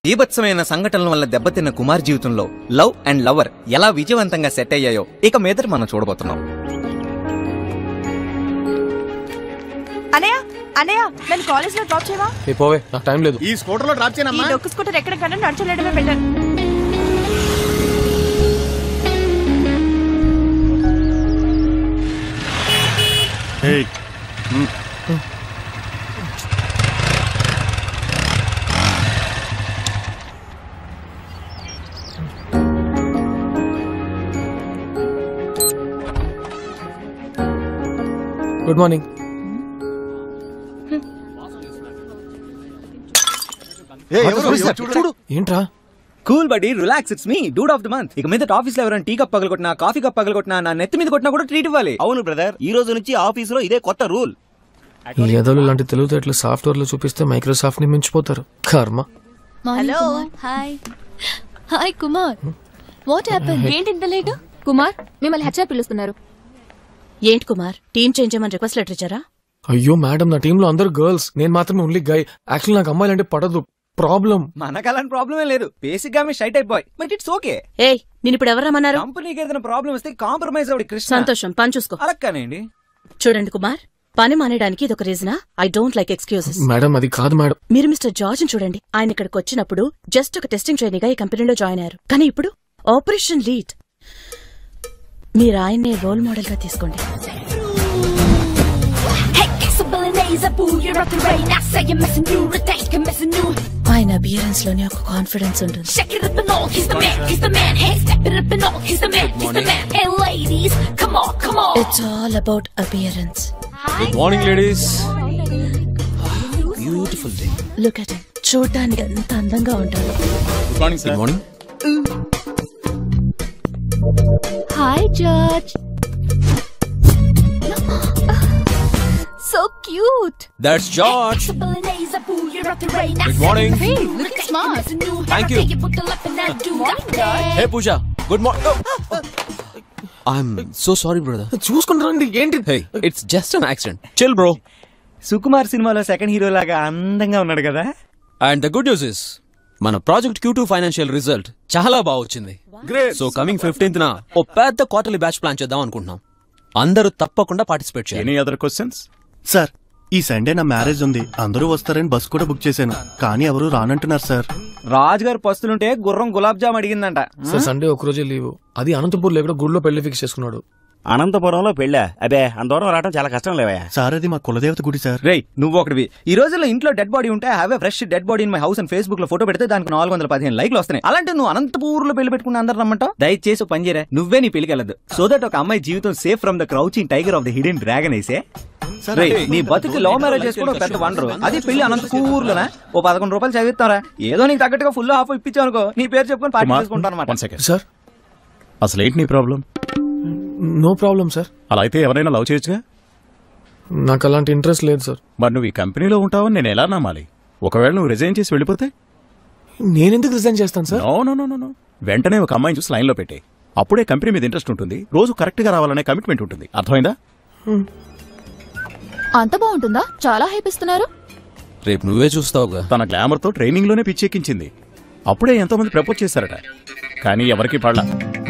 బీభత్సమైన సంఘటనల వల్ల దెబ్బతిన్న కుమార్ జీవితంలో లవ్ అండ్ లవర్ ఎలా విజయవంతంగా సెట్ అయ్యాయో ఇక మీదట మనం చూడబోతున్నాం అనయ్య అనయ్య నేను కాలేజ్ లో డ్రాప్ చేయవా ఏ పోవే నాకు టైం లేదు ఈ స్కూటర్ లో డ్రాప్ ఈ చేయనమ్మా డొక్కు స్కూటర్ ఎక్కడ కన్నా నడచలేడమే బెటర్ ఏయ్, గుడ్ మార్నింగ్ ఏయ్, ఎవరు? ఎవరు? చూడు చూడు ఏంట్రా cool buddy relax it's me dude of the month ఇక మీద ఆఫీస్ లో ఎవరైనా టీ కప్ పగలగొట్టినా కాఫీ కప్ పగలగొట్టినా నా నెత్తి మీద కొట్టినా కూడా ట్రీట్ ఇవ్వాలి అవును బ్రదర్ ఈ రోజు నుంచి ఆఫీస్ లో ఇదే కొత్త రూల్ ఈ ఎదలు లాంటి తెలివితేటలు సాఫ్ట్వేర్ లో చూపిస్తే మైక్రోసాఫ్ట్ ని మించిపోతారు కర్మ hello hi hi Kumar what happen ఏంటి ఇంత లేట్ కుమార్ మిమ్మల్ని హెచ్ఆర్ పిలుస్తున్నారు ఏంటి కుమార్ టీమ్ చేంజ్ చేయమని రిక్వెస్ట్ లెటర్ ఇచ్చారా అయ్యో మేడం నా టీంలో అందరు గర్ల్స్ నేను మాత్రమే ఓన్లీ గై యాక్చువల్ నాకు అమ్మాయిలంటే పడదు ప్రాబ్లం మనకు అలాంటి ప్రాబ్లమే లేదు బేసిక్ గా మీ షైట్ అయిపోయి బట్ ఇట్స్ ఓకే ఏయ్ నేను ఇప్పుడు ఎవరు రమ్మన్నారు కంపెనీకి ఏదైనా ప్రాబ్లం వస్తే కాంప్రమైజ్ అవుడి కృష్ణ సంతోషం పని చూసుకో అలా కానివ్వండి చూడండి కుమార్ పని మానేయడానికి ఇదొక రీజనా I don't like excuses madam అది కాదు మేడం మీరు మిస్టర్ జార్జ్ చూడండి ఆయన ఇక్కడికి వచ్చినప్పుడు జస్ట్ ఒక టెస్టింగ్ ట్రైనీగా ఈ కంపెనీలో జాయిన్ అయ్యారు కానీ ఇప్పుడు ఆపరేషన్ లీడ్ మీరు ఆయన్నే రోల్ మోడల్ గా తీసుకోండి Hey, Casablaneza, boo, you're up the rain. I say you're missing you, retake, you're missing you. ఆయన అపియరెన్స్ లోనే ఒక కాన్ఫిడెన్స్ ఉంటుంది Shake it up and all, he's the man, he's the man. Hey, step it up and all, he's the man, he's the man. Hey, ladies, come on, come on. It's all about appearance good morning ladies beautiful day look at చూడటానికి ఎంత అందంగా ఉంటారు good morning sir morning hi George so cute that's George Casablaneza, boo, you're up the rain. I Good say morning. you're missing you, retake, you're missing you. Thank Hey, you. you put the left and that do that. Hey Pooja good morning I'm so sorry brother చూసుకుని రండి ఏంటి hey it's just an accident chill bro Sukumar సినిమాలో second hero లాగా అందంగా ఉన్నాడు కదా and the good news is మన project Q two financial result చాలా బాగా వచ్చింది సో కమింగ్ ఫిఫ్టీన్త్ నా ఓ పెద్ద క్వార్టర్లీ బ్యాచ్ ప్లాన్ చేద్దాం అనుకుంటున్నాం అందరూ తప్పకుండా పార్టిసిపేట్ చేయాలి ఎనీ అదర్ క్వశ్చన్స్ సార్ ఈ సండే నా మ్యారేజ్ ఉంది అందరూ వస్తారని బస్ కూడా బుక్ చేశాను కానీ ఎవరు రానంటున్నారు సార్ రాజుగారు పస్తులుంటే గుర్రం గులాబ్ జామ్ అడిగిందంట సార్ సండే ఒక రోజే లీవ్ అది అనంతపూర్ లేకుండా గుడిలో పెళ్లి ఫిక్స్ చేసుకున్నాడు అనంతపురంలో పెళ్ళా అబే అంత దూరం రావడం చాలా కష్టం లేవా సార్ అది మా కులదేవత గుడి సార్ రేయ్ నువ్వు ఒకటివి ఈ రోజుల్లో ఇంట్లో డెడ్ బాడీ ఉంటే have a fresh dead body in my house and Facebook లో ఫోటో పెడితే దానికి నాలుగు వందల పదిహేను లైక్లు వస్తున్నాయి అలాంటి నువ్వు అనంతపూర్ లో పెళ్లి పెట్టుకున్న అందరు రమ్మంటావు దయచేసి ఓ పని చేయరా నువ్వే నీ పెళ్లికి వెళ్ళదు సో దట్ ఒక అమ్మాయి జీవితం safe from the crouching tiger of the hidden dragon అయితే సార్ రేయ్, నీ బతుకి లవ్ మ్యారేజ్ చేసుకోవడం పెద్ద వండరు అది పెళ్లి అనంతపూర్లోనా ఓ పదకొండు రూపాయలు చదివిస్తారా ఏదో నీకు తగ్గట్టుగా ఫుల్ హాఫ్ ఇప్పించావు అనుకో నీ పేరు చెప్పుకొని పార్టీ చేసుకుంటాను వన్ అనమాట సెకండ్ సార్ అసలు ఏంటి నీ ప్రాబ్లం నో ప్రాబ్లం సార్ అలా అయితే ఎవరైనా లవ్ చేయొచ్చుగా నాకు అలాంటి ఇంట్రెస్ట్ లేదు సార్ మరి నువ్వు ఈ కంపెనీలో ఉంటావని నేను ఎలా నమ్మాలి ఒకవేళ నువ్వు రిజైన్ చేసి వెళ్ళిపోతే నేనెందుకు రిజైన్ చేస్తాను sir no no no no no వెంటనే ఒక అమ్మాయిని చూసి లైన్లో పెట్టే అప్పుడే కంపెనీ మీద ఇంట్రెస్ట్ ఉంటుంది రోజు కరెక్ట్ గా రావాలనే కమిట్మెంట్ ఉంటుంది అర్థమైందా అంత బాగుంటుందా చాలా హైప్ ఇస్తున్నారు రేపు నువ్వే చూస్తావుగా తన గ్లామర్ తో ట్రైనింగ్ లోనే పిచ్చెక్కించింది అప్పుడే ఎంతో మంది ప్రపోజ్ చేశారట కానీ ఎవరికి పడలా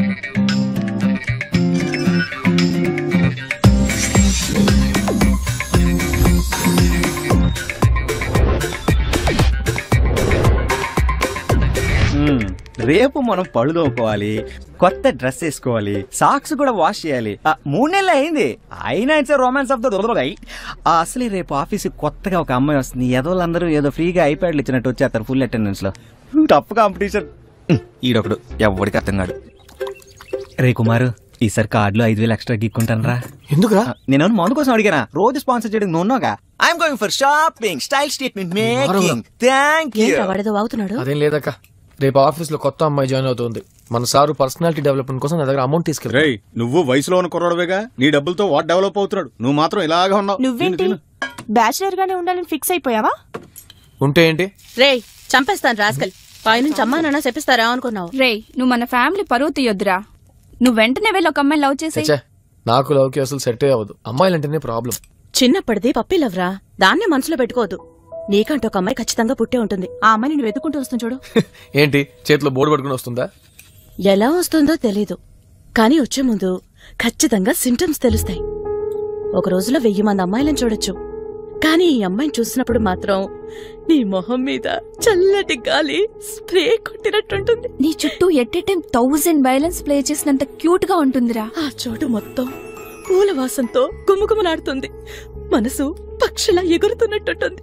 మ్మ్. రేపు మనం పళ్ళు తోముకోవాలి కొత్త డ్రెస్ వేసుకోవాలి సాక్స్ కూడా వాష్ చేయాలి ఆ, మూడు నెలలు అయింది అయినా ఇట్స్ రొమాన్స్ ఆఫ్ ద దొరదొరై అసలు రేపు ఆఫీస్ కొత్తగా ఒక అమ్మాయి వస్తుంది ఎదోళ్ళందరూ ఏదో ఫ్రీగా ఐప్యాడ్లు ఇచ్చినట్టు వచ్చేస్తారు ఫుల్ అటెండెన్స్ లో టఫ్ కాంపిటీషన్ ఈడొకడు ఎవడికి అర్థం కాడు రే కుమారు ఈసారి కార్డులో ఐదు వేలు ఎక్స్ట్రా గీక్కుంటాను రా ఎందుకురా నేను మందు కోసం అడిగానా రోజు స్పాన్సర్ చేయడం నువ్వు ఉన్నావుగా I'm going for shopping style statement making thank you ఏంట్రా వాడేదో వాగుతున్నాడు అదేం లేదక్క రేపు ఆఫీస్ లో కొత్త అమ్మాయి జాయిన్ అవుతుంది మన సారు పర్సనాలిటీ డెవలప్మెంట్ కోసం నా దగ్గర అమౌంట్ తీసుకెళ్ళి రేయ్ నువ్వు వయసులో ఉన్న కుర్రాడువేగా నీ డబ్బులతో వాట్ డెవలప్ అవుతున్నాడు నువ్వు మాత్రం ఇలాగా ఉన్నావు నువ్వేంటి బ్యాచిలర్ గానే ఉండాలని ఫిక్స్ అయిపోయావా ఉంటే ఏంటి రేయ్ చంపేస్తాను రాస్కల్ పైనుంచి అమ్మా నాన్న చెప్పిస్తారా అనుకున్నావు రేయ్ నువ్వు మన ఫ్యామిలీ పరువు తీయొద్దురా నువ్వు వెంటనే వెళ్ళి ఒక అమ్మాయి లవ్ చేసి చచ్చే నాకు లవ్కి అసలు సెట్ అవ్వదు అమ్మాయిలంటేనే ప్రాబ్లం చిన్నప్పటిది పప్పి లవ్రా దాన్నే మనసులో పెట్టుకోవద్దు నీకంటూ ఒక అమ్మాయి ఖచ్చితంగా పుట్టే ఉంటుంది ఆ అమ్మాయిని నువ్వు వెతుకుంటూ వస్తుంది చూడు ఏంటి చేతిలో బోర్డు పట్టుకుని వస్తుందా ఎలా వస్తుందో తెలీదు కానీ వచ్చే ముందు ఖచ్చితంగా సింటమ్స్ తెలుస్తాయి ఒక రోజులో వెయ్యి మంది అమ్మాయిలను చూడొచ్చు కానీ ఈ అమ్మాయిని చూసినప్పుడు మాత్రం నీ మొహం మీద చల్లటి గాలి స్ప్రే కొట్టినట్టుంటుంది నీ చుట్టూ at a time thousand violence play చేసినంత క్యూట్ గా ఉంటుందిరా ఆ చోటు మొత్తం పూల వాసంతో గుమగుమలాడుతుంది మనసు పక్షిలా ఎగురుతున్నట్టుంటుంది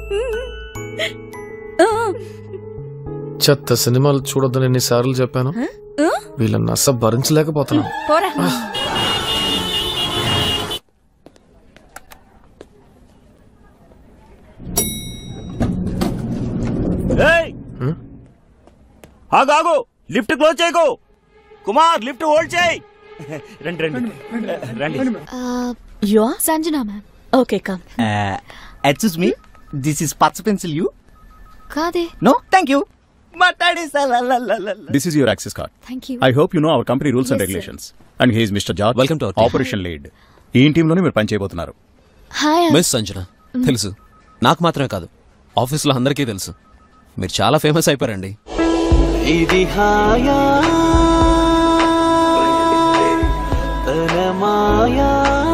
చెత్త సినిమాలు చూడొద్దని ఎన్నిసార్లు చెప్పాను వీళ్ళ నస భరించలేకపోతున్నాను పోరా ఏయ్! హ్మ్? ఆగు ఆగు లిఫ్ట్ క్లోజ్ చేయకు కుమార్ లిఫ్ట్ హోల్డ్ చేయి రండి రండి రండి yo Sanjana ma'am okay come excuse me this is పచ్చ పెన్సిల్ యూ కాదే నో థ్యాంక్ యూ మాట్లాడి this is your access card thank you I hope you know our company rules and regulations and he's mister George Welcome to our team. Operation lead ఈ టీంలోనే మీరు పని చేయబోతున్నారు hi miss Sanjana తెలుసు నాకు మాత్రమే కాదు ఆఫీస్లో అందరికీ తెలుసు మీరు చాలా ఫేమస్ అయిపోయారండి ఇది హాయా తన మాయా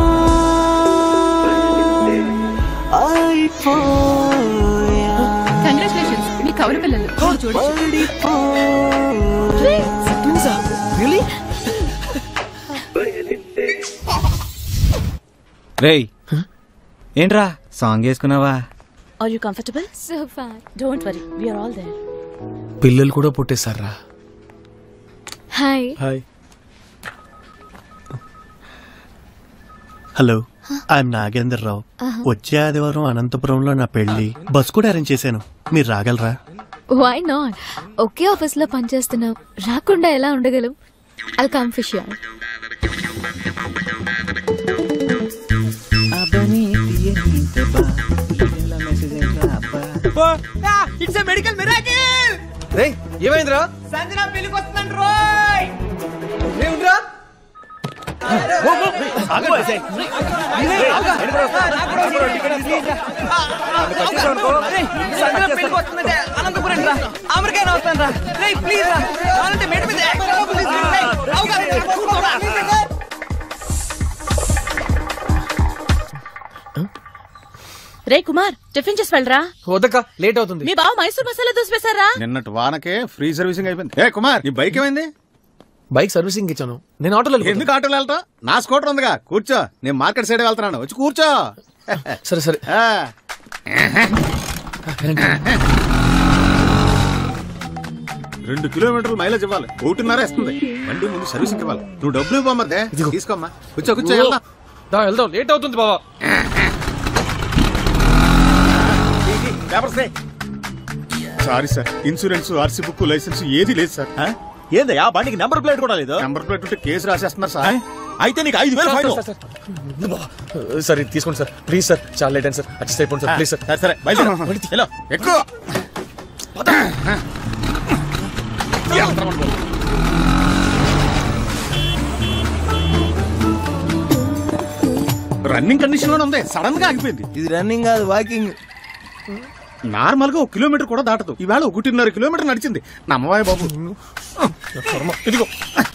అయిపోయా కంగ్రాచులేషన్స్ మీ కవర్ పిల్లలు పడిపో రేయ్ ఏంట్రా సాంగ్ వేసుకున్నావా are you comfortable so far don't worry we're all there పిల్లలు కూడా పుట్టేశారా hi hi hello I'm Nagender Rao వచ్చే ఆదివారం అనంతపురంలో నా పెళ్లి బస్ కూడా అరేంజ్ చేశాను మీరు రాగలరా వై నాట్ ఒకే ఆఫీస్ లో పనిచేస్తున్నాం రాకుండా ఎలా ఉండగలం I come fish it's medical miracle ఏమైందిరా సంజన పెళ్లికి వస్తుందంట రోయ్ ఏముందిరా సంజన పెళ్లికి వస్తుందంటే అనంతపురం రా అమెరికా వస్తాను రా రే ప్లీజ్ రా కావాలంటే మేడ మీద ప్లీజ్ రే కుమార్ టిఫిన్ చేసి వెళ్ళరా వద్దక్క లేట్ అవుతుంది మీ బావ మైసూర్ మసాలా దోశ వేశారా నిన్నటి వానకే ఫ్రీ సర్వీసింగ్ అయిపోయింది ఏ కుమార్ నీ బైక్ ఏమైంది బైక్ సర్వీసింగ్ ఇచ్చాను నేను ఆటోలో వెళ్ళిపోతాను. ఎందుకు ఆటోలో వెళ్తావు నా స్కూటర్ ఉందిగా కూర్చో నేను మార్కెట్ సైడ్ వెళ్తున్నాను వచ్చి కూర్చో సరే సరే ఆ, రెండు కిలోమీటర్లు మైలేజ్ ఇవ్వాలి ఒకటిన్నర ఇస్తుంది బండి ముందు సర్వీసింగ్ ఇవ్వాలి నువ్వు డబ్బులు ఇవ్వమ్మదే తీసుకోమ్మా కూర్చో కూర్చో వెళ్దాం దా వెళ్దాం లేట్ అవుతుంది బావా పేపర్స్ దే. Sorry sir insurance RC book license ఏది లేదు సార్ ఆ? ఏందయ్యా బండికి నెంబర్ ప్లేట్ కూడా లేదు నెంబర్ ప్లేట్ ఉంటే కేసు రాసేస్తున్నారు సార్ అయితే నీకు ఐదు వేలు ఫైన్ సార్, సార్, సార్. బావా, సార్ ఇది తీసుకోండి సార్ ప్లీజ్ సార్ చాలా లేట్ అయింది సార్ అడ్జస్ట్ అయిపోండి సార్ ప్లీజ్ సార్ సరే సరే బయలుదేరు వెళ్ళు. ఎక్కువ రన్నింగ్ కండిషన్ లోనే ఉంది సడన్ గా ఆగిపోయింది ఇది రన్నింగ్ కాదు వాకింగ్ నార్మల్ గా ఒక కిలోమీటర్ కూడా దాటదు ఈవేళ ఒకటిన్నర కిలోమీటర్ నడిచింది నమ్మవాయి బాబు ఇదిగో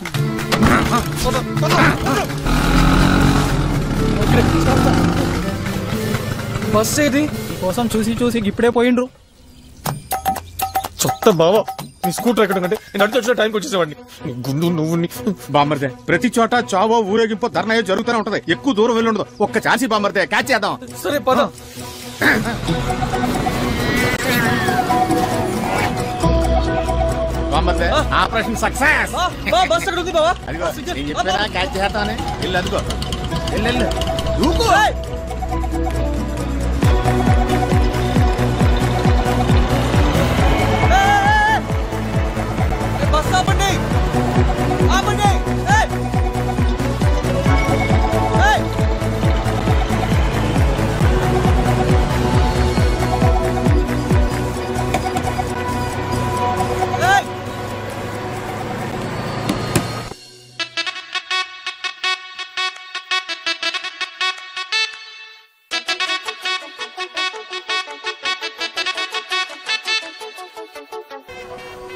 బస్ ఏది కోసం చూసి చూసి ఇప్పుడే పోయిండ్రు చెత్త బావా నీ స్కూటర్ ఎక్కడ కంటే నేను అడిగి వచ్చిన టైంకి వచ్చేసేవాడిని నీ గుండు నువ్వు నీ- బామ్మర్దే ప్రతి చోట చావో ఊరేగింపో ధర్నాయో జరుగుతూనే ఉంటది ఎక్కువ దూరం వెళ్ళి ఉండదు ఒక్క ఛాన్సీ బామ్మర్దే క్యాచ్ చేద్దాం సరే పద బామ్మర్దే ఆపరేషన్ సక్సెస్ బస్ ఎక్కడ ఉంది బావా అదిగో నేను చెప్పినా క్యాచ్ చేస్తానే ఇల్లు అదిగో వెళ్ళు, వెళ్ళు. దూకు. బస్ ఆపండి ఆపండి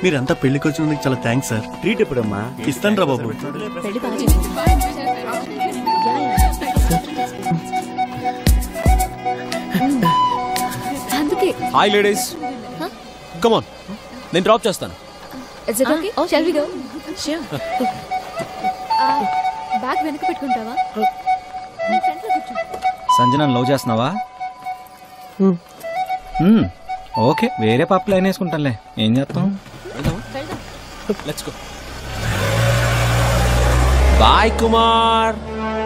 మీరంతా పెళ్లికి వచ్చినందుకు చాలా థ్యాంక్స్ సార్ ట్రీట్ ఎప్పుడమ్మా ఇస్తాను రా బాబు పెళ్లి బాగా చేయండి. అందుకే హాయ్ లేడీస్ కమాన్ నేను డ్రాప్ చేస్తాను it's it okay shall we go bag వెనక పెట్టుకుంటావా ఫ్రంట్ లో కూర్చో సంజన లవ్ చేస్తున్నావా హ్మ్. ఓకే వేరే పాప లైన్ వేసుకుంటానులే ఏం చేస్తాం లెట్స్ గో బాయ్ కుమార్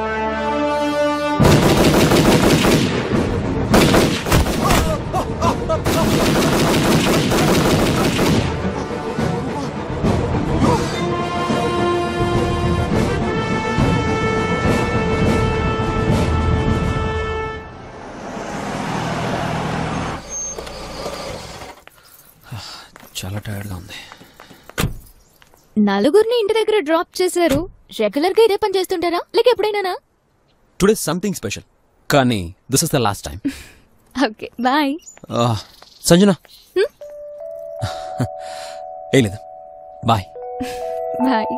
చాలా టైర్డ్గా ఉంది నలుగురిని ఇంటి దగ్గర డ్రాప్ చేశారు రెగ్యులర్ గా ఇదే పని చేస్తుంటారా లేక ఎప్పుడైనా టుడే సంథింగ్ స్పెషల్ కానీ this is the last time okay bye Sanjana ఏ లేదు bye bye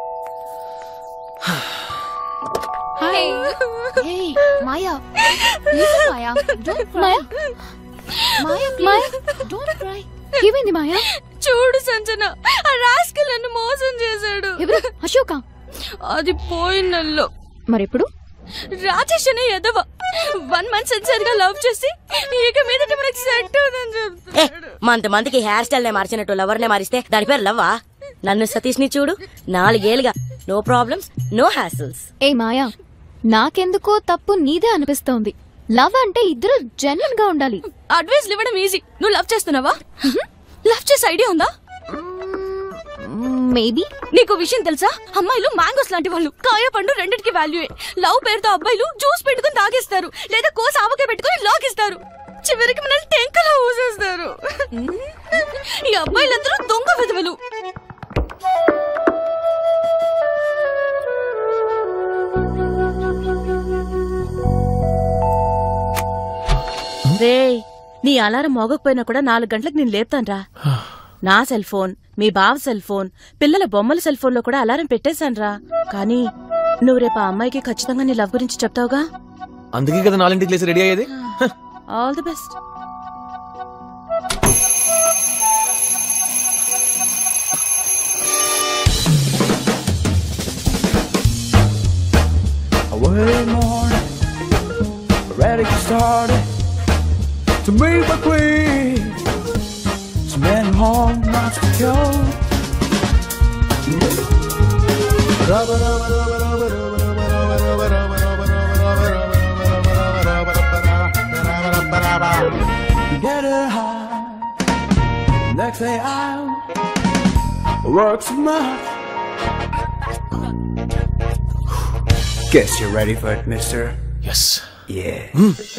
hi hey Maya listen Maya don't Maya Maya please don't cry ఏమైంది మాయా చూడు సంజన ఆ రాస్కల్ నన్ను మోసం చేశాడు ఎవరు అశోక అది పోయిన నెలలో మరెప్పుడు రాజేష్ అనే ఎదవ వన్ మంత్ సిన్సియర్ గా లవ్ చేసి ఇక మీదట మనకి సెట్ అవుదని చెప్తాడు మంత మందికి హెయిర్ స్టైల్ నే మార్చినట్టు లవర్ నే మారిస్తే దాని పేరు లవ్వా నన్ను సతీష్ ని చూడు నాలుగేళ్లుగా నో ప్రాబ్లమ్స్ నో హ్యాసిల్స్ ఏ మాయా నాకెందుకో తప్పు నీదే అనిపిస్తోంది లవ్ అంటే ఇద్దరు జెన్యున్ గా ఉండాలి అడ్వైస్ ఇవ్వడం ఈజీ నువ్వు లవ్ చేస్తున్నావా లవ్ చేసే ఐడియా ఉందా మేబీ నీకు విషయం తెలుసా అమ్మాయిలు మ్యాంగోస్ లాంటి వాళ్ళు కాయ పండు రెండింటికి వాల్యూయే లవ్ పేరుతో అబ్బాయిలు జ్యూస్ పెట్టుకుని తాగేస్తారు లేదా కోస ఆవకాయ పెట్టుకుని లాగేస్తారు చివరికి మనల్ని టెంకలా ఊసేస్తారు ఈ అబ్బాయిలందరూ దొంగ విధవలు రేయ్ నీ అలారం మోగకపోయినా కూడా నాలుగు గంటలకు నేను లేపుతాన్రా నా సెల్ ఫోన్ మీ బావ సెల్ ఫోన్ పిల్లల బొమ్మల సెల్ ఫోన్ లో కూడా అలారం పెట్టేశాన్రా కానీ నువ్వు రేపు ఆ అమ్మాయికి ఖచ్చితంగా నీ లవ్ గురించి చెప్తావుగా అందుకే కదా నాలుగింటికి లేసి రెడీ అయ్యేది all the best Away morning, ready to start it. To meet my queen, so many more months to go. Get it high. Next day out, work smart. Guess you're ready for it, mister. Yes. Yeah.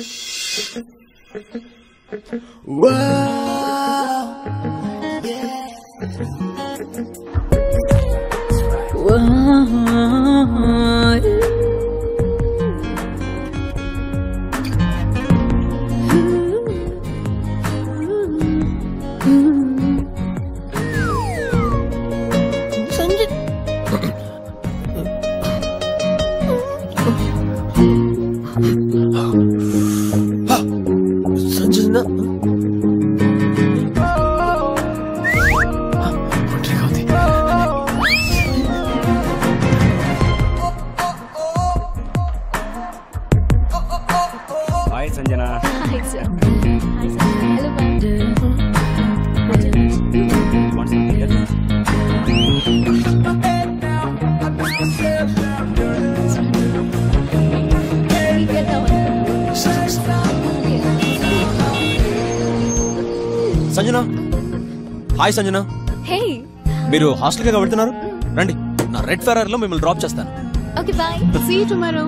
Sanjana ఒంటరిగా ఉంది hi Sanjana hi sir hi sir hello Sanjana hi Sanjana hey మీరు హాస్టల్గా వెళ్తున్నారు రండి నా red Ferrer లో మిమ్మల్ని drop చేస్తాను okay bye see you tomorrow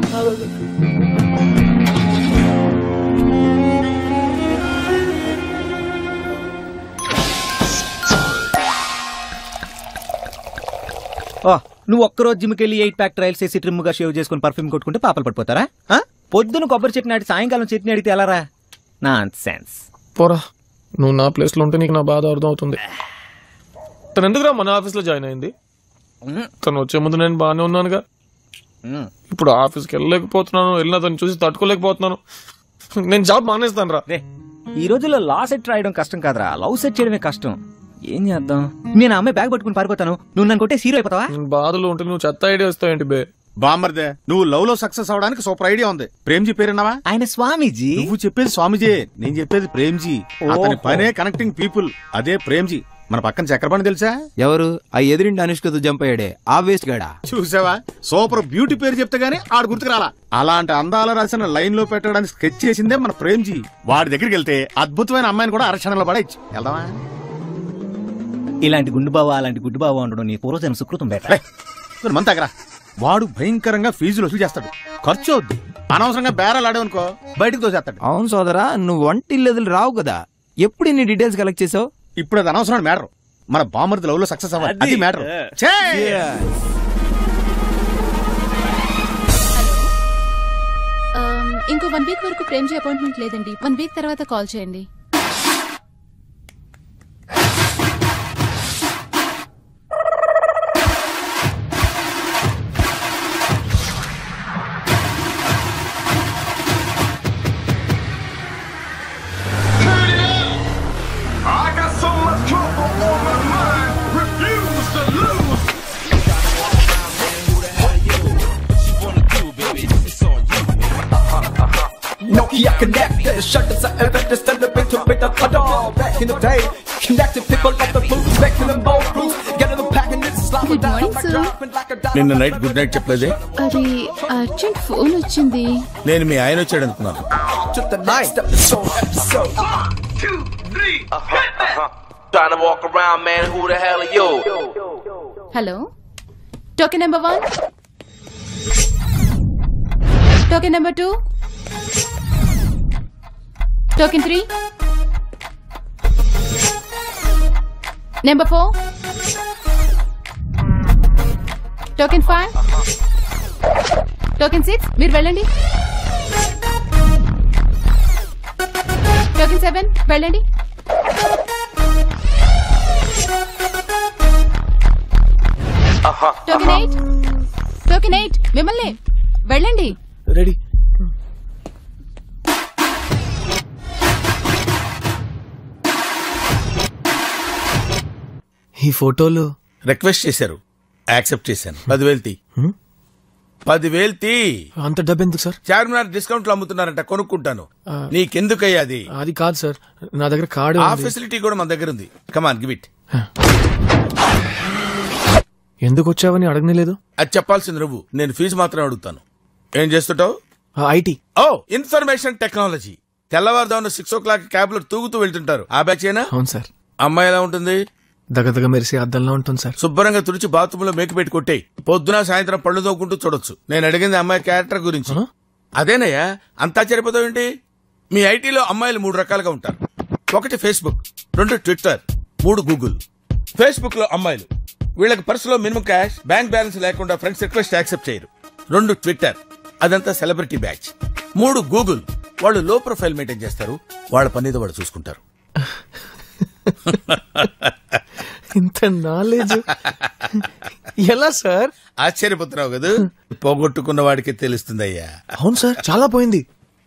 ఓ నువ్వు ఒక్కరోజు జిమ్కి వెళ్ళి ఎయిట్ ప్యాక్ ట్రయల్స్ చేసి ట్రిమ్గా షేవ్ చేసుకుని పర్ఫ్యూమ్ కొట్టుకుంటే పాపలు పడిపోతారా ఆ? పొద్దున కొబ్బరి చట్నీ అడిగి సాయంకాలం చట్నీ అడిగితే ఎలారా నా సెన్స్ పోరా నువ్వు నా ప్లేస్ లో ఉంటే నీకు నా బాధ అర్థం అవుతుంది తను ఎందుకురా మన ఆఫీస్ లో జాయిన్ అయింది తను వచ్చే ముందు నేను బాగానే ఉన్నానుగా ఇప్పుడు ఆఫీస్కి వెళ్ళలేకపోతున్నాను వెళ్ళినా తను చూసి తట్టుకోలేకపోతున్నాను నేను జాబ్ మానేస్తాను రా రే ఈ రోజుల్లో లా సెట్ రాయడం కష్టం కాదురా లవ్ సెట్ చేయడమే కష్టం ఏం చేద్దాం నేను ఆ అమ్మాయి బ్యాగ్ పట్టుకుని పారిపోతాను నువ్వు నన్ను కొట్టే హీరో అయిపోతావా బాధలు ఉంటే నువ్వు చెత్త ఐడియా వస్తావేంటి బే బామ్మర్దే నువ్వు లవ్ లో సక్సెస్ అవడానికి సూపర్ ఐడియా ఉంది ప్రేమ్జీ పేరున్నావా ఆయన స్వామీజీ నువ్వు చెప్పేది స్వామిజీ నేను చెప్పేది ప్రేమ్జీ అతని ఓహో. పనే కనెక్టింగ్ పీపుల్ అదే ప్రేమ్జీ మన పక్కన చక్రపాణి తెలుసా ఎవరు ఆ ఎదురింటి అనుష్కతో జంప్ అయ్యాడే ఆ వేస్ట్ గాడా చూసావా సూపర్ బ్యూటీ పేరు చెప్తే గానీ ఆడు గుర్తుకు రాలా అలాంటి అందాల రాసిన లైన్ లో పెట్టడానికి స్కెచ్ చేసిందే మన ప్రేమ్జీ వాడి దగ్గరికి వెళ్తే అద్భుతమైన అమ్మాయిని కూడా అరక్షణలో పడేచ్చు వెళ్దామా ఇలాంటి గుండు బావ అలాంటి గుడ్డు బావ ఉండడం నీ పూర్వజన సుకృతం బేట మన దగ్గర వాడు భయంకరంగా ఫీజులు వసూలు చేస్తాడు ఖర్చు అవుద్ది అనవసరంగా బేరాలు ఆడేవనుకో బయటకు తోసేస్తాడు అవును సోదరా నువ్వు వంటిల్లెదులు రావు కదా ఎప్పుడు ఇన్ని డీటెయిల్స్ కలెక్ట్ చేసావు ఇప్పుడు అది అనవసరమైన మ్యాటర్ మన బామర్ది లవ్ లో సక్సెస్ అవ్వాలి అది మ్యాటర్ ఇంకో వన్ వీక్ వరకు ప్రేమ్జీ అపాయింట్మెంట్ లేదండి వన్ వీక్ తర్వాత కాల్ చేయండి I got so much trouble on my mind, refuse to lose. Nokia connected, shut us out, just stand up into bit of cuddle. Back in the day, connecting people like the blues, making them both blues, getting them packing it, slapping Good down morning, like a sir. dropping like a dime. నిన్న night good night చెప్పలేదే అది urgent phone వచ్చింది నేను మీ ఆయన వచ్చాడు అనుకున్నాను To the next episode, episode. Trying to walk around, man. Who the hell are you? Hello token number one token number two token three number four token five token six మీరు వెళ్ళండి token seven వెళ్ళండి token eight token eight మిమ్మల్ని వెళ్ళండి ready ఈ ఫోటోలు request చేశారు accept చేశాను పదివేలు తీ పదివేలు తీ అంత డబ్బు ఎందుకు సార్ చార్మినార్ డిస్కౌంట్ లో అమ్ముతున్నారంట కొనుక్కుంటాను ఆ. నీకెందుకయ్యా అది అది కాదు సార్ నా దగ్గర కార్డు ఆ ఉంది. ఫెసిలిటీ కూడా మన దగ్గర ఉంది కమాన్ గివ్ ఇట్ ఎందుకు వచ్చావని అడగనేలేదు అది చెప్పాల్సింది నువ్వు నేను ఫీజు మాత్రం అడుగుతాను ఏం చేస్తుంటావు ఐటీ ఓ ఇన్ఫర్మేషన్ టెక్నాలజీ తెల్లవారుదామున సిక్స్ ఓ క్లాక్ క్యాబ్ లో తూగుతూ వెళ్తుంటారు ఆ బ్యాచేనా అవును సార్ అమ్మాయి ఎలా ఉంటుంది దగ్గర మెరిసే అద్దంలో ఉంటుంది సార్ శుభ్రంగా తుడిచి బాత్రూమ్ లో మేకు పెట్టి కొట్టేయి పొద్దున సాయంత్రం పళ్ళు తోకుంటూ చూడొచ్చు నేను అడిగింది అమ్మాయి క్యారెక్టర్ గురించి అదేనయ్యా అంతా సరిపోతావేంటి మీ ఐటీలో అమ్మాయిలు మూడు రకాలుగా ఉంటారు ఒకటి ఫేస్బుక్ రెండు ట్విట్టర్ మూడు గూగుల్ ఫేస్బుక్ లో అమ్మాయిలు వీళ్ళకి పర్సులో మినిమం క్యాష్ బ్యాంక్ బ్యాలెన్స్ లేకుండా ఫ్రెండ్స్ రిక్వెస్ట్ యాక్సెప్ట్ చేయరు రెండు ట్విట్టర్ అదంతా సెలబ్రిటీ బ్యాచ్ మూడు గూగుల్ వాళ్ళు లో ప్రొఫైల్ మెయింటైన్ చేస్తారు వాళ్ళ పని ఏదో వాళ్ళు చూసుకుంటారు ఇంత నాలెడ్జ్ ఎలా సార్ ఆశ్చర్యపోతున్నావు కదా పోగొట్టుకున్న వాడికి తెలుస్తుందయ్యా అవును సార్ చాలా పోయింది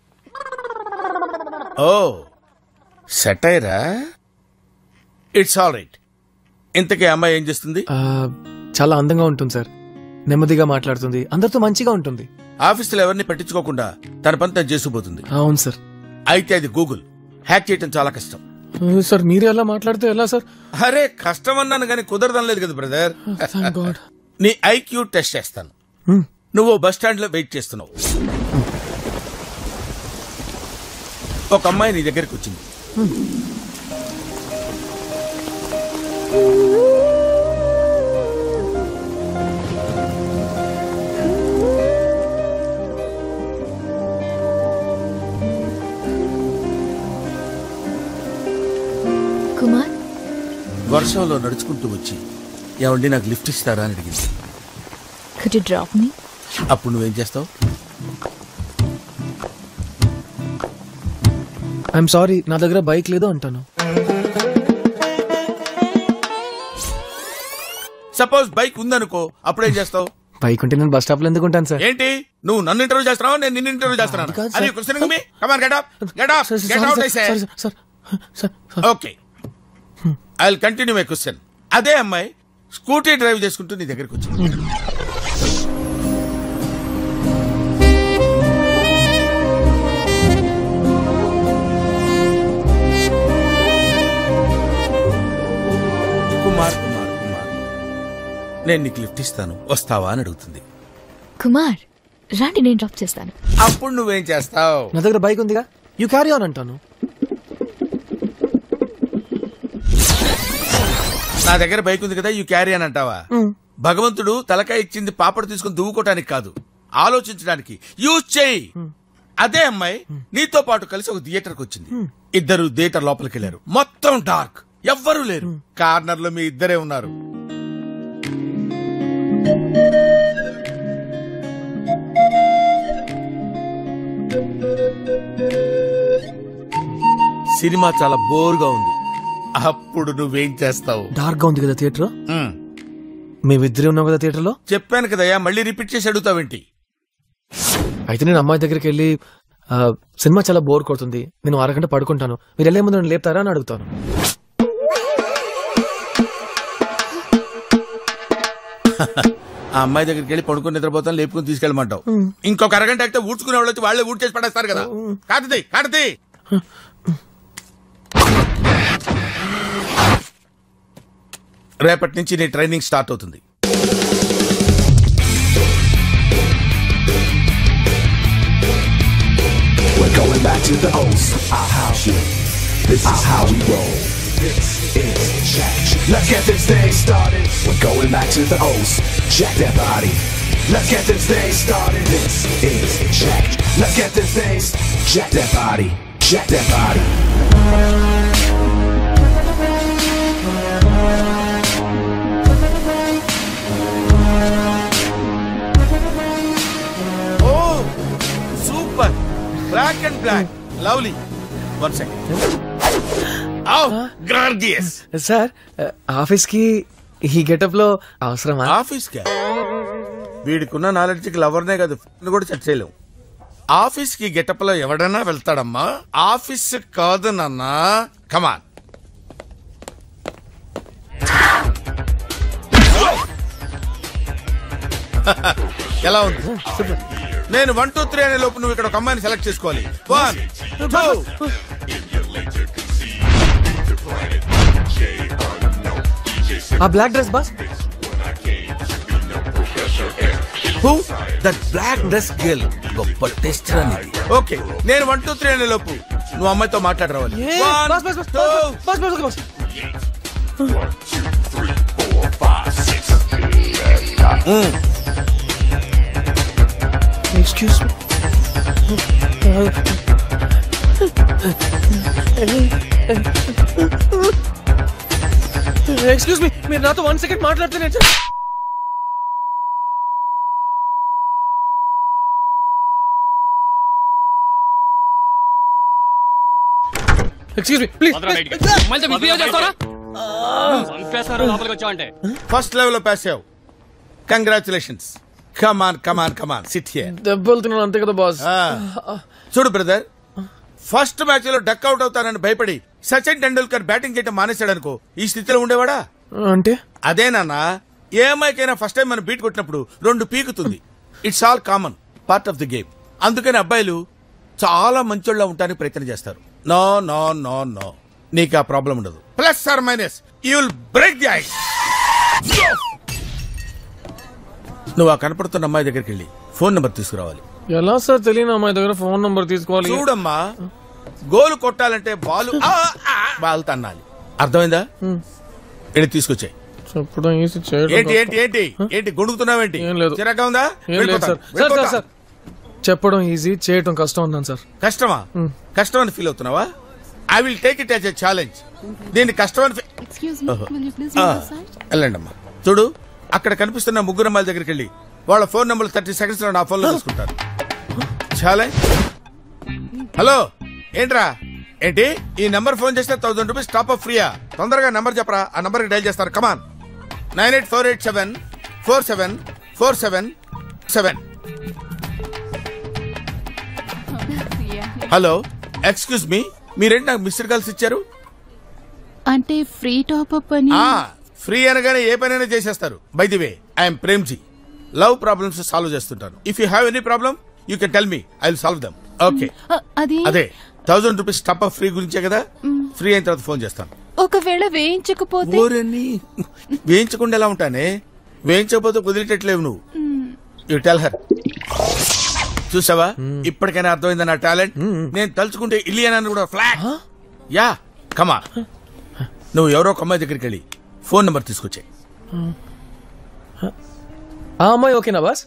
ఓ సెటైరా ఇట్స్ ఆల్ రైట్ ఇంతకీ అమ్మాయి ఏం చేస్తుంది ఆ, చాలా అందంగా ఉంటుంది సార్ నెమ్మదిగా మాట్లాడుతుంది అందరితో మంచిగా ఉంటుంది ఆఫీసులో ఎవరిని పట్టించుకోకుండా తన పని తను చేసుకుపోతుంది అవును సార్ అయితే అది గూగుల్ హ్యాక్ చేయటం చాలా కష్టం ఆ, సార్ మీరే ఎలా మాట్లాడితే ఎలా సార్ అరే కష్టం అన్నాను కానీ కుదరడం లేదు కదా బ్రదర్ థ్యాంక్ గాడ్ నీ ఐక్యూ టెస్ట్ చేస్తాను నువ్వు బస్ స్టాండ్ లో వెయిట్ చేస్తున్నావు ఒక అమ్మాయి నీ దగ్గరికి వచ్చింది కుమార్ వర్షంలో నడుచుకుంటూ వచ్చి ఏమండి నాకు లిఫ్ట్ ఇస్తారా అని అడిగింది could you drop me అప్పుడు నువ్వేం చేస్తావు ఐఎమ్ సారీ నా దగ్గర బైక్ లేదు అంటాను సపోజ్ బైక్ ఉందనుకో అప్పుడేం చేస్తావు బైక్ ఉంటే నేను బస్ స్టాప్ లో ఎందుకు ఉంటాను సార్ ఏంటి నువ్వు నన్ను ఇంటర్వ్యూ చేస్తున్నావు నేను నిన్ను ఇంటర్వ్యూ చేస్తున్నాను కాదు అది సార్. క్వశ్చన్ మీ come on get up get up sir, get sir, out sir, sir, sir, sir. Okay I will continue my question అదే అమ్మాయి స్కూటీ డ్రైవ్ చేసుకుంటూ నీ దగ్గరికి వచ్చింది కుమార్ కుమార్ కుమార్ నేను నీకు లిఫ్ట్ ఇస్తాను వస్తావా అని అడుగుతుంది కుమార్ రండి నేను డ్రాప్ చేస్తాను అప్పుడు నువ్వేం చేస్తావు నా దగ్గర బైక్ ఉందిగా యూ క్యారీ ఆన్ అంటాను నా దగ్గర బైక్ ఉంది కదా యూ క్యారీ అని అంటావా భగవంతుడు తలకాయ ఇచ్చింది పాపడు తీసుకుని దువ్వుకోవటానికి కాదు ఆలోచించడానికి యూజ్ చేయి అదే అమ్మాయి నీతో పాటు కలిసి ఒక థియేటర్కి వచ్చింది ఇద్దరు థియేటర్ లోపలికి వెళ్ళారు మొత్తం డార్క్ ఎవ్వరూ లేరు కార్నర్ లో మీ ఇద్దరే ఉన్నారు సినిమా చాలా బోర్గా ఉంది అప్పుడు నువ్వేం చేస్తావు డార్క్ గా ఉంది కదా థియేటర్ మేమిద్దరే ఉన్నాం కదా థియేటర్ లో చెప్పాను కదయ్యా మళ్ళీ రిపీట్ చేసి అడుగుతావేంటి అయితే నేను అమ్మాయి దగ్గరికి వెళ్ళి ఆ, సినిమా చాలా బోర్ కొడుతుంది నేను అరగంట పడుకుంటాను మీరు వెళ్ళే ముందు నన్ను లేపుతారా అని అడుగుతాను ఆ అమ్మాయి దగ్గరికి వెళ్ళి పడుకుని నిద్రపోతాను లేపుకుని తీసుకెళ్ళమంటావు ఇంకొక అరగంట అయితే ఊడ్చుకునే వాళ్ళు వచ్చి వాళ్ళే ఊడ్ చేసి పడేస్తారు కదా కాటుది కాటుది రేపటి నుంచి నీ ట్రైనింగ్ స్టార్ట్ అవుతుంది We're going back to the O's. Our house. This is how we roll. This is Jack. Let's get this thing started. We're going back to the O's. Jack that body. Let's get this thing started. This is Jack. Let's get this thing. Jack that body. Jack that body. ఓ super black and black lovely one second grandiose sir office కి ఈ getup లో అవసరమా office కి వీడికున్న knowledge కి లవర్నే కాదు friend కూడా set చేయలేం ఆఫీస్ కి గెటప్ లో ఎవడన్నా వెళ్తాడమ్మా ఆఫీస్ కాదు నాన్న కమాన్ ఎలా ఉంది నేను వన్ టూ త్రీ అనే లోపు నువ్వు ఇక్కడ ఒక అమ్మాయిని సెలెక్ట్ చేసుకోవాలి వన్ టూ ఆ black dress boss who that black dress girl గొప్ప టెస్ట్ అనేది ఓకే నేను వన్ టూ త్రీ అనే లోపు నువ్వు అమ్మాయితో మాట్లాడి రావాలి One, boss boss boss two. Boss boss boss Mm. Excuse excuse me మీరు నాతో వన్ సెకండ్ మాట్లాడితే నేను చెప్- excuse me please first level లో పాస్ అయ్యావు congratulations come on come on come on sit here దెబ్బలు తిన్నాను అంతే కదా బాస్ చూడు బ్రదర్ ఫస్ట్ మ్యాచ్ లో డక్ అవుట్ అవుతానని భయపడి సచిన్ టెండూల్కర్ బ్యాటింగ్ చేయడం మానేశాడు అనుకో ఈ స్థితిలో ఉండేవాడా అంటే అదేనన్నా ఏ అమ్మాయికైనా ఫస్ట్ టైం మనం బీట్ కొట్టినప్పుడు రెండు పీకుతుంది it's all common part of the game అందుకని అబ్బాయిలు చాలా మంచోళ్ళ ఉండడానికి ప్రయత్నం చేస్తారు నో నో నో నో నీకు ఆ ప్రాబ్లం ఉండదు plus or minus you will break the ice నువ్వు ఆ కనపడుతున్న అమ్మాయి దగ్గరికి వెళ్ళి ఫోన్ నెంబర్ తీసుకురావాలి ఎలా సార్ తెలియని అమ్మాయి దగ్గర ఫోన్ నంబర్ తీసుకోవాలి చూడమ్మా గోలు కొట్టాలంటే బాలు ఆ, ఆ, బాల్ తన్నాలి అర్థమైందా వెళ్ళి తీసుకొచ్చాయి చెప్పడం ఈజీ చేయడం ఏంటి ఏంటి కష్టం. ఏంటి ఏంటి గొడుగుతున్నావేంటి ఏం లేదు. చిరాగ్గా ఉందా ఏం లేదు వెళ్ళిపోతాను. సార్ సార్ సార్ వెళ్ళిపోతా. సార్ చెప్పడం ఈజీ చేయటం కష్టం అన్నాను సార్ కష్టమా కష్టం అని ఫీల్ అవుతున్నావా I will take it as a challenge దీన్ని కష్టం అని feel- Excuse me, ఓహో. will you please ఆ, move aside? వెళ్ళండి అమ్మా చూడు అక్కడ కనిపిస్తున్న ముగ్గురు అమ్మాయిల దగ్గరికి వెళ్ళి వాళ్ళ ఫోన్ నెంబర్ థర్టీ సెకండ్స్ లో నా ఫోన్ లో తీసుకుంటారు ఛాలెంజ్ హలో ఏంట్రా ఏంటి ఈ నెంబర్ ఫోన్ చేస్తే థౌసండ్ రూపీస్ టాప్ అప్ ఫ్రీయా తొందరగా నెంబర్ చెప్పరా ఆ నెంబర్ కి డైల్ చేస్తారు come on nine eight four eight seven four seven four seven seven hello excuse me మీరేంటి నాకు మిస్డ్ కాల్స్ ఇచ్చారు అంటే ఫ్రీ టాప్అప్ అని ఆ ఫ్రీ అనగానే ఏ పనైనా చేసేస్తారు by the way I'm Premji love problems solve చేస్తుంటాను if you have any problem you can tell me I will solve them okay uh, అది అదే థౌసండ్ రూపీస్ టప్ ఫ్రీ గురించే కదా ఫ్రీ అయిన తర్వాత ఫోన్ చేస్తాను ఒకవేళ వేయించకపోతే ఓరని వేయించకుండా ఎలా ఉంటానే వేయించకపోతే కుదిరేటట్లేవు నువ్వు యూ టెల్ హర్ చూసావా ఇప్పటికైనా అర్థమైందా నా టాలెంట్ నేను తలుచుకుంటే ఇలియన్ కూడా ఫ్లాట్ యా కమా నువ్వు ఎవరో ఒక అమ్మాయి దగ్గరికి వెళ్ళి ఫోన్ నెంబర్ తీసుకొచ్చాయి ఆ అమ్మాయి ఓకేనా బాస్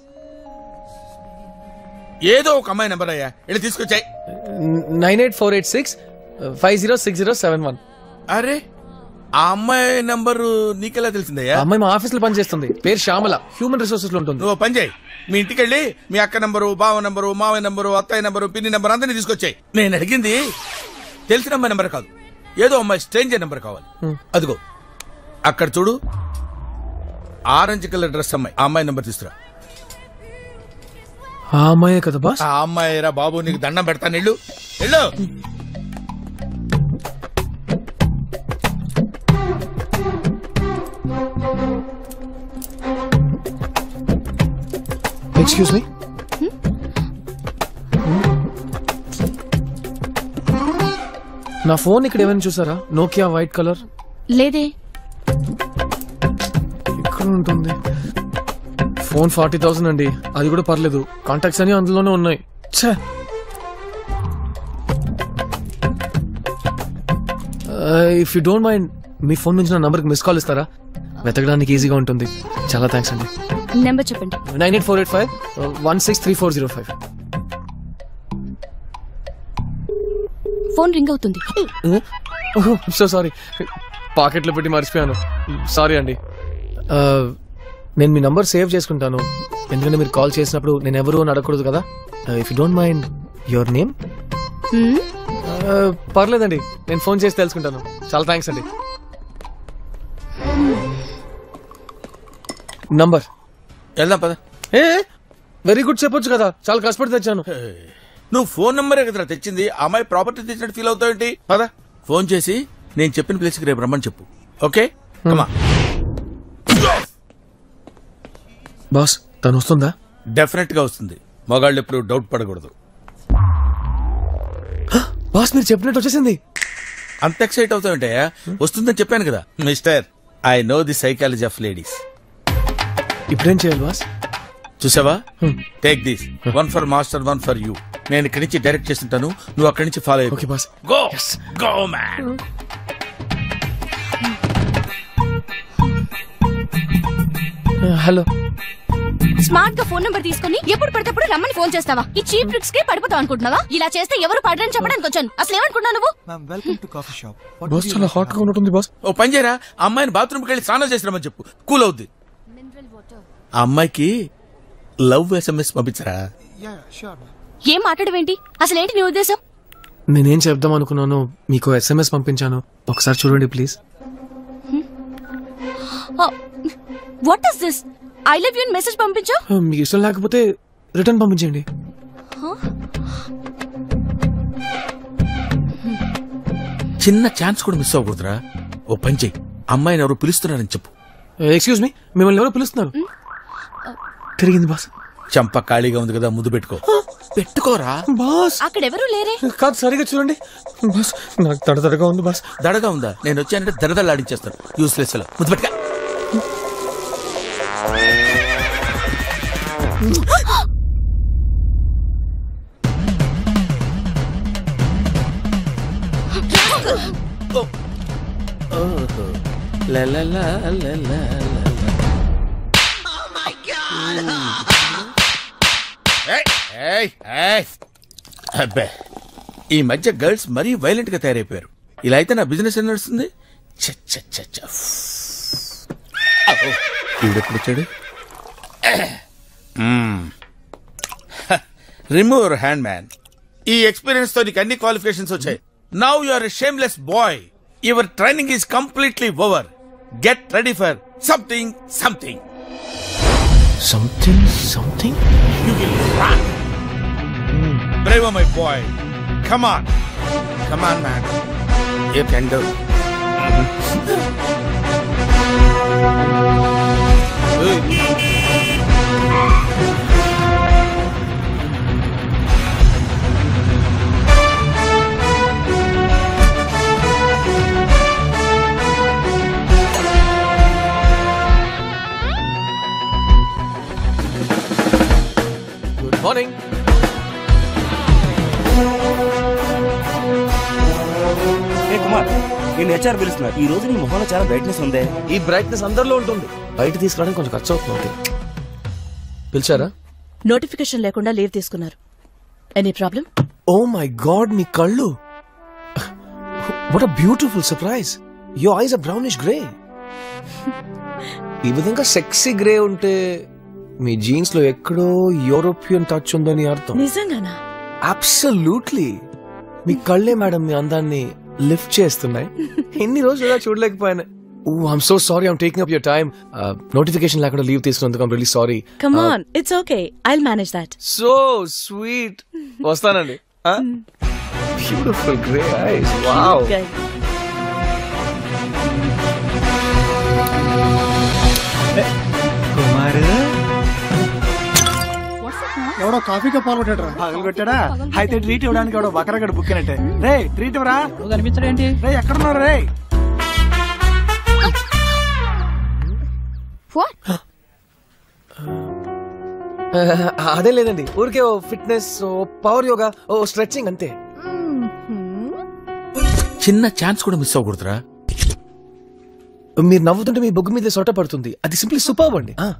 ఏదో ఒక అమ్మాయి నెంబర్ అయ్యా వెళ్ళి తీసుకొచ్చాయి nine eight four eight six five zero six zero seven one అరే ఆ అమ్మాయి నంబర్ నీకెలా తెలిసిందయ్యా ఆ అమ్మాయి మా ఆఫీస్ లో పనిచేస్తుంది పేరు శ్యామల హ్యూమన్ రిసోర్సెస్ లో ఉంటుంది నువ్వు పని చేయి మీ ఇంటికి వెళ్ళి మీ అక్క నంబరు బావ నంబరు మావయ్య నంబరు అత్తయ్య నంబరు పిన్ని నంబర్ అందరినీ తీసుకొచ్చాయి నేను అడిగింది తెలిసిన అమ్మాయి నంబర్ కాదు ఏదో అమ్మాయి స్ట్రేంజర్ నంబర్ కావాలి అదిగో అక్కడ చూడు ఆరెంజ్ కలర్ డ్రెస్ అమ్మాయి ఆ అమ్మాయి నంబర్ తీసుకురా ఆ అమ్మాయే కదా బాస్ ఆ అమ్మాయి రా బాబు నీకు దండం పెడతాను ఇల్లు ఇల్లు ఎక్స్క్యూజ్ మీ నా ఫోన్ ఇక్కడ ఏమైనా చూసారా నోకియా వైట్ కలర్ లేదే ఇక్కడ ఉంటుంది ఫోన్ ఫార్టీ థౌసండ్ అండి అది కూడా పర్లేదు కాంటాక్ట్స్ అని అందులోనే ఉన్నాయి ఛే ఇఫ్ యూ డోంట్ మైండ్ మీ ఫోన్ నుంచి నా నంబర్కి మిస్ కాల్ ఇస్తారా వెతకడానికి ఈజీగా ఉంటుంది చాలా థ్యాంక్స్ అండి నెంబర్ చెప్పండి nine eight four eight five one six three four zero five phone ring అవుతుంది సో సారీ పాకెట్లో పెట్టి మర్చిపోయాను సారీ అండి Uh, నేను మీ నంబర్ సేవ్ చేసుకుంటాను ఎందుకంటే మీరు కాల్ చేసినప్పుడు నేను ఎవరు అని అడగకూడదు కదా if you don't mind your name hmm? పర్లేదండి నేను ఫోన్ చేసి తెలుసుకుంటాను చాలా థ్యాంక్స్ అండి నంబర్ వెళ్దాం పద ఏ వెరీ గుడ్ చెప్పొచ్చు కదా చాలా కష్టపడి తెచ్చాను నువ్వు ఫోన్ నంబరే కదరా తెచ్చింది ఆ అమ్మాయి ప్రాపర్టీ తెచ్చినట్టు ఫీల్ అవుతావేంటి పద ఫోన్ చేసి నేను చెప్పిన ప్లేస్కి రేపు రమ్మని చెప్పు ఓకే కమా బాస్ తను వస్తుందా డెఫినెట్ గా వస్తుంది మగాళ్ళు ఎప్పుడు డౌట్ పడకూడదు బాస్ మీరు చెప్పినట్టు వచ్చేసింది అంత ఎక్సైట్ అవుతావంటే వస్తుందని చెప్పాను కదా mister I know the psychology of ladies ఇప్పుడేం చేయాలి బాస్ చూసావా take this one for master one for you నేను ఇక్కడి నుంచి డైరెక్ట్ చేస్తుంటాను నువ్వు అక్కడి నుంచి follow okay boss go go man hello smart గా ఫోన్ నెంబర్ తీసుకుని ఎప్పుడు పడితేప్పుడు రమ్మని ఫోన్ చేస్తావా ఈ చీప్ ట్రిక్స్ కి పడిపోతావు అనుకుంటున్నావా ఇలా చేస్తే ఎవరు పడరని చెప్పడానికి వచ్చాను అసలు ఏమనుకున్నావు నువ్వు welcome to coffee shop boss చాలా హాట్ గా ఉన్నట్టుంది బాస్ ఓ పని చేయరా ఆ అమ్మాయిని బాత్రూమ్కి వెళ్ళి స్నానం చేసిరమ్మని చెప్పు కూల్ అవుద్ది ఆ అమ్మాయికి లవ్ ఎస్ఎంఎస్ పంపించరా ఏం మాట్లాడవేంటి అసలు ఏంటి నీ ఉద్దేశం నేనేం చెప్దాం అనుకున్నాను మీకు ఎస్ఎంఎస్ పంపించాను ఒకసారి చూడండి please what is this I love you message పంపించు మీకు ఇష్టం లేకపోతే రిటర్న్ పంపించండి చిన్న ఛాన్స్ కూడా మిస్ అవ్వకూడదురా ఓ పని చెయ్యి అమ్మాయిని ఎవరు పిలుస్తున్నారని చెప్పు ఎక్స్క్యూజ్ మీ మిమ్మల్ని ఎవరో పిలుస్తున్నారు తిరిగింది బాస్ చంప ఖాళీగా ఉంది కదా ముద్దు పెట్టుకో పెట్టుకోరా బాస్ అక్కడ ఎవరు లేరే కాదు సరిగా చూడండి బాస్ నాకు తడతడగా ఉంది బాస్ దడగా ఉందా నేను వచ్చానంటే దడదలాడించేస్తాను యూస్లెస్ లో ముద్దు పెట్టుకో ఏయ్, ఏయ్, ఏయ్. అబ్బే ఈ మధ్య గర్ల్స్ మరీ వైలెంట్ గా తయారైపోయారు ఇలా అయితే నా బిజినెస్ ఏం నడుస్తుంది ఛ, ఛ, ఛ, ఛ. అబ్బో, ఈవిడెప్పుడు వచ్చాడు రిమూవ్ యువర్ హ్యాండ్ మ్యాన్ ఈ ఎక్స్పీరియన్స్ తో నీకు అన్ని క్వాలిఫికేషన్స్ వచ్చాయి now you are shameless boy your training is completely over get ready for something something something something You will run. Bravo, my boy. Come on. Come on, man. You can do. Good morning ఏ కుమార్ నేను HR పిలుస్తున్నా ఈ రోజు నీ మొహంలో చాలా brightness ఉందే ఈ బ్రైట్నెస్ అందరిలో ఉంటుంది బయట తీసుకురావడానికి కొంచెం ఖర్చు అవుతుంది పిలిచారా నోటిఫికేషన్ లేకుండా లీవ్ తీసుకున్నారు any problem oh my god మీ కళ్ళు what a beautiful surprise your eyes uh brownish grey ఈ విధంగా సెక్సీ గ్రే ఉంటే మీ జీన్స్ లో ఎక్కడో యూరోపియన్ టచ్ ఉందని అర్థం నిజంగానా అబ్సల్యూట్లీ మీ కళ్ళే మేడం మీ అందాన్ని లిఫ్ట్ చేస్తున్నాయి ఎన్ని రోజులు ఇలా చూడలేకపోయాను oh I'm so sorry I'm taking up your time notification లేకుండా లీవ్ తీసుకున్నందుకు I'm really sorry come on it's okay I manage that so sweet వస్తానండి beautiful grey eyes wow Kumar ఎవడో కాఫీగా పాల్గొట్టాడు పగలు కొట్టాడా అయితే ట్రీట్ ఇవ్వడానికి ఎవడో బకరగడ బుక్ అయినట్టే రే ట్రీట్ ఇవ్వరా కనిపించడేంటి రే ఎక్కడున్నారు రే అదే లేదండి ఊరికే oh fitness oh power yoga oh stretching అంతే చిన్న ఛాన్స్ కూడా మిస్ అవ్వకూడదురా మీరు నవ్వుతుంటే మీ బొగ్గు మీద సొట్ట పడుతుంది అది సింప్లీ సూపర్ అండి ఆ.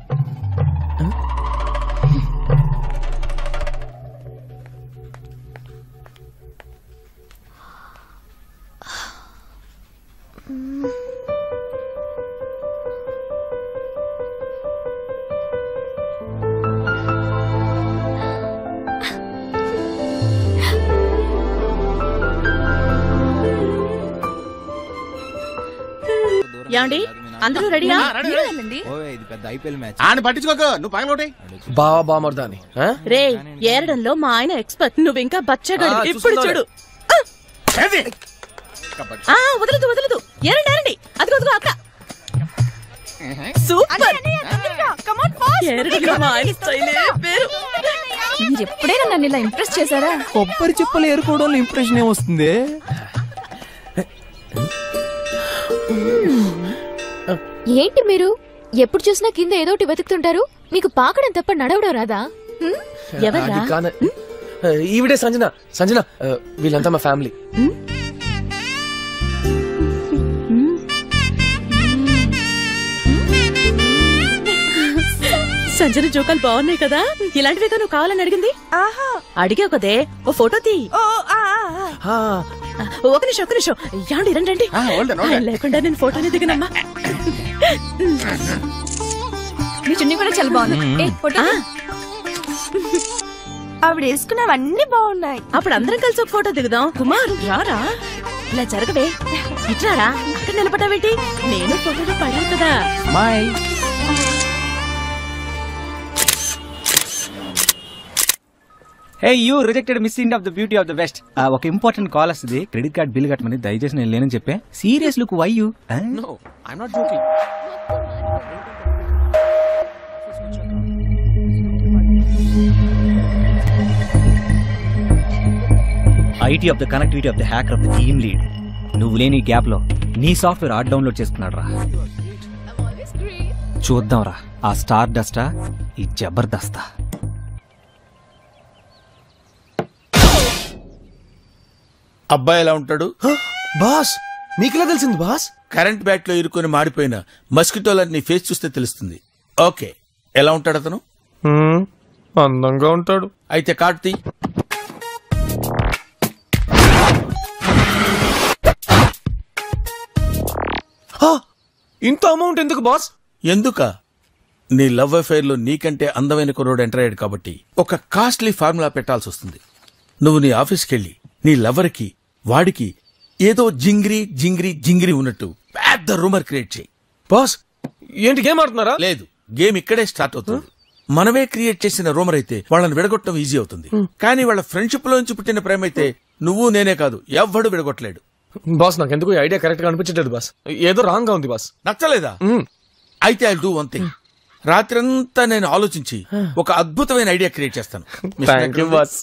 యాండి అందరూ రెడీయా ఇది పెద్ద ఐపీఎల్ మ్యాచ్ ఆయన పట్టించుకోకు నువ్వు పగలొకటి బావా బామర్దాని ఆ? రే ఏరడంలో మా ఆయన ఎక్స్పర్ట్ నువ్వు ఇంకా బచ్చగాడు ఆ, ఇప్పుడు చూస్తున్నాలే. చూడు ఆ వదలదు వదలదు ఏరండి ఏరండి అదిగో అదిగో అక్కడ సూపర్ ఏరడంలో మా ఆయన స్టైలే పేరు మీరు ఎప్పుడైనా నన్ను ఇలా ఇంప్రెస్ చేశారా కొబ్బరి చిప్పలు ఏరుకోవడంలో ఇంప్రెషన్ ఏమొస్తుంది ఏంటి మీరు ఎప్పుడు చూసినా కింద ఏదోటి వెతుకుతుంటారు మీకు పాకడం తప్ప నడవడం రాదా హ్మ్? అది కాన ఆ, ఈవిడే సంజన సంజన ఆ, వీళ్ళంతా మా ఫ్యామిలీ సంజన జోకాలు బాగున్నాయి కదా ఇలాంటివి నువ్వు కావాలని అడిగింది అడిగావు కదే ఓ ఫోటో తీ ఒక నిమిషం ఒక నిమిషం యాండి రండి రండి ఆయన లేకుండా నేను ఫోటోని దిగనమ్మా మీ చున్నీ కూడా చాలా బాగుంది ఏ, ఫోటో తీ. ఆవిడ వేసుకున్నవన్నీ బాగున్నాయి అప్పుడు అందరం కలిసి ఒక ఫోటో దిగుదాం కుమార్ రారా ఇలా జరగవే ఇట్లారా అక్కడ నిలబడ్డావేంటి నేను ఫోటోలో పడాను కదా మాయ్ hey you rejected missing of the beauty of the best ఒక ఇంపార్టెంట్ కాల్ వస్తుంది క్రెడిట్ కార్డ్ బిల్ కట్టమని దయచేసి నేను లేనని చెప్పే serious look why you know I'm not joking IT of the connectivity of the hacker of the team lead నువ్వు లేని gap లో నీ సాఫ్ట్వేర్ ఆర్ట్ డౌన్లోడ్ చేసుకున్నాడు రా చూద్దాం రా ఆ స్టార్ డస్టా ఈ జబర్దస్తా అబ్బాయి ఎలా ఉంటాడు బాస్ మీకెలా తెలిసింది బాస్ కరెంట్ బ్యాట్ లో ఇరుకొని మాడిపోయిన మస్కిటోలన్నీ ఫేస్ చూస్తే తెలుస్తుంది ఓకే ఎలా ఉంటాడు అతను అందంగా ఉంటాడు అయితే కార్తీ ఇంత అమౌంట్ ఎందుకు బాస్ ఎందుక నీ లవ్ అఫైర్ లో నీకంటే అందమైన కుర్రోడు ఎంటర్ అయ్యాడు కాబట్టి ఒక కాస్ట్లీ ఫార్ములా పెట్టాల్సి వస్తుంది నువ్వు నీ ఆఫీస్కి వెళ్ళి నీ లవర్కి వాడికి ఏదో జింగిరి జింగిరి జింగిరి ఉన్నట్టు పెద్ద రూమర్ క్రియేట్ చేయి బాస్ ఏంటి గేమ్ ఆడుతున్నారా లేదు గేమ్ ఇక్కడే స్టార్ట్ అవుతుంది మనమే క్రియేట్ చేసిన రూమర్ అయితే వాళ్ళని విడగొట్టడం ఈజీ అవుతుంది కానీ వాళ్ళ ఫ్రెండ్షిప్ లోంచి పుట్టిన ప్రేమ అయితే నువ్వు నేనే కాదు ఎవ్వడు విడగొట్టలేడు బాస్ నాకు ఎందుకు ఐడియా కరెక్ట్ గా అనిపించట్లేదు బాస్ ఏదో రాంగ్ గా ఉంది బాస్ నచ్చలేదా అయితే ఐ డూ వన్ థింగ్ రాత్రంతా నేను ఆలోచించి ఒక అద్భుతమైన ఐడియా క్రియేట్ చేస్తాను Thank you, boss.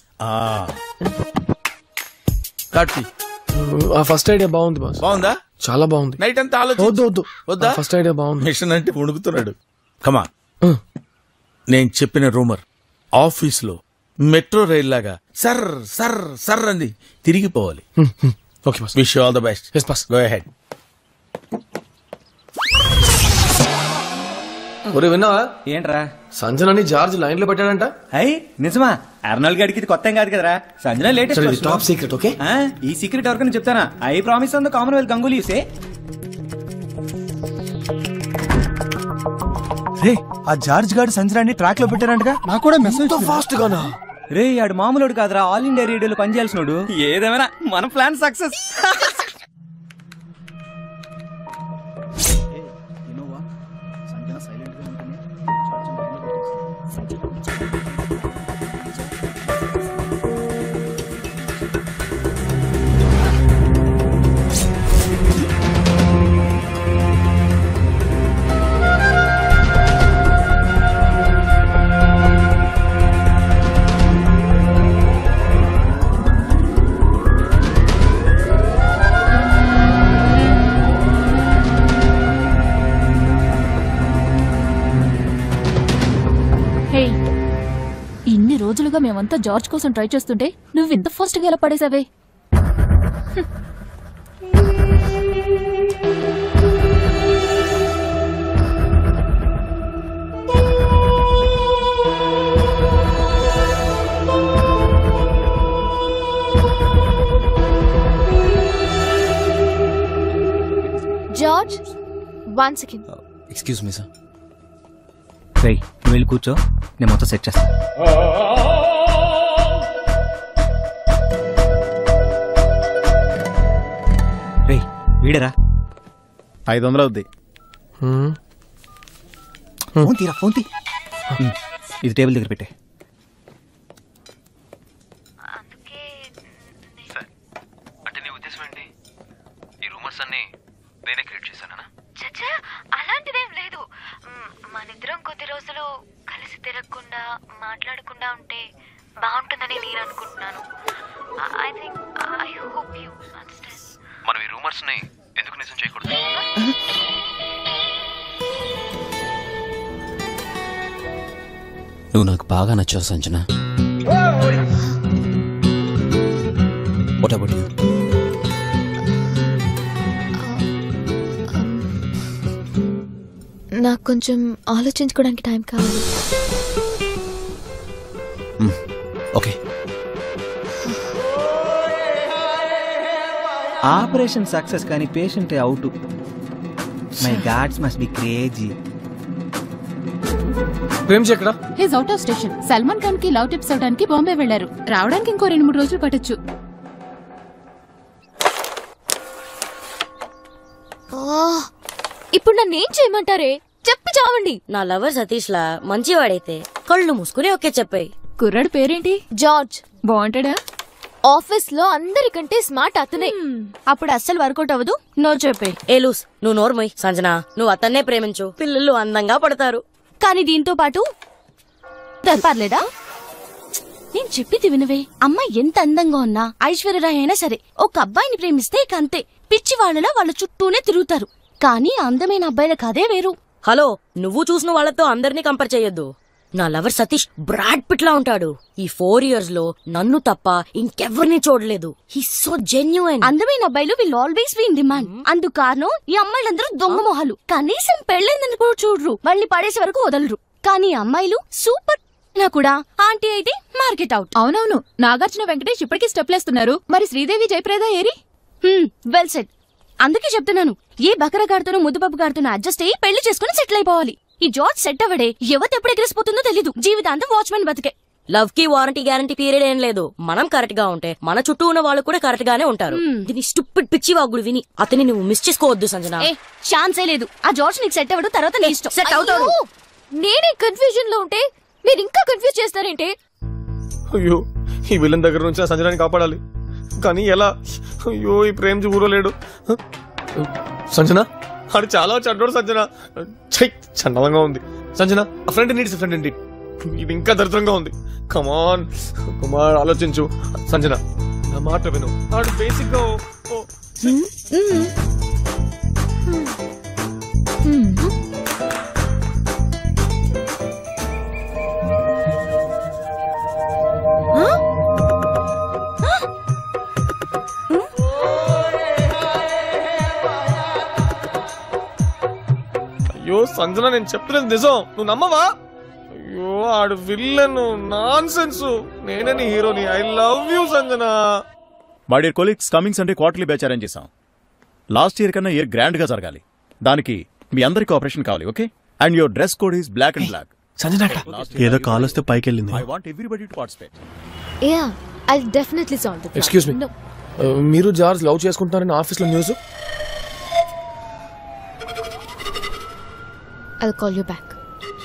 కార్తీ ఆ ఫస్ట్ ఐడియా బాగుంది బాస్ బాగుందా చాలా బాగుంది నైట్ అంతా ఆలోచించి వద్దు వద్దు వద్దా ఫస్ట్ ఐడియా బాగుంది మిషన్ అంటే వణుకుతున్నాడు కమా నేను చెప్పిన రూమర్ ఆఫీస్ లో మెట్రో రైల్ లాగా సర్ సర్ సర్ అంది తిరిగిపోవాలి okay boss wish all the best yes boss go ahead ఒరే విన్నావా ఏంట్రా సంజనని జార్జ్ లైన్ లో పెట్టాడంట అయ్యి నిజమా అర్నాల్ గడికి ఇది కొత్త ఏం కాదు కదరా సంజన సరే, ఇది లేటెస్ట్ top secret, okay? ఈ సీక్రెట్ ఎవరికైనా చెప్తానా I promise on the Commonwealth Ganguly సే రే ఆ జార్జ్ గార్డ్ సంచరాన్ని ట్రాక్ లో పెట్టారంటగా నాకు కూడా మెసేజ్ ఫాస్ట్ గానా రే ఆడు మామూలుడు కాదురా ఆల్ ఇండియా రేడియోలో పనిచేయాల్సినోడు ఏదేమైనా మన ప్లాన్ సక్సెస్ హే ఇన్ని రోజులుగా మేమంతా జార్జ్ కోసం ట్రై చేస్తుంటే నువ్వు ఇంత ఫాస్ట్ గా ఎలా పడేసావే George one second excuse me sir రేయ్ నువ్వు వెళ్ళి కూర్చో నేను మొత్తం సెట్ చేస్తా రేయ్ వీడరా ఐదు వందలు అవుద్ది ఫోన్ తీరా ఫోన్ తీ ఉమ్, ఇది టేబుల్ దగ్గర పెట్టే అంటే నీ ఉద్దేశం ఏంటి ఈ రూమర్స్ అన్ని నేనే క్రియేట్ చేశానా చచ్చా అలాంటిదేం లేదు మ్, మనిద్దరం కొద్ది రోజులు కలిసి తిరగకుండా మాట్లాడకుండా ఉంటే బాగుంటుందని నేను అనుకుంటున్నాను I think I hope you understand మనం ఈ రూమర్స్ ని ఎందుకు నిజం చేయకూడదు నువ్వు నాకు బాగా నచ్చావు సంజన వాట్ అబౌట్ యూ నాకు కొంచెం ఆలోచించుకోవడానికి టైం కావాలి ఓకే ఆపరేషన్ సక్సెస్ కానీ patient out my gods must be crazy Prem ఎక్కడ he's out of station Salman Khan కి లవ్ టిప్స్ అవడానికి బాంబే వెళ్లారు రావడానికి ఇంకో రెండు మూడు రోజులు పట్టొచ్చు ఇప్పుడు నన్ను ఏం చేయమంటారే చెప్పి చావండి నా లవర్ సతీష్ లా మంచివాడైతే కళ్ళు మూసుకుని ఓకే చెప్పాయి కుర్రాడు పేరేంటి జార్జ్ బాగుంటాడా ఆఫీస్ లో అందరికంటే స్మార్ట్ అతనే అప్పుడు అస్సలు వర్కౌట్ అవ్వదు నో చెప్పే ఏ లూస్ నువ్వు నోర్మోయ్ సంజన నువ్వు అతన్నే ప్రేమించు పిల్లలు అందంగా పడతారు కానీ దీంతో పాటు పర్లేదా నేను చెప్పింది వినవే అమ్మాయి ఎంత అందంగా ఉన్నా ఐశ్వర్యరాయ్ అయినా సరే ఒక అబ్బాయిని ప్రేమిస్తే ఇక అంతే పిచ్చి వాళ్ళలా వాళ్ళ చుట్టూనే తిరుగుతారు కానీ అందమైన అబ్బాయిలకు అదే వేరు హలో నువ్వు చూసిన వాళ్ళతో అందరినీ కంపేర్ చేయొద్దు నా లవర్ సతీష్ బ్రాడ్ పిట్ లా ఉంటాడు ఈ ఫోర్ ఇయర్స్ లో నన్ను తప్ప ఇంకెవ్వరిని చూడలేదు హీ సో జెన్యున్ అందమైన అబ్బాయిలు will always be in demand అందుకు కారణం ఈ అమ్మాయిలందరూ దొంగ మొహాలు కనీసం పెళ్ళైందని కూడా చూడరు వాళ్ళని పడేసే వరకు వదలరు కానీ ఈ అమ్మాయిలు సూపర్ నా కూడా ఆంటీ అయితే మార్కెట్ అవుట్ అవునవును నాగార్జున వెంకటేష్ ఇప్పటికీ స్టెప్లేస్తున్నారు మరి శ్రీదేవి జయప్రద ఏరి వెల్ సెట్ అందుకే చెప్తున్నాను ఏ బకరగాడితోనో ముద్దుబాబు గారితోనో అడ్జస్ట్ అయ్యి పెళ్లి చేసుకుని సెటిల్ అయిపోవాలి ఈ జార్జ్ సెట్ అవ్వడే యువత ఎప్పుడు ఎగిరిసిపోతుందో తెలీదు జీవితాంతం వాచ్మెన్ బతికే లవ్ కి వారంటీ గ్యారంటీ పీరియడ్ ఏం లేదు మనం కరెక్ట్ గా ఉంటే మన చుట్టూ ఉన్న వాళ్ళు కూడా కరెక్ట్ గానే ఉంటారు దీని స్టూపిడ్ పిచ్చి వాగుడు విని అతని నువ్వు మిస్ చేసుకోవద్దు సంజన ఏ ఛాన్సే లేదు ఆ జార్జ్ నీకు సెట్ అవ్వడు తర్వాత నీ ఇష్టం సెట్ అవుతాడు అయ్యో, నేనే కన్ఫ్యూజన్ లో ఉంటే మీరు ఇంకా కన్ఫ్యూజ్ చేస్తారేంటి అయ్యో ఈ విలన్ దగ్గర నుంచి ఆ సంజనాన్ని కాపాడాలి కానీ ఎలా అయ్యో ఈ ప్రేమ్ ఊరో లేడు సంజన ఆడు చాలా చెడ్డోడు సంజన ఛై చండలంగా ఉంది సంజన ఆ ఫ్రెండ్ నీడ్స్ ఫ్రెండ్ ఇండి ఇది ఇంకా దరిద్రంగా ఉంది కమాన్ కుమార్ ఆలోచించు సంజన నా మాట విను ఆడు బేసిక్ గా ఓ- ఓ- అయ్యో సంజన నేను చెప్తున్నది నిజం నువ్వు నమ్మవా అయ్యో ఆడు విల్లన్ నాన్ సెన్స్ నేనే నీ హీరోని I love you Sanjana my dear colleagues coming Sunday quarterly batch arrange చేశాం లాస్ట్ ఇయర్ కన్నా ఇయర్ గ్రాండ్ గా జరగాలి దానికి మీ అందరి కోఆపరేషన్ కావాలి okay and your dress code is black and black Sanjana ఏదో కాల్ వస్తే పైకి వెళ్ళింది I want everybody to participate yeah I definitely solve the excuse me మీరు జార్జ్ లవ్ చేసుకుంటున్నారని ఆఫీస్ లో news I call you back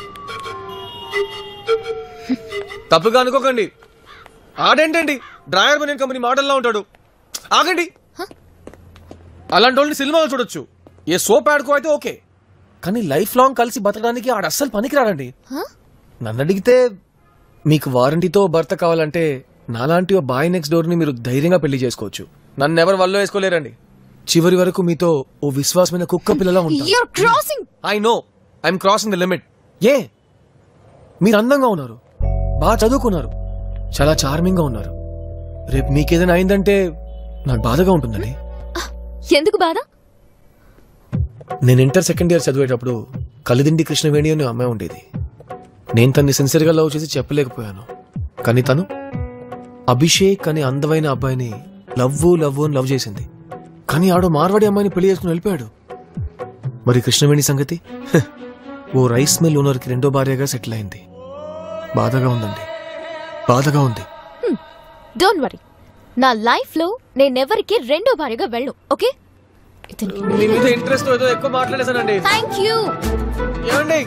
తప్పుగా అనుకోకండి ఆడేంటండి డ్రాయర్ బనియన్ company మోడల్లా ఉంటాడు ఆగండి అలాంటి వాళ్ళని సినిమాలో చూడొచ్చు ఏ సోప్ ఆడుకో అయితే ఓకే కానీ లైఫ్ లాంగ్ కలిసి బతకడానికి ఆడ అస్సలు పనికిరాడండి నన్ను అడిగితే మీకు వారంటీతో భర్త కావాలంటే నాలాంటి ఓ బాయ్ నెక్స్ట్ డోర్ ని మీరు ధైర్యంగా పెళ్లి చేసుకోవచ్చు నన్ను ఎవరు వల్ల వేసుకోలేరండి చివరి వరకు మీతో ఓ విశ్వాసమైన కుక్క పిల్లలా ఉంటాను you're crossing I know I'm crossing the limit ఏ మీరు అందంగా ఉన్నారు బాగా చదువుకున్నారు చాలా చార్మింగ్ గా ఉన్నారు రేపు మీకేదైనా అయిందంటే నాకు బాధగా ఉంటుందండి ఎందుకు బాధ నేను ఇంటర్ సెకండ్ ఇయర్ చదివేటప్పుడు కలిదిండి కృష్ణవేణి అనే అమ్మాయి ఉండేది నేను తన్ని సిన్సియర్గా లవ్ చేసి చెప్పలేకపోయాను కానీ తను అభిషేక్ అనే అందమైన అబ్బాయిని లవ్వు లవ్వు అని లవ్ చేసింది కానీ ఆడు మార్వాడి అమ్మాయిని పెళ్లి చేసుకుని వెళ్ళిపోయాడు మరి కృష్ణవేణి సంగతి హ్, ఓ రైస్ మిల్ ఓనర్కి రెండో భార్యగా సెటిల్ అయింది బాధగా ఉందండి బాధగా ఉంది డోంట్ వరీ నా లైఫ్ లో నేనెవరికి రెండో భార్యగా వెళ్ళను ఓకే మీ మీద ఇంట్రెస్ట్ ఏదో ఎక్కువ మాట్లాడేశానండి థ్యాంక్ యూ ఏమండి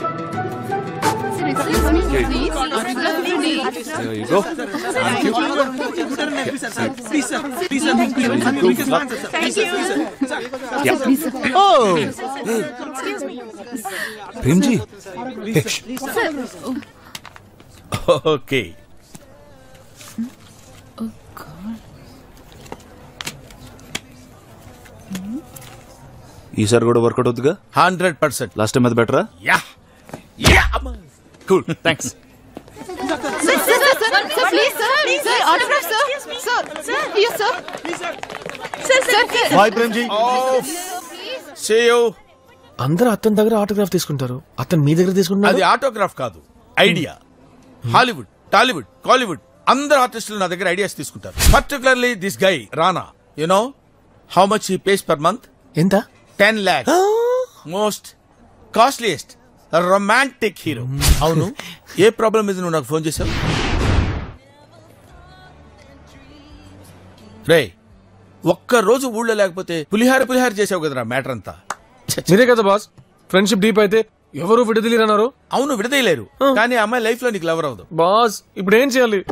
ప్రేమ్జీ ఓకే ఈసారి కూడా వర్కౌట్ అవుతుందిగా హండ్రెడ్ పర్సెంట్ లాస్ట్ టైం అది బెటరా yeah yeah cool thanks bye Premji See you. అందరూ అతని దగ్గర ఆటోగ్రాఫ్ తీసుకుంటారు అతను మీ దగ్గర అది తీసుకుంటున్నారు ఆటోగ్రాఫ్ కాదు ఐడియా హాలీవుడ్ టాలీవుడ్ కాలీవుడ్ అందరు ఆర్టిస్టులు నా దగ్గర ఐడియాస్ తీసుకుంటారు particularly this guy Rana you know how much he pays per month ఎంత ten lakh most costliest romantic hero అవును ఏ ప్రాబ్లం మీద నువ్వు నాకు ఫోన్ చేసావు రే ఒక్క రోజు ఊళ్ళో లేకపోతే పులిహార పులిహార చేసావు కదరా మ్యాటర్ అంతా మీరే కదా బాస్ ఫ్రెండ్షిప్ డీప్ అయితే ఎవరు విడదలేరన్నారు అవును విడదీయలేరు కానీ ఆ అమ్మాయి లైఫ్ లో నీకు లవర్ అవదు బాస్ ఇప్పుడు ఏం చేయాలి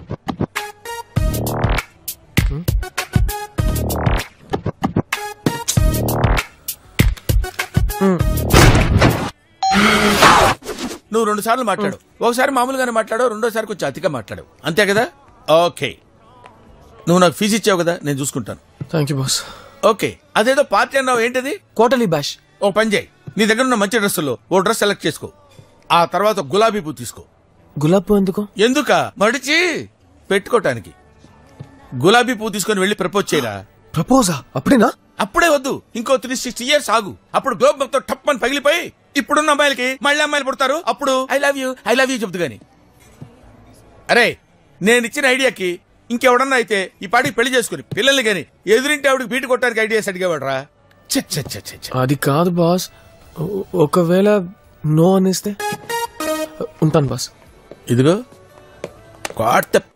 నువ్వు రెండు సార్లు మాట్లాడు ఒకసారి మామూలుగానే మాట్లాడు రెండోసారి కొంచెం అతిగా మాట్లాడు అంతే కదా ఓకే నువ్వు నాకు ఫీజు ఇచ్చావు కదా నేను చూసుకుంటాను థ్యాంక్ యూ బాస్ ఓకే అదేదో పార్టీ అన్నావు ఏంటిది కోటలీ బ్యాష్ ఓ పని చేయి నీ దగ్గర ఉన్న మంచి డ్రెస్సుల్లో ఓ డ్రెస్ సెలెక్ట్ చేసుకో ఆ తర్వాత గులాబీ పువ్వు తీసుకో గులాబ్ పువ్వు ఎందుకు ఎందుక మడిచి పెట్టుకోటానికి గులాబీ పువ్వు తీసుకొని వెళ్ళి ప్రపోజ్ చేయరా ప్రపోజా అప్పుడేనా అప్పుడే వద్దు ఇంకో త్రీ సిక్స్టీ ఇయర్స్ ఆగు అప్పుడు గ్లోబ్ మొత్తం టప్ అని పగిలిపోయి ఇప్పుడున్న అమ్మాయిలకి మళ్ళీ అమ్మాయిలు పుడతారు అప్పుడు I love you I love you చెప్తు గాని అరే నేను ఇచ్చిన ఐడియాకి ఇంకెవడన్నా అయితే ఈ పాటికి పెళ్లి చేసుకుని పిల్లల్ని గాని ఎదురింటి ఆవిడకి బీటు కొట్టడానికి ఐడియాస్ అడిగేవాడరా ఛ, ఛ, ఛ, ఛ, ఛ. అది కాదు బాస్ ఒ- ఒకవేళ నో అనేస్తే ఉంటాను బాస్ ఇదిగో god the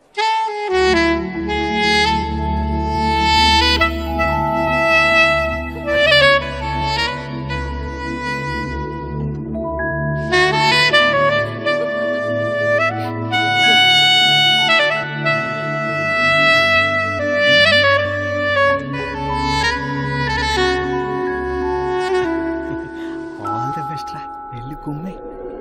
all the best రా వెళ్ళి కుమ్మే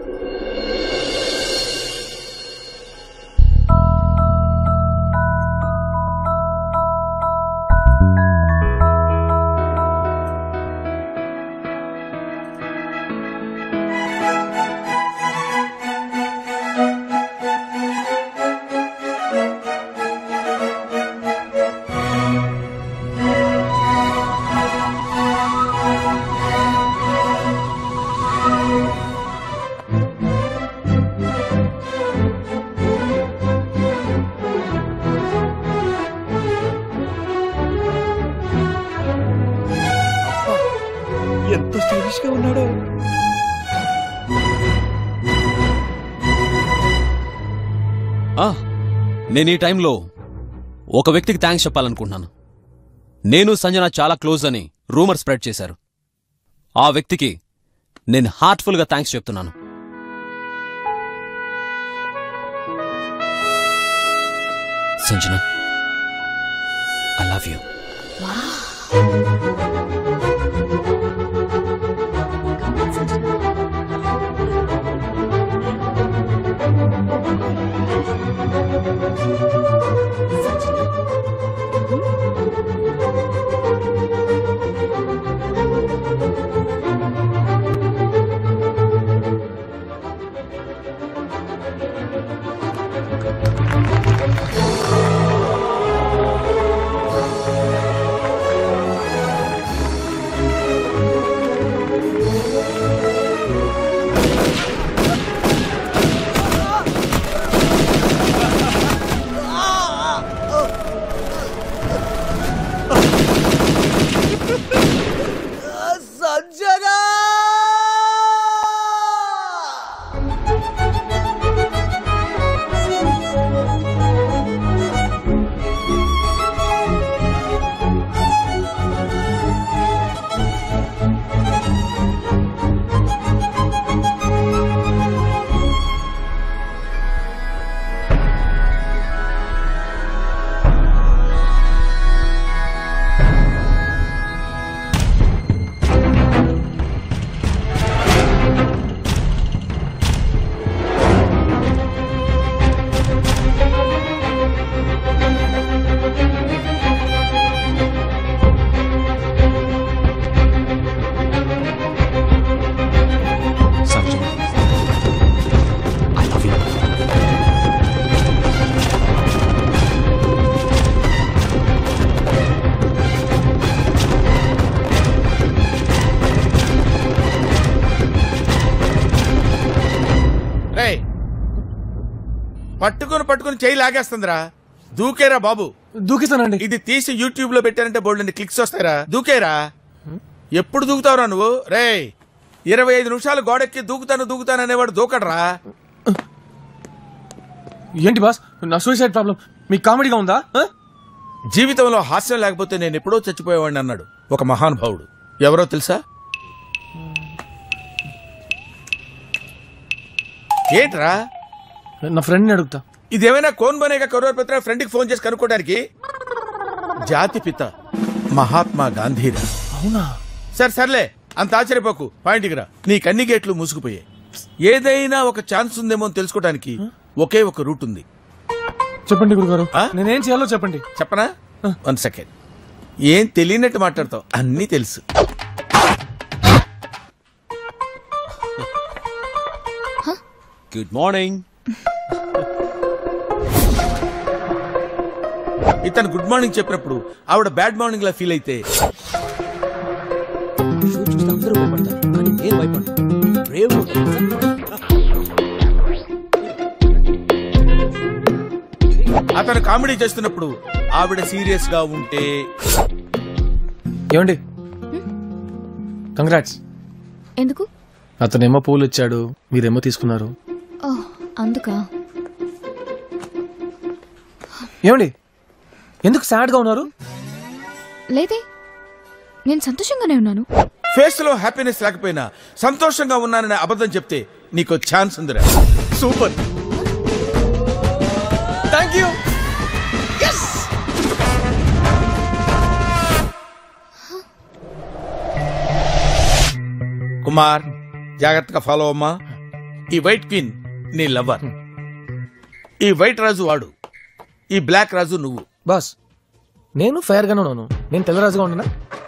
ఎంత స్టైలిష్ గా ఉన్నాడో ఆ, నేను ఈ టైంలో ఒక వ్యక్తికి థ్యాంక్స్ చెప్పాలనుకుంటున్నాను నేను సంజన చాలా క్లోజ్ అని రూమర్ స్ప్రెడ్ చేశారు ఆ వ్యక్తికి నేను హార్ట్ఫుల్గా థ్యాంక్స్ చెప్తున్నాను Sanjana I love you Sanjana Sanjana I love you రేయ్ పట్టుకుని పట్టుకుని చేయి లాగేస్తుందిరా దూకేరా బాబు దూకిస్తానండి ఇది తీసి యూట్యూబ్ లో పెట్టారంటే బోల్డ్ క్లిక్స్ వస్తాయిరా దూకేరా ఎప్పుడు దూకుతావురా నువ్వు రేయ్ ఇరవై ఐదు నిమిషాలు గోడెక్కి దూకుతాను దూకుతాను అనేవాడు దూకడరా ఏంటి బాస్ నా సూసైడ్ ప్రాబ్లం మీకు కామెడీగా ఉందా ఆ? జీవితంలో హాస్యం లేకపోతే నేను ఎప్పుడో చచ్చిపోయేవాడిని అన్నాడు ఒక మహానుభావుడు ఎవరో తెలుసా ఏంట్రా నా ఫ్రెండ్ని అడుగుతా ఇదేమైనా కోన్ బనేగా కరోర్ పత్ర ఫ్రెండ్కి ఫోన్ చేసి కనుక్కోవడానికి జాతి పిత మహాత్మా గాంధీరా అవునా సరే సర్లే అంత ఆశ్చర్యపోకు పాయింట్కి రా నీ కన్ని గేట్లు మూసుకుపోయాయి ఏదైనా ఒక ఛాన్స్ ఉందేమో అని తెలుసుకోవడానికి ఒకే ఒక రూట్ ఉంది చెప్పండి గురుగారు నేనేం చేయాలో చెప్పండి చెప్పనా వన్ సెకండ్ ఏం తెలియనట్టు మాట్లాడతావు అన్నీ తెలుసు గుడ్ మార్నింగ్ ఇతను గుడ్ మార్నింగ్ చెప్పినప్పుడు ఆవిడ బ్యాడ్ మార్నింగ్ లా ఫీల్ అయితే అందరూ భయపడతారు కానీ నేను భయపడతాను బ్రేవ్ అతను కామెడీ చేస్తున్నప్పుడు ఆవిడ సీరియస్ గా ఉంటే ఏమండి కంగ్రాట్స్ ఎందుకు అతనేమో పూలు ఇచ్చాడు మీరేమో తీసుకున్నారు ఓ అందుకా ఏమండి ఎందుకు సాడ్ గా ఉన్నారు లేదే నేను సంతోషంగానే ఉన్నాను ఫేస్ లో హ్యాపీనెస్ లేకపోయినా సంతోషంగా ఉన్నాననే అబద్ధం చెప్తే నీకు ఛాన్స్ ఉందిరా సూపర్ థ్యాంక్ యూ కుమార్ జాగ్రత్తగా ఫాలో అమ్మా ఈ వైట్ క్వీన్ నీ లవర్ ఈ వైట్ రాజు వాడు ఈ బ్లాక్ రాజు నువ్వు బాస్ నేను ఫైర్ గానే ఉన్నాను నేను తెల్లరాజుగా ఉండనా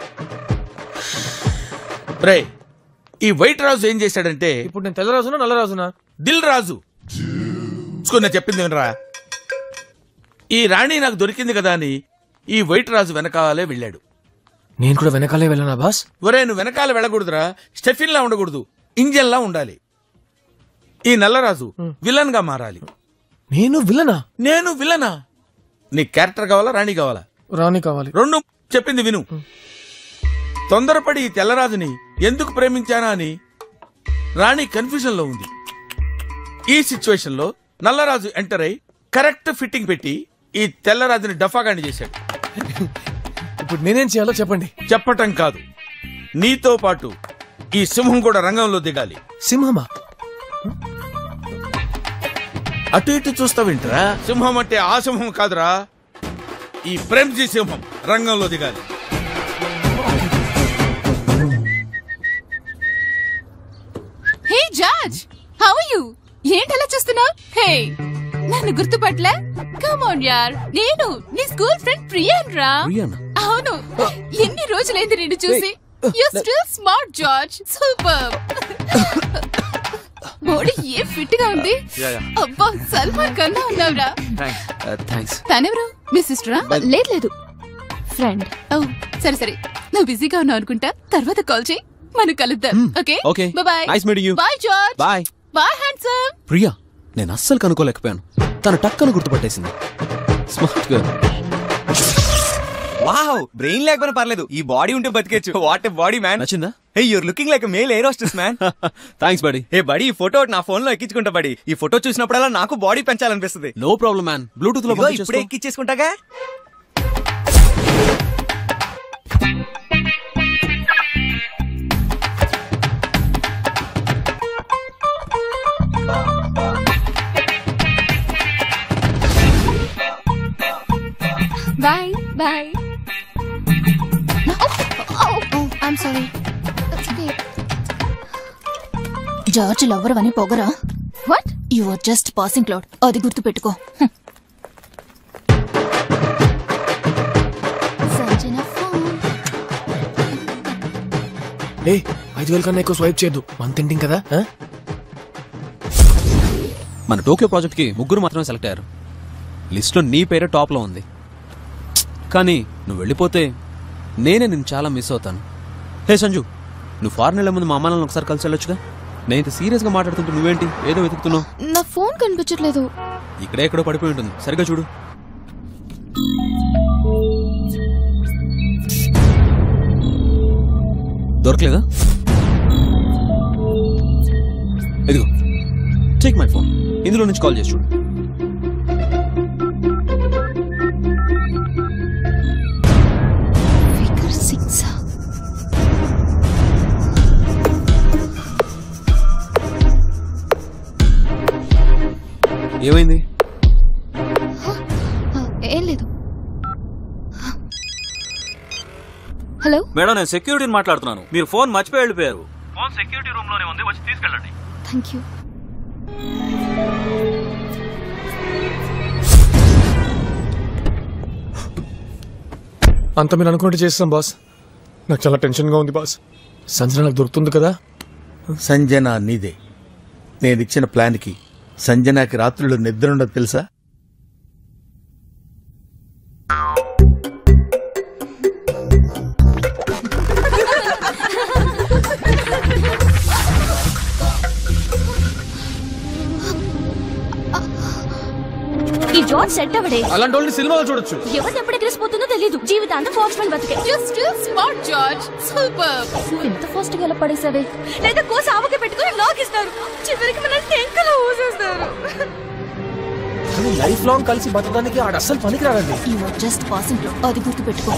రే ఈ వైట్ రాజు ఏం చేశాడంటే ఇప్పుడు నేను తెల్లరాజునా నల్లరాజునా దిల్ రాజు చూసుకో నేను చెప్పింది వినరా ఈ రాణి నాకు దొరికింది కదా అని ఈ వైట్ రాజు వెనకాలే వెళ్ళాడు నేను కూడా వెనకాలే వెళ్ళనా బాస్ ఒరే నువ్వు వెనకాల వెళ్ళకూడదురా స్టెఫిన్ లా ఉండకూడదు ఇంజన్ లా ఉండాలి ఈ నల్లరాజు విలన్ గా మారాలి నేను విలనా నేను విలనా నీ క్యారెక్టర్ కావాలా రాణి కావాలా రాణి కావాలి రెండు చెప్పింది విను తొందరపడి ఈ తెల్లరాజుని ఎందుకు ప్రేమించానా అని రాణి కన్ఫ్యూజన్ లో ఉంది ఈ సిచ్యువేషన్ లో నల్లరాజు ఎంటర్ అయి కరెక్ట్ ఫిట్టింగ్ పెట్టి ఈ తెల్లరాజుని డఫాగాని చేశాడు ఇప్పుడు నేనేం చేయాలో చెప్పండి చెప్పటం కాదు నీతో పాటు ఈ సింహం కూడా రంగంలో దిగాలి సింహమా అటు ఇటు చూస్తావింటరా సింహం అంటే ఆ సింహం కాదురా ఈ ప్రేమ్జీ సింహం రంగంలో దిగాలి హే జార్జ్ హౌ యు ఏంటలా చూస్తున్నావు హే నన్ను గుర్తుపట్లే కమ్ ఆన్ యార్ నేను నీ స్కూల్ ఫ్రెండ్ ప్రియాన్ రా ప్రియానా? అవును ఎన్ని రోజులైంది నిన్ను చూసి you still smart George super body ఏ ఫిట్ గా ఉంది అబ్బా సల్మాన్ కన్నా ఉన్నావురా థ్యాంక్స్ తనెవరు మీ సిస్టరా లేదు లేదు ఫ్రెండ్ ఓ సరే సరే నువ్వు బిజీగా ఉన్నావు అనుకుంటా తర్వాత కాల్ చేయి మనం కలుద్దాం okay Okay. Bye Nice meeting you. Bye George bye bye handsome Priya నేను అస్సలు కనుక్కోలేకపోయాను తన టక్కను గుర్తుపట్టేసింది స్మార్ట్ గర్ల్ వావ్ బ్రెయిన్ లేకపోయినా పర్లేదు ఈ బాడీ ఉంటే బతికేచ్చు వాట్ ఎ బాడీ మ్యాన్ నచ్చిందా hey you're looking like male air hostess man thanks buddy ఏ బడి ఈ ఫోటో నా ఫోన్ లో ఎక్కించుకుంటా బడి ఈ ఫోటో చూసినప్పుడల్లా నాకు బాడీ పెంచాలనిపిస్తుంది నో ప్రాబ్లం మ్యాన్ బ్లూటూత్ లో ఇదిగో ఇప్పుడే పంపించేసుకో. ఎక్కించేసుకుంటాగా bye bye I'm sorry George lover అని పొగరా what you are just passing cloud అది గుర్తు పెట్టుకో సంజన ఫోన్ ఏ ఐదు వేల కన్నా ఎక్కువ స్వైప్ చేయొద్దు మంత్ ఎండింగ్ కదా ఆ? మన టోక్యో ప్రాజెక్ట్ కి ముగ్గురు మాత్రమే సెలెక్ట్ అయ్యారు లిస్ట్ లో నీ పేరే టాప్ లో ఉంది కానీ నువ్వు వెళ్ళిపోతే నేనే నిన్ను చాలా మిస్ అవుతాను హే సంజు నువ్వు ఫారెన్ వెళ్ళే ముందు మా అమ్మ నాన్నని ఒకసారి కలిసి వెళ్ళొచ్చుగా నేను ఇంత సీరియస్ గా మాట్లాడుతుంటే నువ్వేంటి ఏదో వెతుకుతున్నావు నా ఫోన్ కనిపించట్లేదు ఇక్కడే ఎక్కడో పడిపోయి ఉంటుంది సరిగ్గా చూడు దొరకలేదా ఇదిగో టేక్ మై ఫోన్ ఇందులో నుంచి కాల్ చేసి చూడు ఫిగర్ సిక్స్ ఏమైంది ఏం లేదు హలో మేడం నేను సెక్యూరిటీని మాట్లాడుతున్నాను మీరు ఫోన్ మర్చిపోయి వెళ్ళిపోయారు ఫోన్ సెక్యూరిటీ రూమ్ లోనే ఉంది వచ్చి తీసుకెళ్ళండి థ్యాంక్ యూ అంత మీరు అనుకున్నట్టు చేస్తాం బాస్ నాకు చాలా టెన్షన్ గా ఉంది బాస్ సంజన నాకు దొరుకుతుంది కదా సంజన నీదే నేనిచ్చిన ప్లాన్కి సంజనాకి రాత్రులు నిద్ర ఉండదు తెలుసా ఈ జార్జ్ సెట్ అవడే అలాంటి వాళ్ళని సినిమాలో చూడొచ్చు ఎవరు ఎప్పుడు ఎగిరిసిపోతుందో తెలియదు జీవితాంతం వాచ్మెన్ బతికే you still smart George super ఎంత ఫాస్ట్ గా ఎలా పడేసావే లేదా కోసి ఆవకే పెట్టుకుని లాగిస్తారు చివరికి మన టెంకలో ఊసేస్తారు కానీ లైఫ్ లైఫ్ లాంగ్ కలిసి బతకడానికి ఆడ అస్సలు పనికిరాడండి యు ఆర్ జస్ట్ పాసింగ్ అది గుర్తు పెట్టుకో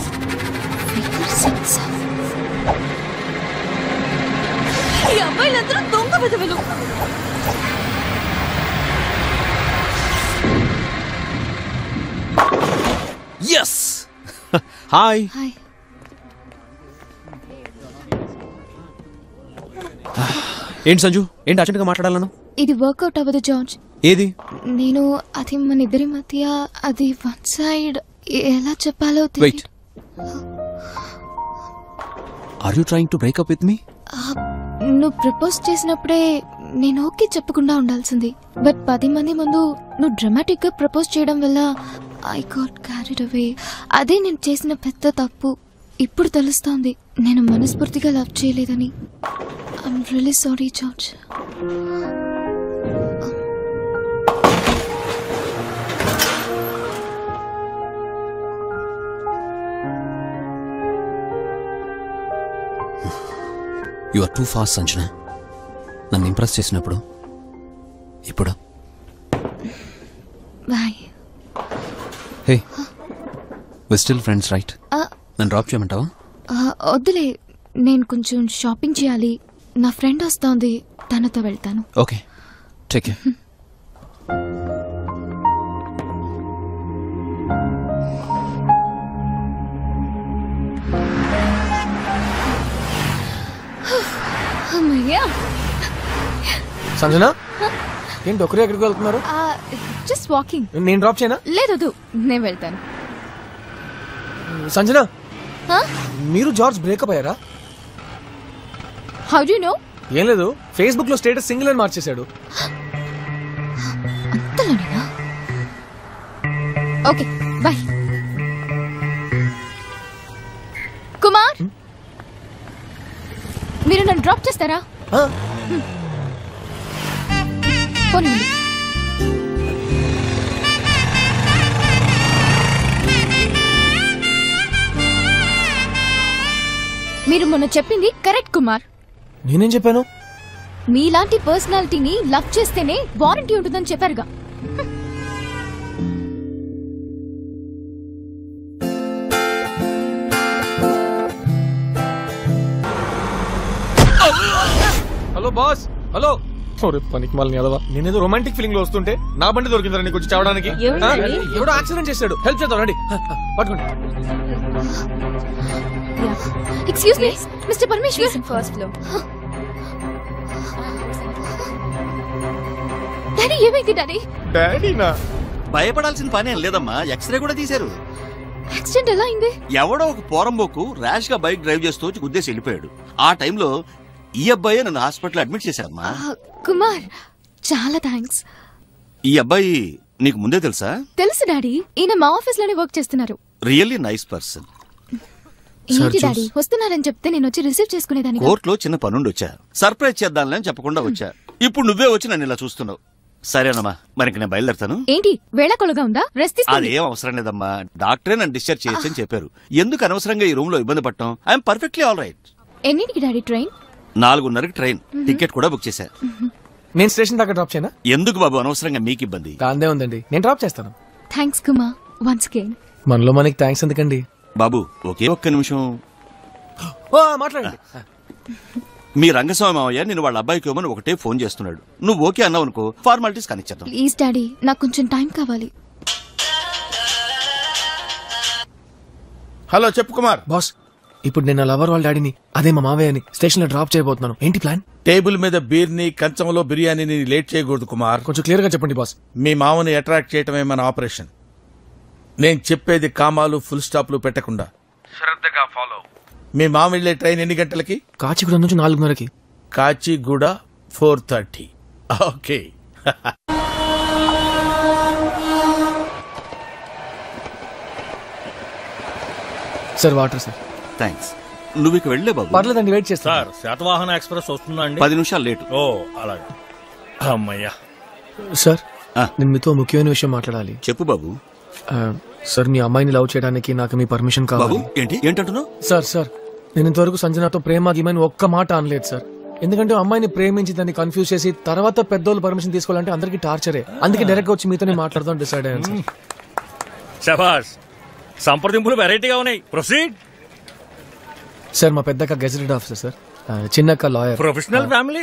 ఈ అబ్బాయిలందరూ దొంగ విధవలు ఎస్ హాయ్ హాయ్ ఏంటి సంజు ఏంటి అర్జెంట్గా మాట్లాడాలను ఇది వర్కౌట్ అవ్వదు జార్జ్ ఏది నేను అది మన ఇద్దరి మధ్య అది వన్ సైడ్ ఎలా చెప్పాలో wait are you trying to break up with me నువ్వు ప్రపోజ్ చేసినప్పుడే నేను ఓకే చెప్పకుండా ఉండాల్సింది బట్ పది మంది ముందు నువ్వు డ్రమాటిక్ గా ప్రపోజ్ చేయడం వల్ల ఐ గాట్ క్యారీడ్ అవే అదే నేను చేసిన పెద్ద తప్పు ఇప్పుడు తెలుస్తోంది నేను మనస్ఫూర్తిగా లవ్ చేయలేదని I'm really sorry George you are too fast Sanjana నన్ను ఇంప్రెస్ చేసినప్పుడు ఇప్పుడు bye hey we still friends right నన్ను డ్రాప్ చేయమంటావా వద్దులే నేను కొంచెం షాపింగ్ చేయాలి నా ఫ్రెండ్ వస్తోంది తనతో వెళ్తాను ఓకే టేక్ కేర్ అమ్మయ్యా సంజన ఏంటి ఒకరే ఎక్కడికి వెళ్తున్నారు జస్ట్ వాకింగ్ నేను డ్రాప్ చేయనా లేదు నేను వెళ్తాను సంజన మీరు జార్జ్ బ్రేకప్ అయ్యారా హౌ డూ నో ఏం లేదు ఫేస్బుక్ లో స్టేటస్ సింగిల్ అని మార్చేశాడు అంతలోనేనా ఓకే బాయ్ కుమార్ మీరు నన్ను డ్రాప్ చేస్తారా పోనివ్వండి మీరు మొన్న చెప్పింది కరెక్ట్ కుమార్ నేనేం చెప్పాను మీలాంటి పర్సనాలిటీని లవ్ చేస్తేనే వారంటీ ఉంటుందని చెప్పారుగా హలో బాస్ హలో ఒరే పనికి మళ్ళీ ఎదవా నేనేదో రొమాంటిక్ ఫీలింగ్ లో వస్తుంటే నా బండి దొరికిందిరా నీకు వచ్చి చావడానికి ఏమైందండి? ఆ? ఎవడో యాక్సిడెంట్ చేశాడు హెల్ప్ చేద్దాం రండి హ, హ, పట్టుకోండి excuse me mister Parameshwar first floor daddy ఏమైంది డాడీ డాడీనా భయపడాల్సిన పని ఏం లేదమ్మా ఎక్స్రే కూడా తీశారు యాక్సిడెంట్ ఎలా అయింది ఎవడో ఒక పోరంబోకు ర్యాష్ గా బైక్ డ్రైవ్ చేస్తూ వచ్చి గుద్దేసి వెళ్ళిపోయాడు ఆ టైంలో ఈ అబ్బాయి నన్ను హాస్పిటల్ అడ్మిట్ చేశారమ్మా ఆ, కుమార్ చాలా థ్యాంక్స్ ఈ అబ్బాయి నీకు ముందే తెలుసా తెలుసు డాడీ ఈయన మా ఆఫీస్ లోనే వర్క్ చేస్తున్నారు రియల్లీ నైస్ పర్సన్ ఏంటి డాడీ వస్తున్నారని చెప్తే నేను వచ్చి రిసీవ్ చేసుకునేదాన్ని కోర్టులో చిన్న పనుండి వచ్చా సర్ప్రైజ్ చేద్దాంలే అని చెప్పకుండా వచ్చా ఇప్పుడు నువ్వే వచ్చి నన్ను ఇలా చూస్తున్నావు సరేనమ్మా మరి ఇంక నేను బయలుదేరుతాను ఏంటి వేళకొలగా ఉందా రెస్ట్ తీసుకోండి అదేం అవసరం లేదమ్మా డాక్టరే నన్ను డిశ్చార్జ్ చేయొచ్చు అని చెప్పారు ఎందుకు అనవసరంగా ఈ రూమ్ లో ఇబ్బంది పడటం ఐఎమ్ పర్ఫెక్ట్లీ ఆల్ రైట్ ఎన్నింటికి డాడీ ట్రైన్ నాలుగున్నరకి ట్రైన్ టికెట్ కూడా బుక్ చేశా నేను స్టేషన్ దాకా డ్రాప్ చేయనా ఎందుకు బాబు అనవసరంగా మీకు ఇబ్బంది దాందే ఉందండి నేను డ్రాప్ చేస్తాను థ్యాంక్స్ కుమార్ వన్స్ అగైన్ మనలో మనకి థ్యాంక్స్ ఎందుకండి బాబు ఒకే ఒక్క నిమిషం ఓ, మాట్లాడండి మీ రంగస్వామి మావయ్య నేను వాళ్ళ అబ్బాయికి ఇవ్వమని ఒకటే ఫోన్ చేస్తున్నాడు నువ్వు ఓకే అన్నావు అనుకో ఫార్మాలిటీస్ కానిచ్చేద్దాం ప్లీజ్ డాడీ నాకు కొంచెం టైం కావాలి హలో చెప్పు కుమార్ బాస్ ఇప్పుడు నేను నా లవర్ వాళ్ళ డాడీని అదే మా మావయ్య అని స్టేషన్ లో డ్రాప్ చేయబోతున్నాను ఏంటి ప్లాన్ టేబుల్ మీద బీర్ని కంచంలో బిర్యానీని లేట్ చేయకూడదు కుమార్ కొంచెం క్లియర్ గా చెప్పండి బాస్ మీ మామని అట్రాక్ట్ చేయటమే మన ఆపరేషన్ నేను చెప్పేది కామాలు ఫుల్ స్టాప్లు పెట్టకుండా శ్రద్ధగా ఫాలో మీ మామ వెళ్ళే ట్రైన్ ఎన్ని గంటలకి కాచిగూడ నుంచి నాలుగున్నరకి Kachiguda four thirty okay sir water sir thanks నువ్వు ఇక వెళ్ళే బాబు పర్లేదండి వెయిట్ చేస్తా సార్ శాతవాహన ఎక్స్ప్రెస్ వస్తుందా అండి పది నిమిషాలు లేటు ఓ అలాగే అమ్మయ్యా సార్ నేను మీతో ముఖ్యమైన విషయం మాట్లాడాలి చెప్పు బాబు ఆ, సార్ మీ అమ్మాయిని లవ్ చేయడానికి నాకు మీ పర్మిషన్ బాబు కావాలి ఏంటి ఏంటంటున్నావు సార్ సార్ నేను ఇంతవరకు సంజనాతో ప్రేమ గీమని ఒక్క మాట అనలేదు సార్ ఎందుకంటే అమ్మాయిని ప్రేమించి దాన్ని కన్ఫ్యూజ్ చేసి తర్వాత పెద్దోళ్ళు పర్మిషన్ తీసుకోవాలంటే అందరికీ టార్చరే అందుకే డైరెక్ట్ గా వచ్చి మీతోనే మాట్లాడదాం డిసైడ్ అయ్యాను సార్ శబాష్ సంప్రదింపులు వెరైటీగా ఉన్నాయి ప్రొసీడ్ సార్ మా పెద్దక్క గెజెటెడ్ ఆఫీసర్ సార్ ఆ, చిన్నక్క లాయర్ ప్రొఫెషనల్ ఫ్యామిలీ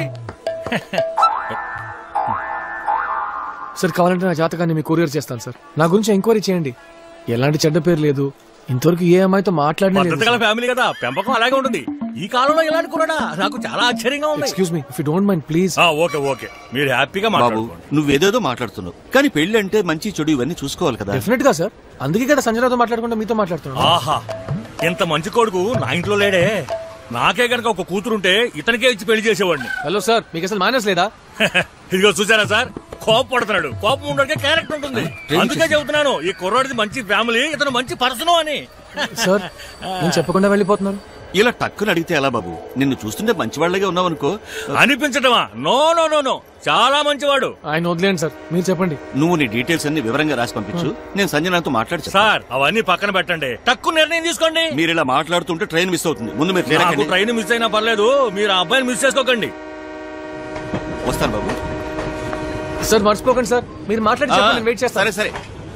సార్ కావాలంటే నా జాతకాన్ని మీకు కొరియర్ చేస్తాను సార్ నా గురించి ఎంక్వైరీ చేయండి ఎలాంటి చెడ్డ పేరు లేదు ఇంతవరకు ఏ అమ్మాయితో మాట్లాడినా లేదు పద్ధతి గల ఫ్యామిలీ కదా పెంపకం అలాగే ఉంటుంది ఈ కాలంలో ఇలాంటి కూడా నాకు చాలా ఆశ్చర్యంగా ఉంది excuse me if you don't mind please okay okay మీరు హ్యాపీగా బాబు మాట్లాడుకోండి నువ్వేదేదో మాట్లాడుతున్నావు కానీ పెళ్లి అంటే మంచి చెడు ఇవన్నీ చూసుకోవాలి కదా డెఫినెట్ గా సార్ అందుకే ఇక్కడ సంజనాతో మాట్లాడకుండా మీతో మాట్లాడుతున్నాను ఆహా ఇంత మంచి కొడుకు నా ఇంట్లో లేడే నాకే గనక ఒక కూతురుంటే ఇతనికే ఇచ్చి పెళ్లి చేసేవాడిని హలో సార్ మీకు అసలు మేనర్స్ లేదా ఇదిగో చూసారా సార్ కోపం పడుతున్నాడు కోపం ఉండడానికి క్యారెక్టర్ ఉంటుంది అందుకే చెబుతున్నాను ఈ కుర్రాడిది మంచి ఫ్యామిలీ ఇతను మంచి పర్సన్ అని సార్ నేను చెప్పకుండా వెళ్ళిపోతున్నాను ఇలా టక్కుని అడిగితే ఎలా బాబు నిన్ను చూస్తుంటే మంచివాళ్లగా ఉన్నావనుకో అనిపించటమా నో నో నో నో చాలా మంచివాడు ఆయన వదిలేండి సార్ మీరు చెప్పండి నువ్వు నీ డీటెయిల్స్ అన్ని వివరంగా రాసి పంపించు నేను సంజనాతో మాట్లాడి చెప్తాను. సార్ అవన్నీ పక్కన పెట్టండి తక్కువ నిర్ణయం తీసుకోండి మీరు ఇలా మాట్లాడుతుంటే ట్రైన్ మిస్ అవుతుంది ముందు మీరు clear నాకు అవ్వండి. ట్రైన్ మిస్ అయినా పర్లేదు మీరు ఆ అబ్బాయిని మిస్ చేసుకోకండి వస్తాను బాబు సార్ మర్చిపోకండి సార్ మీరు మాట్లాడి చెప్పండి నేను వెయిట్ చేస్తాను సరే సరే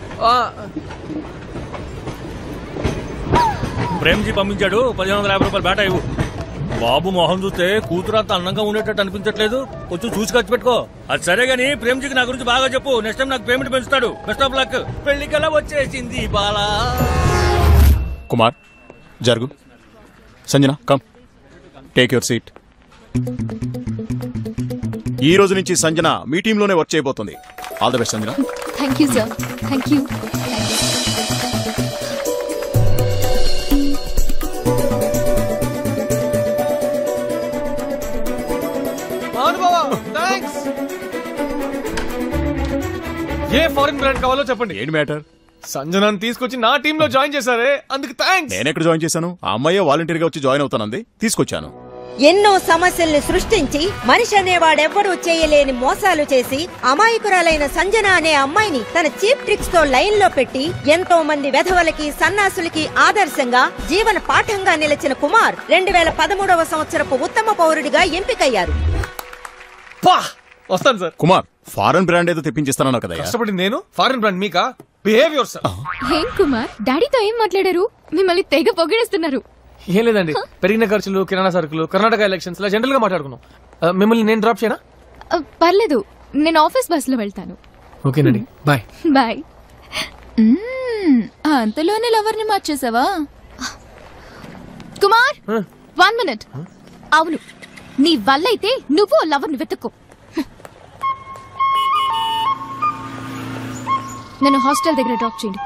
ప్రేమ్జీ పంపించాడు పదిహేను వందల యాభై రూపాయలు బేటా ఇవ్వు బాబు మొహం చూస్తే కూతురు అంత అందంగా ఉండేటట్టు అనిపించట్లేదు కొంచెం చూసి ఖర్చు పెట్టుకో అది సరే గానీ ప్రేమ్జీకి నా గురించి బాగా చెప్పు నెక్స్ట్ టైం నాకు పేమెంట్ పెంచుతాడు బెస్ట్ ఆఫ్ లక్ పెళ్లికల్లా వచ్చేసింది బాలా కుమార్ జరుగు Sanjana come take your seat ఈ రోజు నుంచి సంజన మీ టీంలోనే వర్క్ చేయబోతుంది all the best Sanjana thank you sir thank you thanks ఏ ఫారిన్ బ్రాండ్ కావాలో చెప్పండి ఏంటి మ్యాటర్ సంజనాన్ని తీసుకొచ్చి నా టీమ్ లో జాయిన్ చేశారే అందుకు థ్యాంక్స్ నేను ఎక్కడ జాయిన్ చేశాను ఆ అమ్మాయి వాలంటీర్ గా వచ్చి జాయిన్ అవుతానంది తీసుకొచ్చాను ఎన్నో సమస్యల్ని సృష్టించి మనిషి అనేవాడెవ్వరూ చేయలేని మోసాలు చేసి అమాయకురాలైన సంజన అనే అమ్మాయిని తన చీప్ ట్రిక్స్ తో లైన్ లో పెట్టి ఎంతో మంది వెధవలకి సన్నాసులకి ఆదర్శంగా జీవన పాఠంగా నిలిచిన కుమార్ రెండు వేల పదమూడవ సంవత్సరపు ఉత్తమ పౌరుడిగా ఎంపికయ్యారు వస్తాను సార్ కుమార్ ఫారెన్ బ్రాండ్ ఏదో తెప్పించిస్తానన్నావు కదా కష్టపడి నేను ఫారిన్ బ్రాండ్ మీకా బిహేవియర్ సార్ ఏం కుమార్ డాడీతో ఏం మాట్లాడారు మిమ్మల్ని తెగ పొగిడేస్తున్నారు ఏం లేదండి పెరిగిన ఖర్చులు కిరాణా సరుకులు కర్ణాటక ఎలక్షన్స్ ఇలా జనరల్ గా మాట్లాడుకున్నాం ఆ, మిమ్మల్ని నేను డ్రాప్ చేయనా ఆ, పర్లేదు నేను ఆఫీస్ బస్ లో వెళ్తాను ఓకేనండి బాయ్ బాయ్ అంతలోనే లవర్ ని మార్చేసావా కుమార్ వన్ మినిట్ అవును నీ వల్ల అయితే నువ్వు లవర్ ని వెతుక్కో నన్ను హాస్టల్ దగ్గర డ్రాప్ చేయండి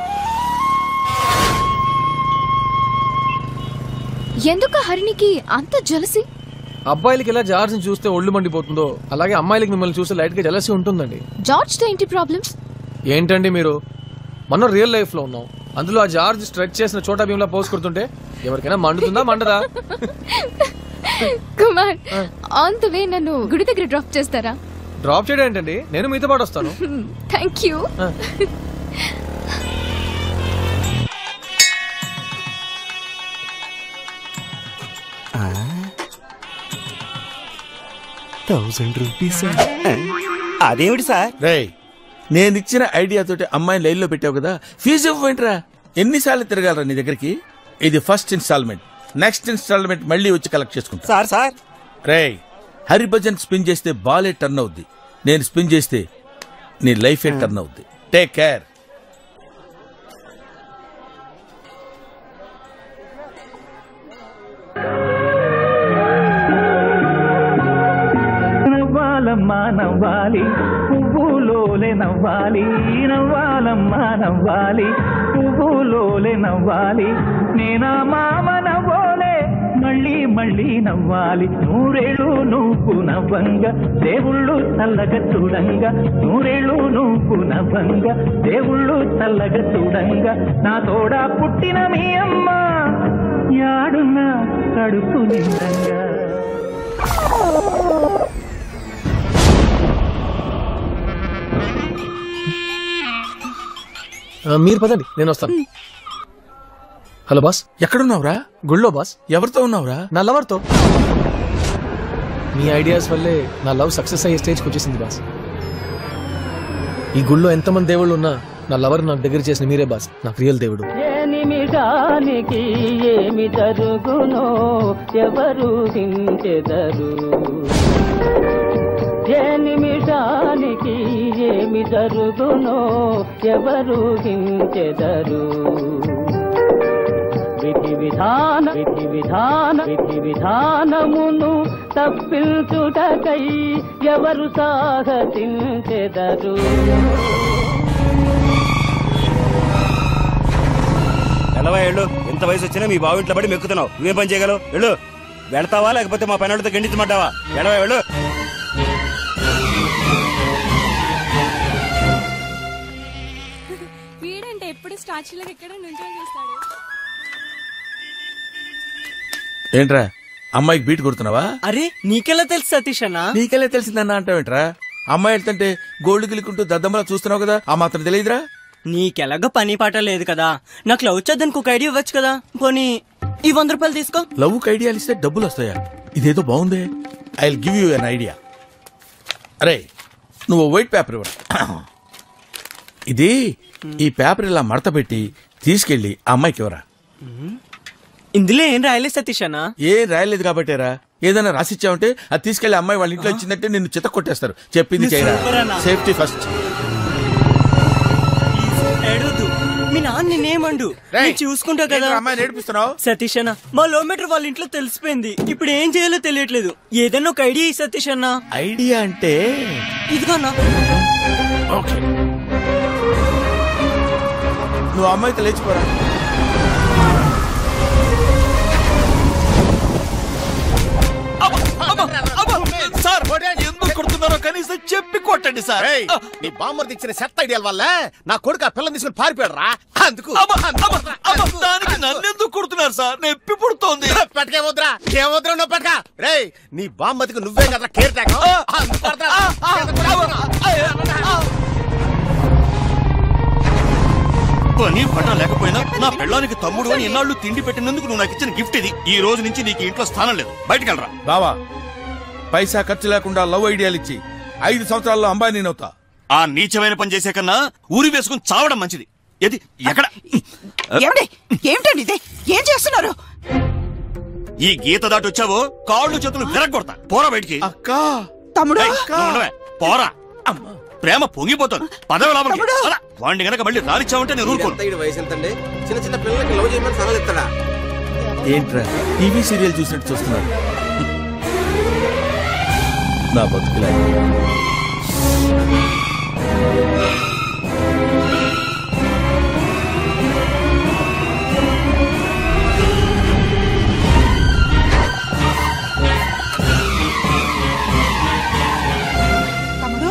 ఎందుకు హరిణికి అంత జలసి అబ్బాయిలకి ఎలా జార్జ్ చూస్తే ఒళ్ళు మండిపోతుందో అలాగే అమ్మాయిలకి మిమ్మల్ని చూస్తే లైట్ గా జలసి ఉంటుందండి జార్జ్ తో ఏంటి ప్రాబ్లం ఏంటండి మీరు మనం రియల్ లైఫ్ లో ఉన్నాం అందులో ఆ జార్జ్ స్ట్రెచ్ చేసిన చోటా భీమ్లా పోస్ కొడుతుంటే ఎవరికైనా మండుతుందా మండదా కుమార్ ఆన్ ద వే నన్ను గుడి దగ్గర డ్రాప్ చేస్తారా డ్రాప్ చేయడం ఏంటండి నేను మీతో పాటు వస్తాను థ్యాంక్ యూ థౌసండ్ రూపీస్ అదేమిటి సార్ రే నేను ఇచ్చిన ఐడియా తోటి అమ్మాయిని లైన్ లో పెట్టావు కదా ఫీజు ఇవ్వమంటరా ఎన్నిసార్లు తిరగాలరా నీ దగ్గరికి ఇది ఫస్ట్ ఇన్స్టాల్మెంట్ నెక్స్ట్ ఇన్స్టాల్మెంట్ మళ్ళీ వచ్చి కలెక్ట్ చేసుకుంటా సార్ సార్ రే హరిభజన్ స్పిన్ చేస్తే బాలే టర్న్ అవుద్ది నేను స్పిన్ చేస్తే నీ లైఫ్ ఏ టర్న్ అవుద్ది టేక్ కేర్ నవ్వాలమ్మా నవ్వాలి పువ్వులోలే నవ్వాలి నవ్వాలమ్మా నవ్వాలి పువ్వులోలే నవ్వాలి నేనా మామ నవ్వోలే మళ్ళీ మళ్ళీ నవ్వాలి నూరేళ్ళు నువ్వు నవ్వంగా దేవుళ్ళు చల్లగా చూడంగా నూరేళ్ళు నువ్వు నవ్వంగా దేవుళ్ళు చల్లగా చూడంగా నా తోడా పుట్టిన మీ అమ్మ యాడున్నా కడుపు నిండంగా ఆ, మీరు పదండి నేను వస్తాను హలో బాస్ ఎక్కడున్నావురా గుళ్ళో బాస్ ఎవరితో ఉన్నావురా నా లవర్తో మీ ఐడియాస్ వల్లే నా లవ్ సక్సెస్ అయ్యే స్టేజ్కి వచ్చేసింది బాస్ ఈ గుళ్ళో ఎంతమంది దేవుళ్ళు ఉన్నా నా లవర్ నాకు దగ్గర చేసిన మీరే బాస్ నాకు రియల్ దేవుడు ఏ నిమిషానికి ఏమి జరుగునో ఎవరు హించెదరు ఏ నిమిషానికి ఏమి జరుగునో ఎవరు హించెదరు విధి విధాన విధి విధాన విధి విధానమును తప్పించుటకై ఎవరు సాహసించెదరు ఎలవా వెళ్ళు ఎంత వయసు వచ్చినా మీ బావింట్లో పడి మెక్కుతున్నావు నువ్వేం పని చేయగలవు వెళ్ళు వెళ్తావా లేకపోతే మా పనులతో గండించమంటావా ఎడవా వెళ్ళు వీడంటే ఎప్పుడు స్టాచ్యూలో ఎక్కడ నుంచొని చూస్తాడు ఏంట్రా అమ్మాయికి బీట్ కొడుతున్నావా అరే నీకెలా తెలుసు సతీష్ అన్న నీకెలా తెలిసిందన్న అంటావేంట్రా అమ్మాయి వెళ్తుంటే గోల్డ్ గిలుకుంటూ దద్దమ్మలా చూస్తున్నావు కదా ఆ మాత్రం తెలియదురా నీకెలాగో పని పాట లేదు కదా నాకు లవ్ చేద్దానికి ఒక ఐడియా ఇవ్వచ్చు కదా పోనీ ఈ వంద రూపాయలు తీసుకో లవ్ ఐడియాలు ఇస్తే డబ్బులు వస్తాయా ఇదేదో బాగుందే I will give you an idea అరే నువ్వు వైట్ పేపర్ ఇవ్వ ఇది ఈ పేపర్ ఇలా మడత పెట్టి తీసుకెళ్లి ఆ అమ్మాయికి ఇవ్వరా ఇందులో ఏం రాయలేదు సతీష్ అన్న ఏం రాయలేదు కాబట్టేరా ఏదైనా రాసిచ్చావంటే అది తీసుకెళ్లి అమ్మాయి వాళ్ళ ఇంట్లో ఇచ్చిందంటే నిన్ను చిత్త కొట్టేస్తారు చెప్పింది నువ్వు చేయరా సూపర్ అన్న. సేఫ్టీ ఫస్ట్ ఏడవద్దు మీ నాన్న నేనేమండు నేను చూసుకుంటా కదా ఏంట్రా అమ్మాయిని ఏడిపిస్తున్నావు సతీష్ అన్న మా లో మీటర్ వాళ్ళ ఇంట్లో తెలిసిపోయింది ఇప్పుడు ఏం చేయాలో తెలియట్లేదు ఏదైనా ఒక ఐడియా ఇయ్యి సతీష్ అన్న ఐడియా అంటే ఇదిగో అన్న ఓకే నువ్వు ఆ అమ్మాయితో లేచిపోరా సార్ ఎందుకు కొడుతున్నారో కనీసం చెప్పి కొట్టండి సార్ ఏయ్, నీ బామ్మర్ది ఇచ్చిన సెట్ ఐడియాల వల్ల నా కొడుకు ఆ పిల్లని తీసుకుని పారిపోయాడు రా అందుకు దానికి నన్ను ఎందుకు కొడుతున్నారు సార్ నొప్పి పుడుతోంది పట్టుకేమొద్దురా ఏమొద్దురా నువ్వు పట్టుక రే నీ బామ్మతికి నువ్వే కదా కేర్ టేక్ పని పట్ట లేకపోయినా నా పెళ్ళానికి తమ్ముడు అని ఎన్నాళ్ళు తిండి పెట్టినందుకు నువ్వు నాకు ఇచ్చిన గిఫ్ట్ ఇది ఈ రోజు నుంచి నీకు ఇంట్లో స్థానం లేదు బయటికి వెళ్ళరా బావా పైసా ఖర్చు లేకుండా లవ్ ఐడియాలు ఇచ్చి ఐదు సంవత్సరాల్లో అంబానీ అవుతా ఆ నీచమైన పని చేసే కన్నా ఊరి వేసుకుని చావడం మంచిది ఏది ఎక్కడ ఏమండి ఏమిటండి ఇది ఏం చేస్తున్నారు ఈ గీత దాటి వచ్చావో కాళ్ళు చేతులు విరగొడతా పోరా బయటికి అక్కా తమ్ముడు ఏయ్, నువ్వు ఉండవే. పోరా ప్రేమ పొంగిపోతుంది పదవి లాభం వాడిని గనక మళ్ళీ రానిచ్చావంటే నేను ఊరుకోను వయసు ఎంతండి చిన్న చిన్న పిల్లలకి లవ్ చేయమని సలహాలు ఇస్తాడా ఏంట్రా టీవీ సీరియల్ చూసినట్టు చూస్తున్నాడు నా బతుకులే తమ్ముడు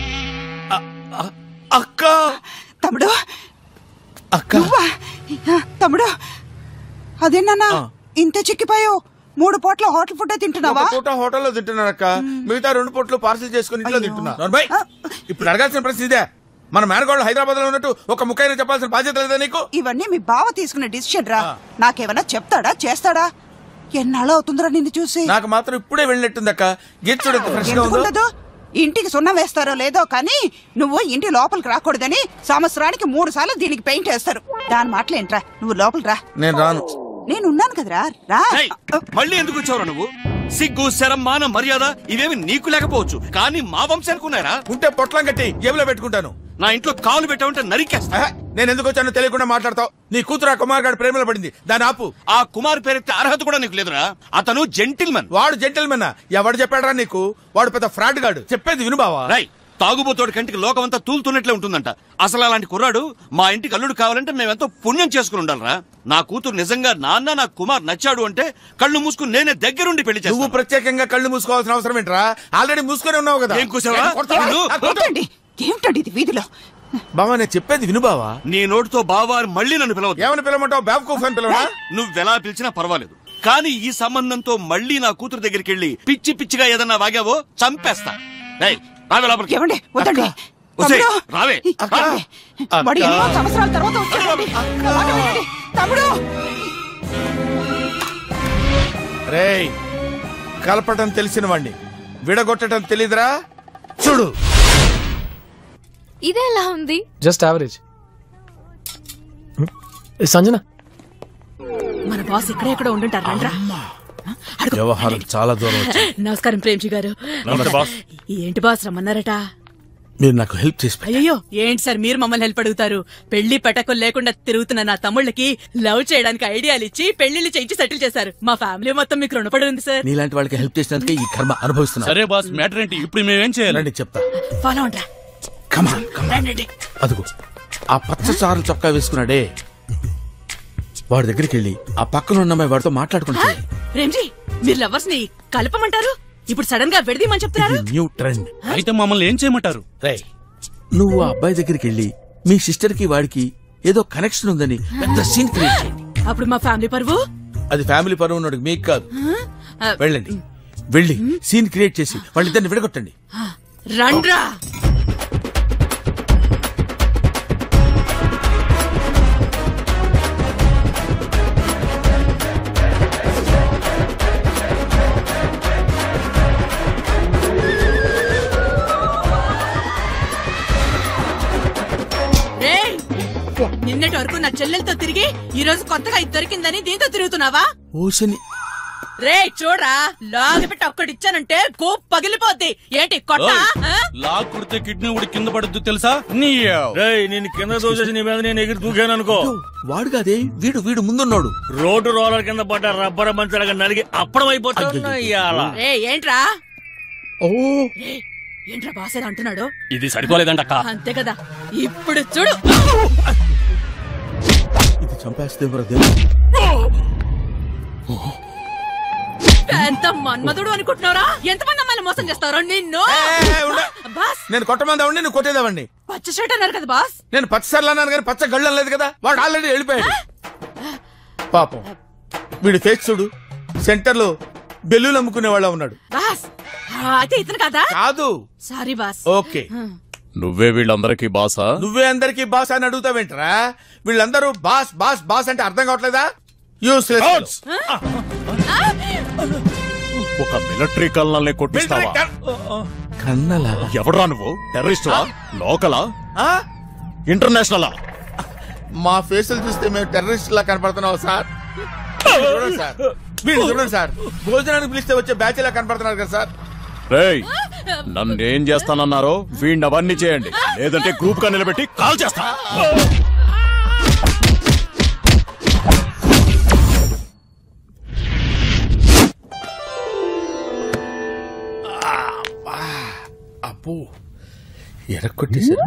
అక్క తమ్ముడు అక్క నువ్వా? తమ్ముడు అదేనా ఇంత చిక్కిపోయావు మూడు పూట్ల హోటల్ ఫుడ్ తింటున్నావా ఒక పూట హోటల్లో తింటున్నాను అక్క మిగతా రెండు పూటలు పార్సిల్ చేసుకుని ఇంట్లో తింటున్నా నోర్మై, ఇప్పుడు అడగాల్సిన ప్రశ్న ఇదే మన మేనగోళ్ళు హైదరాబాద్ లో ఉన్నట్టు ఒక ముక్కైనా చెప్పాల్సిన బాధ్యత లేదా నీకు ఇవన్నీ మీ బావ తీసుకున్న డిసిషన్ రా నాకేమన్నా చెప్తాడా చేస్తాడా ఎన్నాళ్ళు అవుతుందిరా నిన్ను చూసి నాకు మాత్రం ఇప్పుడే వెళ్ళినట్టుంది అక్క గీత చూడు ఎంత ఫ్రెష్ గా ఉందో ఎందుకుండదు ఇంటికి సున్నం వేస్తారో లేదో కానీ నువ్వు ఇంటి లోపలికి రాకూడదని సంవత్సరానికి మూడు సార్లు దీనికి పెయింట్ వేస్తారు దాని మాటలేంట్రా నువ్వు లోపలికి రా నేను రాను నేను ఉన్నాను కదరా రా ఏయ్, మళ్ళీ ఎందుకు వచ్చావురా నువ్వు సిగ్గు శరం మాన మర్యాద ఇవేమి నీకు లేకపోవచ్చు కానీ మా వంశానికి ఉన్నాయరా ఉంటే పొట్లం కట్టి జేబులో పెట్టుకుంటాను నా ఇంట్లో కాలు పెట్టావంటే నరికేస్తా నేను ఎందుకు వచ్చానో తెలియకుండా మాట్లాడతావు నీ కూతురు ఆ కుమార్ గారి ప్రేమలో పడింది దాని ఆపు ఆ కుమార్ పేరెత్తే అర్హత కూడా నీకు లేదురా అతను జెంటిల్మన్ వాడు జెంటల్మెన్ ఎవడు చెప్పాడరా నీకు వాడు పెద్ద ఫ్రాడ్ గాడు చెప్పేది విను బావా రై తాగుబోతోడి కంటికి లోకమంతా తూలుతున్నట్లే ఉంటుందంట అసలు అలాంటి కుర్రాడు మా ఇంటికి అల్లుడు కావాలంటే మేమెంతో పుణ్యం చేసుకుని ఉండాలరా నా కూతురు నిజంగా నాన్న నా కుమార్ నచ్చాడు అంటే కళ్ళు మూసుకుని నేనే దగ్గరుండి పెళ్లి నువ్వు చేస్తాను ప్రత్యేకంగా కళ్ళు మూసుకోవాల్సిన అవసరం ఏంట్రా ఆల్రెడీ మూసుకొని ఉన్నావు కదా ఏం కూసావా? కొడతావా? నిన్ను? ఆ, కొట్టు. ఏంటండి ఏమిటండి ఇది వీధిలో బావా నేను చెప్పేది విను బావా నీ నోటితో బావారు మళ్ళీ నన్ను పిలవద్దు ఏమని పిలవమంటావు బ్యాబ్కూఫ్ అని పిలవనా నువ్వెలా పిలిచినా పర్వాలేదు కానీ ఈ సంబంధంతో మళ్ళీ నా కూతురు దగ్గరికి వెళ్ళి పిచ్చి పిచ్చిగా ఏదన్నా వాగావో చంపేస్తా రేయ్, రావే లోపలికి. ఏమండి వద్దండి ఒసేయ్, తమ్ముడు! రావే ఏమండి? వాడు ఎన్నో సంవత్సరాల తర్వాత వచ్చాడండి మాట వినండి. తమ్ముడు రేయ్ కలపటం తెలిసిన వాణ్ణి విడగొట్టడం తెలీదురా చూడు ఇదే ఎలా ఉంది జస్ట్ యావరేజ్ సంజన మన బాస్ ఇక్కడే ఎక్కడ ఉండుంటారు రండ్రా వ్యవహారం చాలా దూరం వచ్చింది నమస్కారం ప్రేమ్జీ గారు నమస్తే బాస్. ఏంటి బాస్ రమ్మన్నారట మీరు నాకు హెల్ప్ చేసి పెట్టండి. అయ్యో ఏంటి సార్ మీరు మమ్మల్ని హెల్ప్ అడుగుతారు పెళ్లి పెటకులు లేకుండా తిరుగుతున్న నా తమ్ముళ్ళకి లవ్ చేయడానికి ఐడియాలు ఇచ్చి పెళ్లిళ్ళు చేయించి సెటిల్ చేశారు మా ఫ్యామిలీ మొత్తం మీకు రుణపడి ఉంది సార్ నీలాంటి వాళ్ళకి హెల్ప్ చేసినందుకే ఈ కర్మ అనుభవిస్తున్నా సరే బాస్ మ్యాటర్ ఏంటి ఇప్పుడు మేమేం చేయాలండి చెప్తా ఫాలో అంటారా కమాన్ రండి అదిగో ఆ పచ్చ చారలు చొక్కా వేసుకున్నాడే వాడి దగ్గరికి వెళ్ళి ఆ పక్కన ఉన్న అమ్మాయి వాడితో మాట్లాడుకుంటా ప్రేమ్జీ మీరు లవర్స్ ని కలపమంటారు ఇప్పుడు సడన్ గా విడదీయమని చెప్తున్నారు న్యూ ట్రెండ్ అయితే మమ్మల్ని ఏం చేయమంటారు రే నువ్వు ఆ అబ్బాయి దగ్గరికి వెళ్ళి మీ సిస్టర్ కి వాడికి ఏదో కనెక్షన్ ఉందని పెద్ద సీన్ క్రియేట్ చేయండి అప్పుడు మా ఫ్యామిలీ పరువు అది ఫ్యామిలీ పరువు ఉన్నాడు మీకు కాదు ఆ, వెళ్ళండి వెళ్ళి సీన్ క్రియేట్ చేసి వాళ్ళిద్దరిని విడగొట్టండి రండ్రా రేయ్! నిన్నటి వరకు నా చెల్లెలతో తిరిగి ఈ రోజు కొత్తగా ఇది దొరికిందని దీంతో తిరుగుతున్నావా ఓషని రే చూడరా లాగి పెట్టి ఒక్కటి ఇచ్చానంటే గోప్ పగిలిపోద్ది ఏంటి కొట్ట ఆ? లాక్ కుడితే కిడ్నీ ఉడి కింద పడుద్దు తెలుసా నీ రేయ్ నేను కింద దోసేసి నీ మీద నేను ఎగిరి దూకాను అనుకో వాడు కాదే వీడు వీడు ముందున్నాడు రోడ్డు రోలర్ కింద పడ్డ రబ్బర్ మంచాలుగా నలిగి అప్పడం అయిపోతున్నా ఇవాళ రే ఏంట్రా ఓ రే, ఏంట్రా బాస్ ఏదో అంటున్నాడు ఇది సరిపోలేదంటక్క అంతే కదా ఇప్పుడు చూడు ఇది చంపేస్తే బ్రో దేవుడు పెద్ద మన్మధుడు అనుకుంటున్నారా ఎంతమంది అమ్మాయిలు మోసం చేస్తారో నిన్ను బాస్ నేను కొట్టమందావండి నువ్వు కొట్టేదావండి పచ్చ షర్ట్ అన్నారు కదా బాస్ నేను పచ్చసర్లు అన్నాను కానీ పచ్చ గళ్ళం లేదు కదా వాడు ఆల్రెడీ వెళ్ళిపోయాడు పాపం వీడి ఫేస్ చూడు సెంటర్ లో బెల్లులు అమ్ముకునే వాళ్ళ ఉన్నాడు బాస్ ఆ, అయితే ఇతను కదా కాదు సారీ బాస్ ఓకే నువ్వే వీళ్ళందరికీ బాసా నువ్వే అందరికి బాస్ అని అడుగుతావేంట్రా వీళ్ళందరూ బాస్ బాస్ బాస్ అంటే అర్థం కావట్లేదా యూస్లెస్ ఒక మిలిటరీ కల్నల్ని కొట్టిస్తావా కన్నలా ఎవడ్రా నువ్వు టెర్రరిస్టువా లోకలా ఇంటర్నేషనలా మా ఫేసులు చూస్తే మేము టెర్రరిస్ట్ లా కనపడుతున్నావు సార్ చూడండి సార్ వీళ్ళు చూడండి సార్ భోజనానికి పిలిస్తే వచ్చే బ్యాచ్ లా కనపడుతున్నారు కదా సార్ రేయ్ నన్ను ఏం చేస్తానన్నారో వీడిని అవన్నీ చేయండి లేదంటే గ్రూప్ గా నిలబెట్టి కాల్ చేస్తా అబ్బో ఎరక్కొట్టేశారు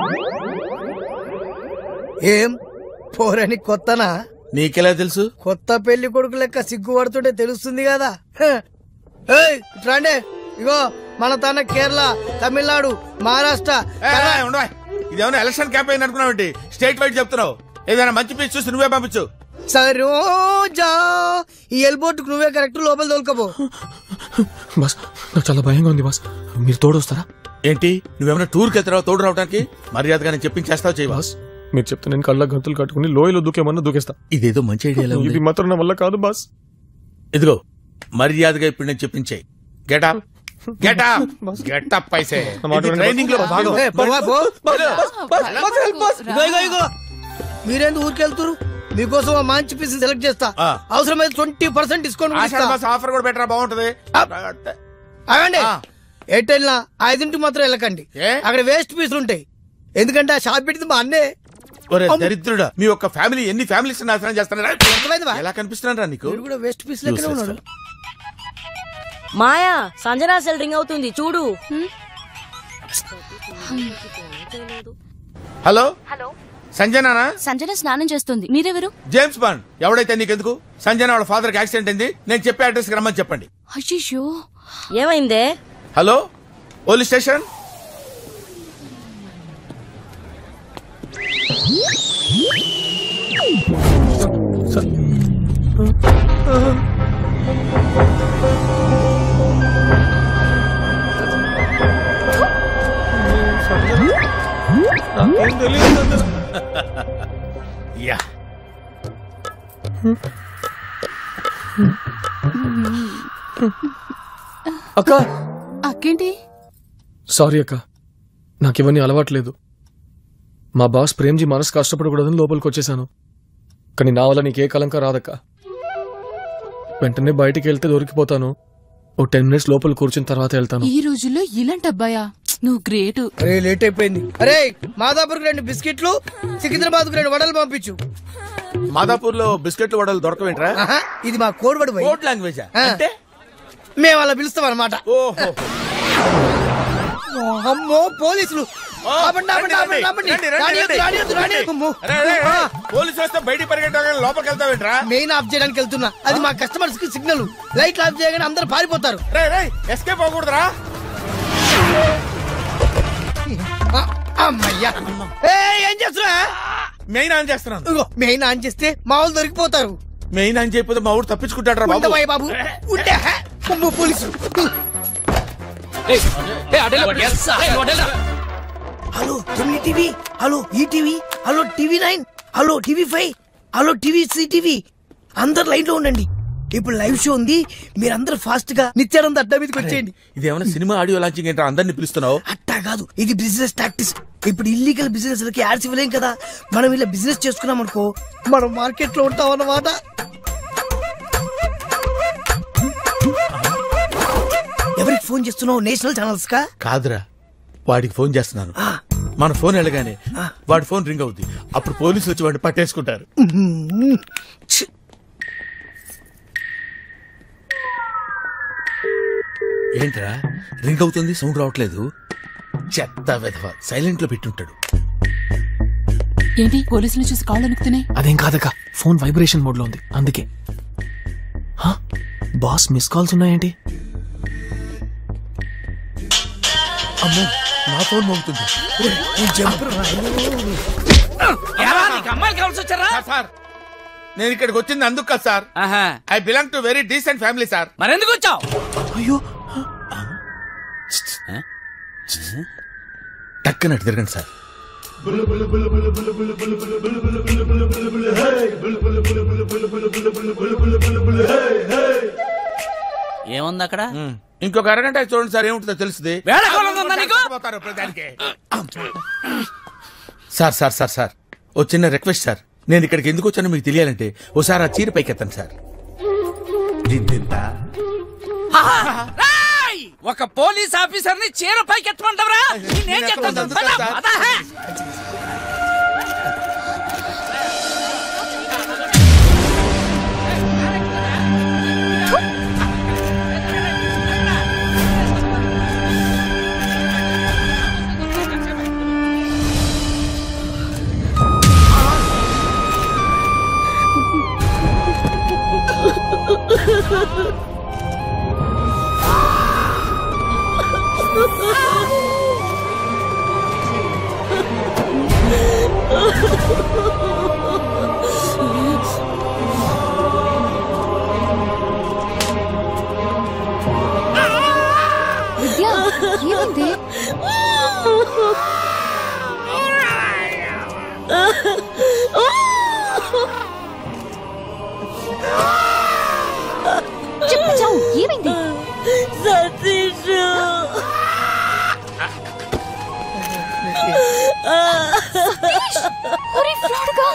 ఏం పోరని కొత్తనా నీకెలా తెలుసు కొత్త పెళ్లి కొడుకు లెక్క సిగ్గుపడుతుంటే తెలుస్తుంది కదా హ. ఏయ్ ఇట్రాండే ఇగో మన తన కేరళ తమిళనాడు మహారాష్ట్ర ఇదేమైనా ఎలక్షన్ క్యాంపెయిన్ అనుకున్నావు స్టేట్ వైడ్ చెప్తున్నావు ఏదైనా మంచి పీస్ చూసి నువ్వే పంపించు సరోజా ఈ ఎల్బోర్డుకు నువ్వే కరెక్ట్ లోపల తోలుకపో బాస్ నాకు చాలా భయంగా ఉంది బాస్ మీరు తోడొస్తారా ఏంటి నువ్వేమైనా టూర్కి వెళ్తున్నావు తోడు రావడానికి మర్యాదగా నేను చెప్పించేస్తావు చేయి బాస్ మీరు చెప్తే నేను కళ్ళ గంతులు కట్టుకుని లోయలో దూకేమన్నా దూకేస్తా ఇదేదో మంచి ఐడియా ఇది మాత్రం నా వల్ల కాదు బాస్ ఇదిగో మర్యాదగా ఇప్పుడు నేను చెప్పించాయి గెటప్ గెటప్ గెటప్ పైసే ఇది ట్రైనింగ్ లో భాగం ఏ, పో, పో, పో. ఇగో, ఇగో, ఇగో. మీరేందుకు ఊరికెళ్తురు మీకోసం ఆ మంచి పీస్ సెలెక్ట్ చేస్తా ఆ. అవసరమైతే ట్వంటీ పర్సెంట్ డిస్కౌంట్ కూడా ఆషాఢ ఇస్తా. మాసం ఆఫర్ కూడా పెట్టరా బాగుంటది ఆగండి ఎయిర్టెల్ ఐదింటికి మాత్రం వెళ్ళకండి అక్కడ వేస్ట్ పీసులు ఉంటాయి ఎందుకంటే ఆ షాప్ పెట్టింది మా అన్నే ఒరే దరిద్రుడా మీ ఒక్క ఫ్యామిలీ ఎన్ని ఫ్యామిలీస్ నాశనం చేస్తున్నారా అర్థమైందా? ఎలా కనిపిస్తున్నారా నీకు వీడు కూడా వేస్ట్ పీస్ లెక్కనే ఉన్నాడు మాయా సంజనా సెల్ రింగ్ అవుతుంది చూడు హలో సంజనానా సంజన స్నానం చేస్తుంది మీరెవరు జేమ్స్ బాండ్ ఎవడైతే నీకెందుకు సంజన వాళ్ళ ఫాదర్ కి యాక్సిడెంట్ అయింది నేను చెప్పే అడ్రస్ కి రమ్మని చెప్పండి అయ్యో ఏమైందే హలో పోలీస్ స్టేషన్ నాకేం తెలియదు యా అక్క అక్కేంటి సారీ అక్క నాకు ఇవన్నీ అలవాట్లేదు మా బాస్ ప్రేమ్జీ మనసు కష్టపడకూడదని లోపలికి వచ్చేసాను కానీ నా వల్ల నీకే కలంక రాదక్క వెంటనే బయటికి వెళ్తే దొరికిపోతాను ఓ టెన్ మినిట్స్ లోపల కూర్చున్న తర్వాత వెళ్తాను ఈ రోజుల్లో ఇలాంటి అబ్బాయా నువ్వు గ్రేట్ అరే లేట్ అయిపోయింది అరే మాదాపూర్కి రెండు బిస్కెట్లు సికింద్రాబాద్కు రెండు వడలు పంపించు మాదాపూర్ లో బిస్కెట్లు వడలు దొరకవేంట్రా ఆహా, ఇది మా కోడ్ వడ కోడ్ లాంగ్వేజ్ అంటే మేము అలా పిలుస్తాం అనమాట ఓహో అమ్మో పోలీసులు ఆపండి, ఆపండి, ఆపండి, ఆపండి. రానియొద్దు, రానియొద్దు, రానియొద్దు. అమ్మో. పోలీసు వస్తే బయటికి పరిగెట్టాలని లోపలికి వెళ్తావేంట్రా మెయిన్ ఆఫ్ చేయడానికి వెళ్తున్నా అది మా కస్టమర్స్ కి సిగ్నల్ లైట్ ఆఫ్ చేయగానే అందరూ పారిపోతారు ఎస్కేప్ అవ్వకూడదురా ఆ, అమ్మయ్యా ఏయ్, ఏం చేస్తున్నా మెయిన్ ఆన్ చేస్తున్నాను ఇగో మెయిన్ ఆన్ చేస్తే మా వాళ్ళు దొరికిపోతారు మెయిన్ ఆన్ చేయకపోతే మా ఊరు తప్పించుకుంటాడు రా బాబు ఉండవయ్య బాబు ఉంటే హే. అమ్మో పోలీసులు హలో తొమ్మిది TV hello ETV hello TV nine hello TV five hello TV CTV అందరు లైన్ లో ఉండండి ఇప్పుడు లైవ్ షో ఉంది మీరందరూ ఫాస్ట్ గా నిత్యానంద అడ్డా మీదకి వచ్చేయండి ఇది ఏమైనా సినిమా ఆడియో లాంచింగ్ ఏంట్రా అందరిని పిలుస్తున్నావు అట్టా కాదు ఇది బిజినెస్ టాక్టిక్స్ ఇప్పుడు ఇల్లీగల్ బిజినెస్ లకి యాడ్స్ ఇవ్వలేం కదా మనం ఇలా బిజినెస్ చేసుకున్నాం అనుకో మనం మార్కెట్ లో ఉంటాం అన్నమాట ఎవరికి ఫోన్ చేస్తున్నావు నేషనల్ ఛానల్స్ కా కాదురా వాడికి ఫోన్ చేస్తున్నాను మన ఫోన్ వెళ్ళగానే వాడి ఫోన్ రింగ్ అవుద్ది అప్పుడు పోలీసులు వచ్చి వాడిని పట్టేసుకుంటారు ఛ్. ఏంట్రా రింగ్ అవుతుంది సౌండ్ రావట్లేదు చెత్త వెధవ సైలెంట్ లో పెట్టుంటాడు ఏంటి పోలీసులు చూసి కాళ్ళు అనుకుతున్నాయి అదేం కాదక్క ఫోన్ వైబ్రేషన్ మోడ్ లో ఉంది అందుకే హా? బాస్ మిస్ కాల్స్ ఉన్నాయేంటి అమ్మో నా ఫోన్ మోగుతుంది అమ్మాయిలు కావాల్సి వచ్చారా సార్ నేను ఇక్కడికి వచ్చింది అందుకు కదా sir I belong to very decent family sir మరెందుకు వచ్చావు అయ్యో టక్కనట్టు తిరగండి సార్ ఏముంది అక్కడ ఇంకొక అరగంట అయితే చూడండి సార్ ఏముంటుందో తెలుస్తుంది వేళకోళంగా ఉందా నీకు? పోతారు ప్రతిదానికి. సార్ సార్ సార్ సార్ ఓ చిన్న రిక్వెస్ట్ సార్ నేను ఇక్కడికి ఎందుకు వచ్చానో మీకు తెలియాలంటే ఓసారి ఆ చీర పైకెత్తాను సార్ రేయ్! ఒక పోలీస్ ఆఫీసర్ ని చీర పైకి ఎత్తమంటావరా నేనేం చెప్తాను పద, పద, హే. విద్య ఏమైంది చెప్పు చావు ఏమైంది సతీష్ సతీష్! ఒరే ఫ్రాడ్గా!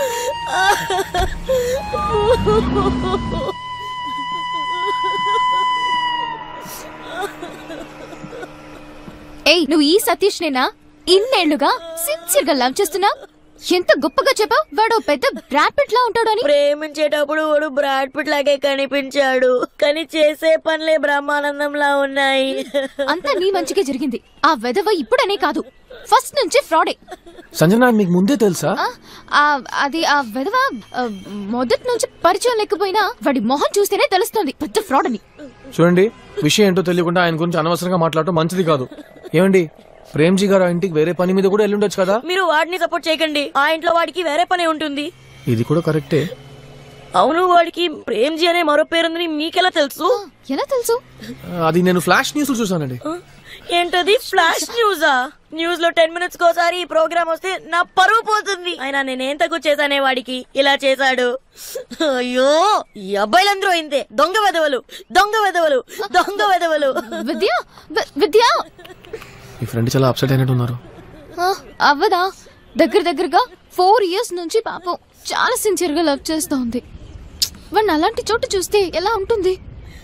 ఏయ్ నువ్వు ఈ సతీష్ నేనా ఇన్నేళ్లుగా సిన్సియర్ గా లవ్ చేస్తున్నా ఎంత గొప్పగా చెప్పావు వాడు పెద్ద బ్రాడ్పిట్ లా ఉంటాడు అని ప్రేమించేటప్పుడు వాడు బ్రాడ్ పిట్ లాగే కనిపించాడు కానీ చేసే పనులే బ్రహ్మానందంలా ఉన్నాయి అంతా నీ మంచిగా జరిగింది ఆ వెధవ ఇప్పుడనే కాదు ఫస్ట్ నుంచి ఫ్రాడే సంజన మీకు ముందే తెలుసా ఆ, ఆ, అది ఆ వెధవ ఆ, మొదటి నుంచి పరిచయం లేకపోయినా వాడి మొహం చూస్తేనే తెలుస్తుంది పెద్ద ఫ్రాడ్ అని చూడండి విషయం ఏంటో తెలియకుండా ఆయన గురించి అనవసరంగా మాట్లాడటం మంచిది కాదు ఏమండి ప్రేమ్జీ గారు ఆ ఇంటికి వేరే పని మీద కూడా వెళ్ళుండొచ్చు కదా మీరు వాడిని సపోర్ట్ చేయకండి ఆ ఇంట్లో వాడికి వేరే పనే ఉంటుంది ఇది కూడా కరెక్టే అవును వాడికి ప్రేమ్జీ అనే మరో పేరుందని మీకెలా తెలుసు ఎలా తెలుసు అది నేను ఫ్లాష్ న్యూస్ చూసానండి ఏంటది ఫ్లాష్ న్యూసా న్యూస్ లో టెన్ మినిట్స్ కోసారి ఈ ప్రోగ్రామ్ వస్తే నా పరువు పోతుంది అయినా నేనేం తక్కువ చేశానే వాడికి ఇలా చేశాడు అయ్యో ఈ అబ్బాయిలందరూ ఇంతే దొంగ వెదవలు దొంగ వెదవలు దొంగ వెదవలు విద్య వి- విద్య మీ ఫ్రెండ్ చాలా అప్సెట్ అయినట్టు ఉన్నారు ఆ, అవ్వదా దగ్గర దగ్గరగా ఫోర్ ఇయర్స్ నుంచి పాపం చాలా సిన్సియర్ గా లవ్ చేస్తూ ఉంది వాడిని అలాంటి చోట చూస్తే ఎలా ఉంటుంది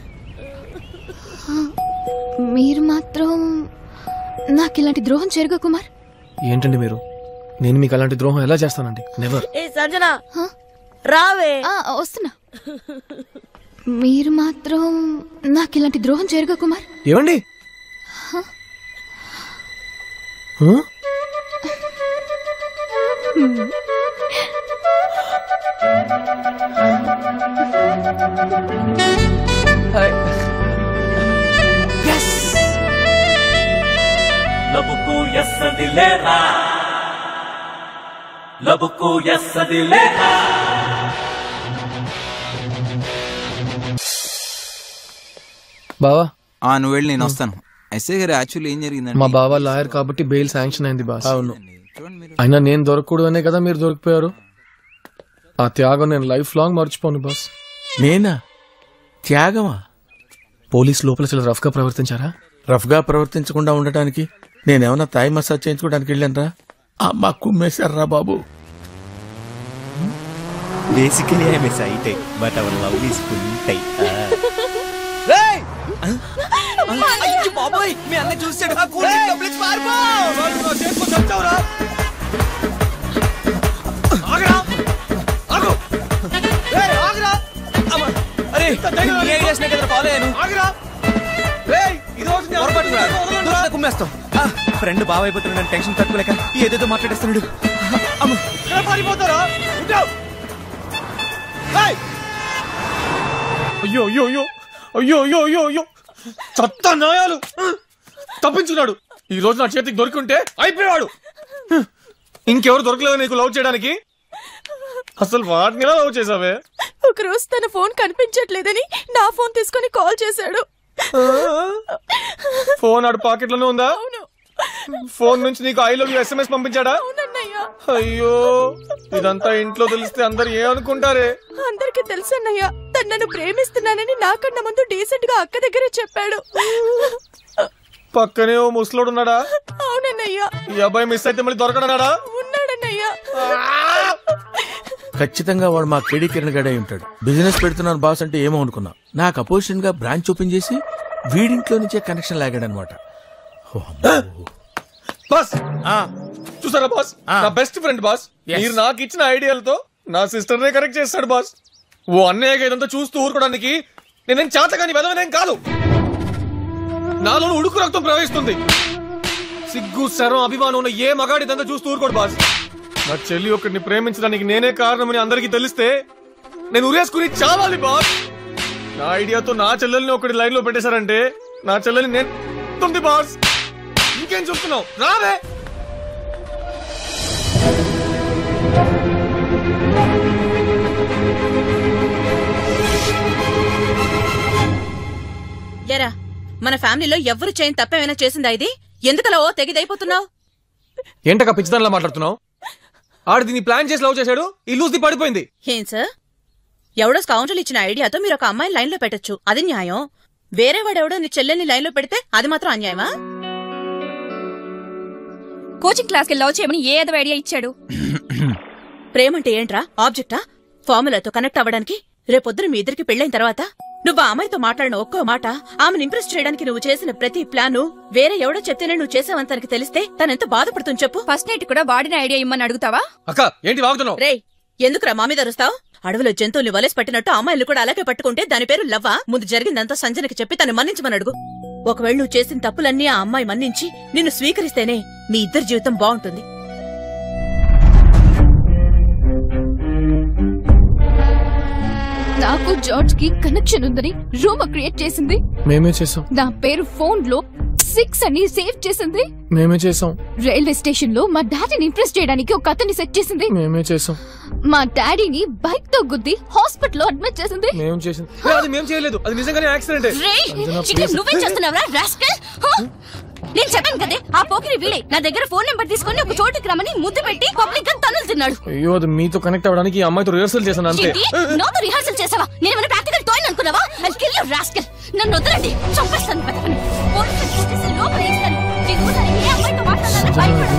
ఆ, మీరు మాత్రం నాకు ఇలాంటి ద్రోహం జరగ కుమార్ ఏంటండి మీరు నేను మీకు అలాంటి ద్రోహం ఎలా చేస్తానండి నెవర్ ఏ సంజన రావే ఆ, వస్తున్నా మీరు మాత్రం నాకు ఇలాంటి ద్రోహం జరగ కుమార్ ఏమండి హ? హ? లబుకు ఎస్సదిలేరా లబుకు ఎస్సదిలేరా బావా ఆ నువ్వు వెళ్ళి నేను వస్తాను ఎస్ఐ గారు యాక్చువల్లీ ఏం జరిగిందండి మా బావ లాయర్ కాబట్టి బెయిల్ శాంక్షన్ అయింది బాస్ అవును అయినా నేను దొరకకూడదనే కదా మీరు దొరికిపోయారు ఆ త్యాగం నేను లైఫ్ లాంగ్ మర్చిపోను బాస్ నేనా త్యాగమా పోలీస్ లోపల చాలా రఫ్ గా ప్రవర్తించారా రఫ్ గా ప్రవర్తించకుండా ఉండటానికి నేనేమన్నా తాయి మసాజ్ చేయించుకోవడానికి వెళ్ళానరా అమ్మ కుమ్మేశారా బాబు basically I'm a sight but our love is full tie అయ్యో బాబోయ్ మీ అన్న చూసాడు ఆ కూల్ డ్రింక్ డబ్బులు ఇచ్చి పారిపో వాడు నా చేతిలో చచ్చావురా ఆగరా ఆగు ఏయ్ ఆగరా అమ్మ అరే నీ ఐడియాస్ నే కదా ఫాలో అయ్యాను ఆగరా ఏయ్ ఇది అవుతుంది పొరపాటు దూరంగా కుమ్మేస్తాం ఫ్రెండ్ బావ అయిపోతున్నాడు టెన్షన్ తట్టుకోలేక ఏదేదో మాట్లాడేస్తున్నాడు అమ్మ ఇక్కడ పారిపోతారా ఉంటావు అయ్యో అయ్యో అయ్యో అయ్యో అయ్యో అయ్యో అయ్యో చత్త న్యాయాలు తప్పించున్నాడు ఈ రోజు నా చేతికి దొరికింటే అయిపోయాడు ఇంకెవరు దొరకలేదు నీకు లవ్ చేయడానికి అసలు వాటిని ఎలా లవ్ చేసావే ఒక రోజు తన ఫోన్ కనిపించట్లేదని నా ఫోన్ తీసుకొని కాల్ చేశాడు ఫోన్ ఆడు పాకెట్ లోనే ఉందా ఫోన్ నుంచి నీకు ఐ లవ్ యూ ఎస్ఎంఎస్ పంపించాడా అయ్యో ఇదంతా ఇంట్లో తెలిస్తే అందరు ఏమనుకుంటారే అందరికి తెలుసన్నయ్య తను నన్ను ప్రేమిస్తున్నానని నాకన్నా ముందు డీసెంట్ గా అక్క దగ్గరే చెప్పాడు పక్కనే ఓ ముసలోడు ఉన్నాడా అవునన్నయ్య ఈ అబ్బాయి మిస్ అయితే మళ్ళీ దొరకడన్నాడా ఉన్నాడన్నయ్య ఖచ్చితంగా వాడు మా కేడీ కిరణ్ గడే ఉంటాడు బిజినెస్ పెడుతున్నాను బాస్ అంటే ఏమో అనుకున్నా నాకు అపోజిషన్ గా బ్రాంచ్ ఓపెన్ చేసి వీడింట్లో నుంచే కనెక్షన్ లాగాడనమాట బాస్ చూసారా బాస్ నా బెస్ట్ ఫ్రెండ్ బాస్ మీరు నాకు ఇచ్చిన ఐడియాలతో నా సిస్టర్ నే కరెక్ట్ చేస్తాడు బాస్ ఓ అన్నయ్యగా ఇదంతా చూస్తూ ఊరుకోవడానికి నేనేం చేతగాని వెదవనేం కాదు నాలో ఉడుకు రక్తం ప్రవహిస్తుంది సిగ్గు శరం అభిమానం ఉన్న ఏ మగాడి ఇదంతా చూస్తూ ఊరుకోడు బాస్ నా చెల్లి ఒకరిని ప్రేమించడానికి నేనే కారణమని అందరికీ తెలిస్తే నేను ఉరేసుకుని చావాలి బాస్ నా ఐడియాతో నా చెల్లెల్ని ఒకటి లైన్ లో పెట్టేశారంటే నా చెల్లెల్ని నేను ఉంది బాస్ ఇంకేం చూస్తున్నావు రావే లేరా మన ఫ్యామిలీలో ఎవరు చేయని తప్పేమైనా చేసిందా ఇది ఎందుకలా ఓ తెగిదైపోతున్నావు ఏంటక్క పిచ్చిదానిలా మాట్లాడుతున్నావు ఆడు దీన్ని ప్లాన్ చేసి లవ్ చేశాడు ఈ లూసి పడిపోయింది ఏం సార్ ఎవడో స్కౌంటర్లు ఇచ్చిన ఐడియాతో మీరు ఒక అమ్మాయిని లైన్లో పెట్టొచ్చు అది న్యాయం వేరే వాడెవడో నీ చెల్లెల్ని లైన్లో పెడితే అది మాత్రం అన్యాయమా కోచింగ్ క్లాస్కి లవ్ చేయమని ఏ ఏదో ఐడియా ఇచ్చాడు ప్రేమంటే ఏంట్రా ఆబ్జెక్టా ఫార్ములాతో కనెక్ట్ అవ్వడానికి రేపొద్దున మీ ఇద్దరికి పెళ్ళైన తర్వాత నువ్వు ఆ అమ్మాయితో మాట్లాడిన ఒక్కో మాట ఆమెను ఇంప్రెస్ చేయడానికి నువ్వు చేసిన ప్రతి ప్లాను వేరే ఎవడో చెప్తేనే నువ్వు చేసావని తనకి తెలిస్తే తనెంత బాధపడుతుంది చెప్పు ఫస్ట్ నైట్ కూడా వాడిన ఐడియా ఇమ్మని అడుగుతావా అక్క ఏంటి వాగుతున్నావు రేయ్ ఎందుకురా మా మీద అరుస్తావు అడవిలో జంతువుల్ని వలేసి పట్టినట్టు అమ్మాయిలు కూడా అలాగే పట్టుకుంటే దాని పేరు లవ్వా ముందు జరిగిందంతా సంజనకి చెప్పి తను మన్నించమని అడుగు ఒకవేళ నువ్వు చేసిన తప్పులన్నీ ఆ అమ్మాయి మన్నించి నిన్ను స్వీకరిస్తేనే మీ ఇద్దరి జీవితం బాగుంటుంది నాకు జార్జ్ కి కనెక్షన్ ఉందని రూమ్ క్రియేట్ చేసింది మేమే చేసాం నా పేరు ఫోన్ లో సిక్స్ అని సేవ్ చేసింది మేమే చేసాం రైల్వే స్టేషన్ లో మా డాడీని ఇంప్రెస్ చేయడానికి ఒక అతన్ని సెట్ చేసింది మేమే చేసాం మా డాడీని బైక్ తో గుద్ది హాస్పిటల్ లో అడ్మిట్ చేసింది మేము చేసింది ఏ, అది మేము చేయలేదు అది నిజంగానే యాక్సిడెంట్ రేయ్, చిట్టి, నువ్వేం చేస్తున్నావురా రాస్కల్ నేను చెప్పాను కదే ఆ పోకిరి వీడే నా దగ్గర ఫోన్ నెంబర్ తీసుకొని ఒక చోటుకి రమ్మని ముద్దు పెట్టి పబ్లిక్ గా తన్నులు తిన్నాడు అయ్యో అది మీతో కనెక్ట్ అవ్వడానికి ఈ అమ్మాయితో రిహర్సల్ చేశాను అంతే ఏంటి? నాతో రిహార్సల్ చేసావా నేను ఏమైనా ప్రాక్టికల్ టోయ్ అనుకున్నావా ఐ కిల్ యు రాస్కల్ నన్ను వదలండి చంపేస్తాను పెద్దకని పోలీసులు చూసేసి లోపల వేస్తాను మీకు ఊసారి ఏ అమ్మాయితో మాట్లాడాలని భయపడు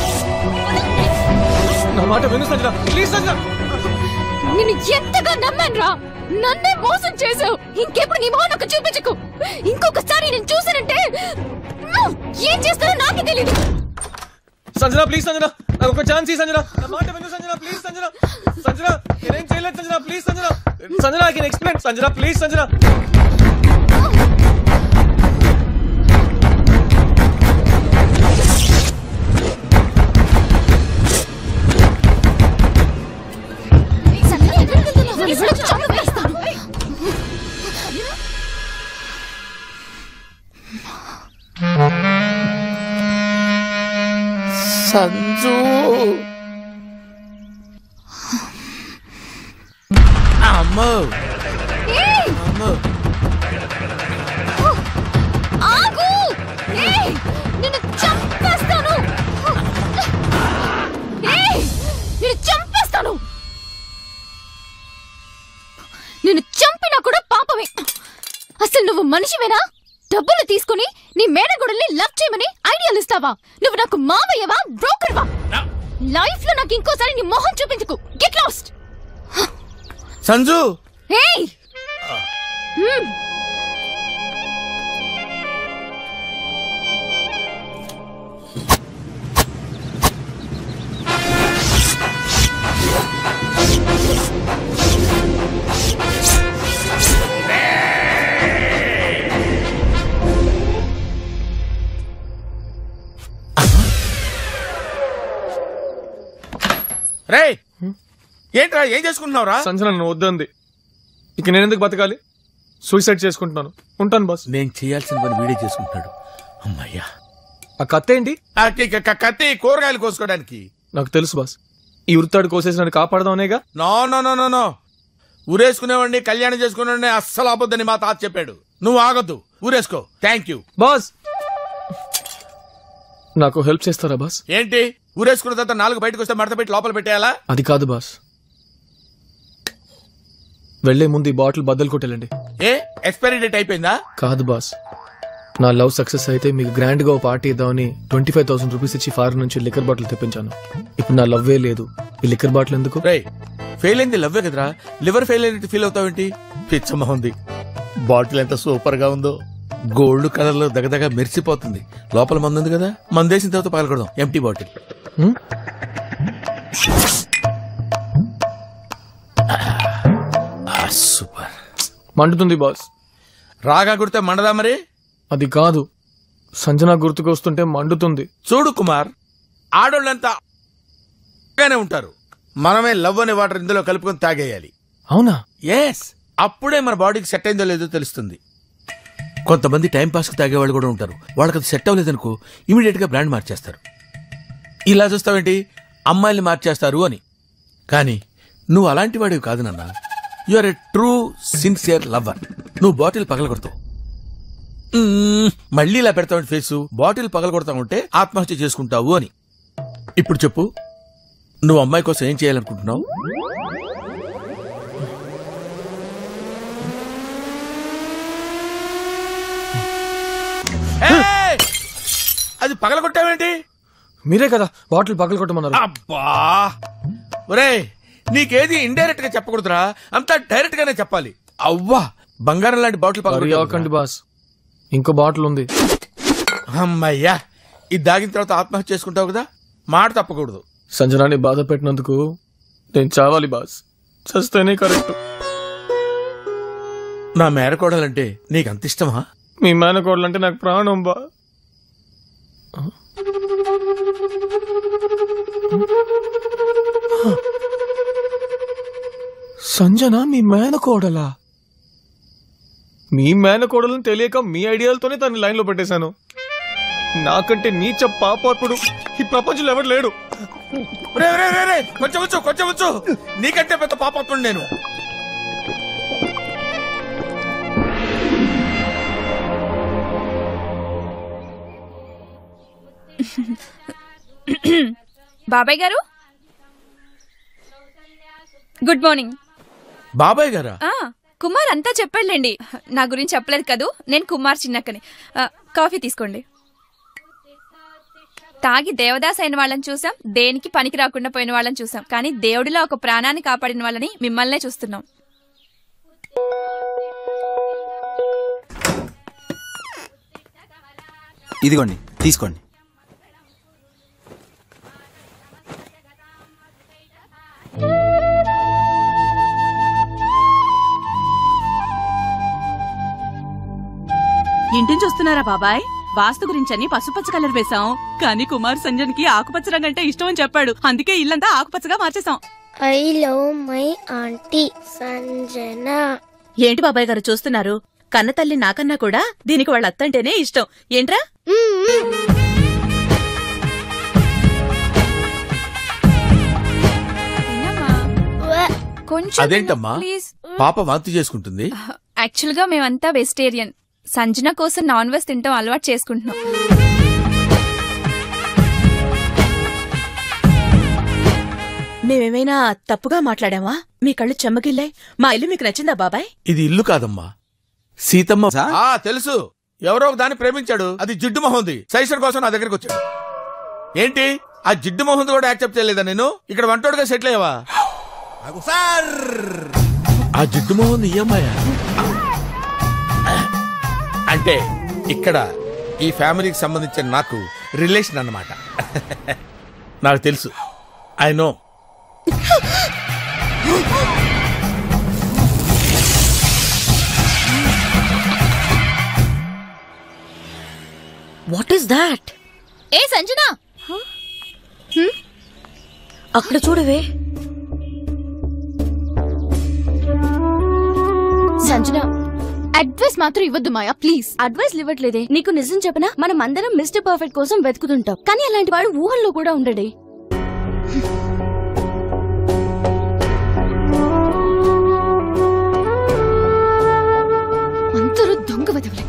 నా మాట విను సంజన ప్లీజ్ సంజన నేను ఎంతగా నమ్మాను రా నన్నే మోసం చేసావు ఇంకెప్పుడు నీ మొహం నాకు చూపించకు ఇంకొకసారి నేను చూసానంటే మ్మ్, ఏం చేస్తానో నాకే తెలీదు సంజన ప్లీజ్ సంజన నాకు ఒక ఛాన్స్ ఈ సంజన నా మాట విను సంజన ప్లీజ్ సంజన సంజన నేనేం చేయలేదు Sanjana please Sanjana Sanjana I can explain Sanjana please Sanjana Sanjana ఎక్కడికి వెళ్తున్నావు? ఇప్పుడు వచ్చి చంపేస్తాను. సంజు అమ్మో ఏయ్! అమ్మో ఆగు! ఏయ్! నిన్ను చంపేస్తాను! ఏయ్! నిన్ను చంపేస్తాను! నిన్ను చంపినా కూడా పాపమే అసలు నువ్వు మనిషివేనా డబ్బులు తీసుకుని నీ మేనగొడల్ని లవ్ చేయమని ఐడియాలు ఇస్తావా నువ్వు నాకు మావయ్యవా బ్రోకర్వా లైఫ్ లో నాకు ఇంకోసారి నీ మొహం చూపించుకు గెట్ లాస్ట్ సంజు ఏయ్ హ్మ్. రే ఏంట్రా ఏం చేసుకుంటున్నావురా సంజన నన్ను వద్దంది ఇక నేను ఎందుకు బతకాలి సూసైడ్ చేసుకుంటున్నాను ఉంటాను బాస్ నేను చేయాల్సిన పని వీడియో చేసుకుంటున్నాడు అమ్మయ్యా ఆ కత్తి ఏంటి ఆ కి- క- క- కత్తి కూరగాయలు కోసుకోవడానికి నాకు తెలుసు బాస్ ఈ వృత్తాడు కోసేసి నన్ను కాపాడదామనేగా no no no no no ఊరేసుకునేవాడిని కళ్యాణం చేసుకునేవాడిని అస్సలు ఆపొద్దని మా తాత చెప్పాడు నువ్వు ఆగొద్దు ఊరేసుకో థ్యాంక్ యూ బాస్ నాకు హెల్ప్ చేస్తారా బాస్ ఏంటి ఊరేసుకున్న తర్వాత నాలుగు బయటకు వస్తే మడత పెట్టి లోపల పెట్టేయాలా అది కాదు బాస్ వెళ్లే ముందు ఈ బాటిల్ బద్దలు కొట్టేలండి ఏ ఎక్స్పైరీ డేట్ అయిపోయిందా కాదు బాస్ నా లవ్ సక్సెస్ అయితే మీకు గ్రాండ్ గా ఓ పార్టీ ఇద్దామని ట్వంటీ ఫైవ్ థౌసండ్ రూపీస్ ఇచ్చి ఫారెన్ నుంచి లిక్కర్ బాటిల్ తెప్పించాను ఇప్పుడు నా లవ్వే లేదు ఈ లిక్కర్ బాటిల్ ఎందుకు రే ఫెయిల్ అయింది లవ్వే కదరా లివర్ ఫెయిల్ అయినట్టు ఫీల్ అవుతావేంటి పిచ్చమ్మ ఉంది బాటిల్ ఎంత సూపర్ గా ఉందో గోల్డ్ కలర్ లో దగదగ మెరిసిపోతుంది లోపల మందు ఉంది కదా మందేసిన తర్వాత పగలకూడదాం ఎంటీ బాటిల్ హ్మ్? సూపర్ మండుతుంది బాస్ రాగా కుడితే మండదా మరి అది కాదు సంజన గుర్తుకు వస్తుంటే మండుతుంది చూడు కుమార్ ఆడోళ్ళంతా గానే ఉంటారు మనమే లవ్ అనే వాటర్ ఇందులో కలుపుకొని తాగేయాలి అవునా ఎస్ అప్పుడే మన బాడీకి సెట్ అయిందో లేదో తెలుస్తుంది కొంతమంది టైం పాస్ కి తాగేవాళ్ళు కూడా ఉంటారు వాళ్ళకి అది సెట్ అవ్వలేదనుకో ఇమీడియట్ గా బ్రాండ్ మార్చేస్తారు ఇలా చూస్తావేంటి అమ్మాయిల్ని మార్చేస్తారు అని కానీ నువ్వు అలాంటి వాడివి కాదు నాన్న you are a true sincere lover నువ్వు బాటిల్ పగలగొడతావు మ్మ్, మళ్ళీ ఇలా పెడతావు ఫేసు బాటిల్ పగలగొడతా ఉంటే ఆత్మహత్య చేసుకుంటావు అని ఇప్పుడు చెప్పు నువ్వు అమ్మాయి కోసం ఏం చేయాలనుకుంటున్నావు ఏయ్! అది పగలగొట్టావేంటి మీరే కదా బాటిల్ పగల కొట్టమన్నారు అబ్బా ఒరే నీకేది ఇండైరెక్ట్ గా చెప్పకూడదురా అంతా డైరెక్ట్ గానే చెప్పాలి అవ్వా బంగారం లాంటి బాటిల్ పగలగొట్టావురా. అవ్వకండి బాస్ ఇంకో బాటిల్ ఉంది అమ్మయ్యా ఇది దాగిన తర్వాత ఆత్మహత్య చేసుకుంటావు కదా మాట తప్పకూడదు సంజనాన్ని బాధ పెట్టినందుకు నేను చావాలి బాస్ చస్తేనే కరెక్ట్ నా మేరకోడాలంటే నీకు అంత ఇష్టమా మీ మేనకోడలంటే నాకు ప్రాణం బా సంజన మీ మేనకోడలా మీ మేనకోడలను తెలియక మీ ఐడియాలతోనే తన లైన్ లో పెట్టేశాను నాకంటే నీచ పాపాత్ముడు ఈ ప్రపంచంలో ఎవరు లేడు రే, రే, రే, రే, కొంచెం వచ్చు కొంచెం వచ్చు నీకంటే పెద్ద పాపత్తుడు నేను బాబాయ్ గారు గుడ్ మార్నింగ్ బాబాయ్ గారా ఆ కుమార్ అంతా చెప్పాడులేండి నా గురించి చెప్పలేదు కదూ నేను కుమార్ చిన్నక్కని ఆ, కాఫీ తీసుకోండి తాగి దేవదాస్ అయిన వాళ్ళని చూసాం దేనికి పనికి రాకుండా పోయిన వాళ్ళని చూసాం కానీ దేవుడిలో ఒక ప్రాణాన్ని కాపాడిన వాళ్ళని మిమ్మల్నే చూస్తున్నాం ఇదిగోండి తీసుకోండి ఇంటిని చూస్తున్నారా బాబాయ్ వాస్తు గురించని పసుపచ్చ కలర్ వేశాం కానీ కుమార్ సంజన్ కి ఆకుపచ్చ రంగు అంటే ఇష్టం అని చెప్పాడు అందుకే ఇల్లంతా ఆకుపచ్చగా మార్చేశాం I love my aunty Sanjana ఏంటి బాబాయ్ గారు చూస్తున్నారు కన్న తల్లి నాకన్నా కూడా దీనికి వాళ్ళ అత్తంటేనే ఇష్టం ఏంట్రా కొంచెం అదేంటమ్మా ప్లీజ్ పాప వాంతి చేసుకుంటుంది యాక్చువల్ గా మేమంతా వెజిటేరియన్ సంజన కోసం నాన్ వెజ్ తింటాం అలవాటు చేసుకుంటున్నాం మేమేమైనా తప్పుగా మాట్లాడామా మీ కళ్ళు చెమ్మగిల్లాయి మా ఇల్లు మీకు నచ్చిందా బాబాయ్ ఇది ఇల్లు కాదమ్మా సీతమ్మ ఆ తెలుసు ఎవరో ఒక దాన్ని ప్రేమించాడు అది జిడ్డు మొహంది సైసన్ కోసం నా దగ్గరికి వచ్చాడు ఏంటి ఆ జిడ్డు మొహంది కూడా యాక్సెప్ట్ చేయలేదా నేను ఇక్కడ వంటోడుగా సెటిల్ అయ్యావా ఆ జిడ్డు మొహంది ఈ అమ్మాయా అంటే ఇక్కడ ఈ ఫ్యామిలీకి సంబంధించిన నాకు రిలేషన్ అన్నమాట నాకు తెలుసు I know what is that ఏ సంజన అక్కడ చూడవే సంజన అడ్వైస్ మాత్రం ఇవ్వద్దు మాయా ప్లీజ్ అడ్వైస్ ఇవ్వట్లేదే నీకు నిజం చెప్పనా మనం అందరం మిస్టర్ పర్ఫెక్ట్ కోసం వెతుకుతుంటాం కానీ అలాంటి వాడు ఊహల్లో కూడా ఉండడే అందరూ దొంగ వదవలే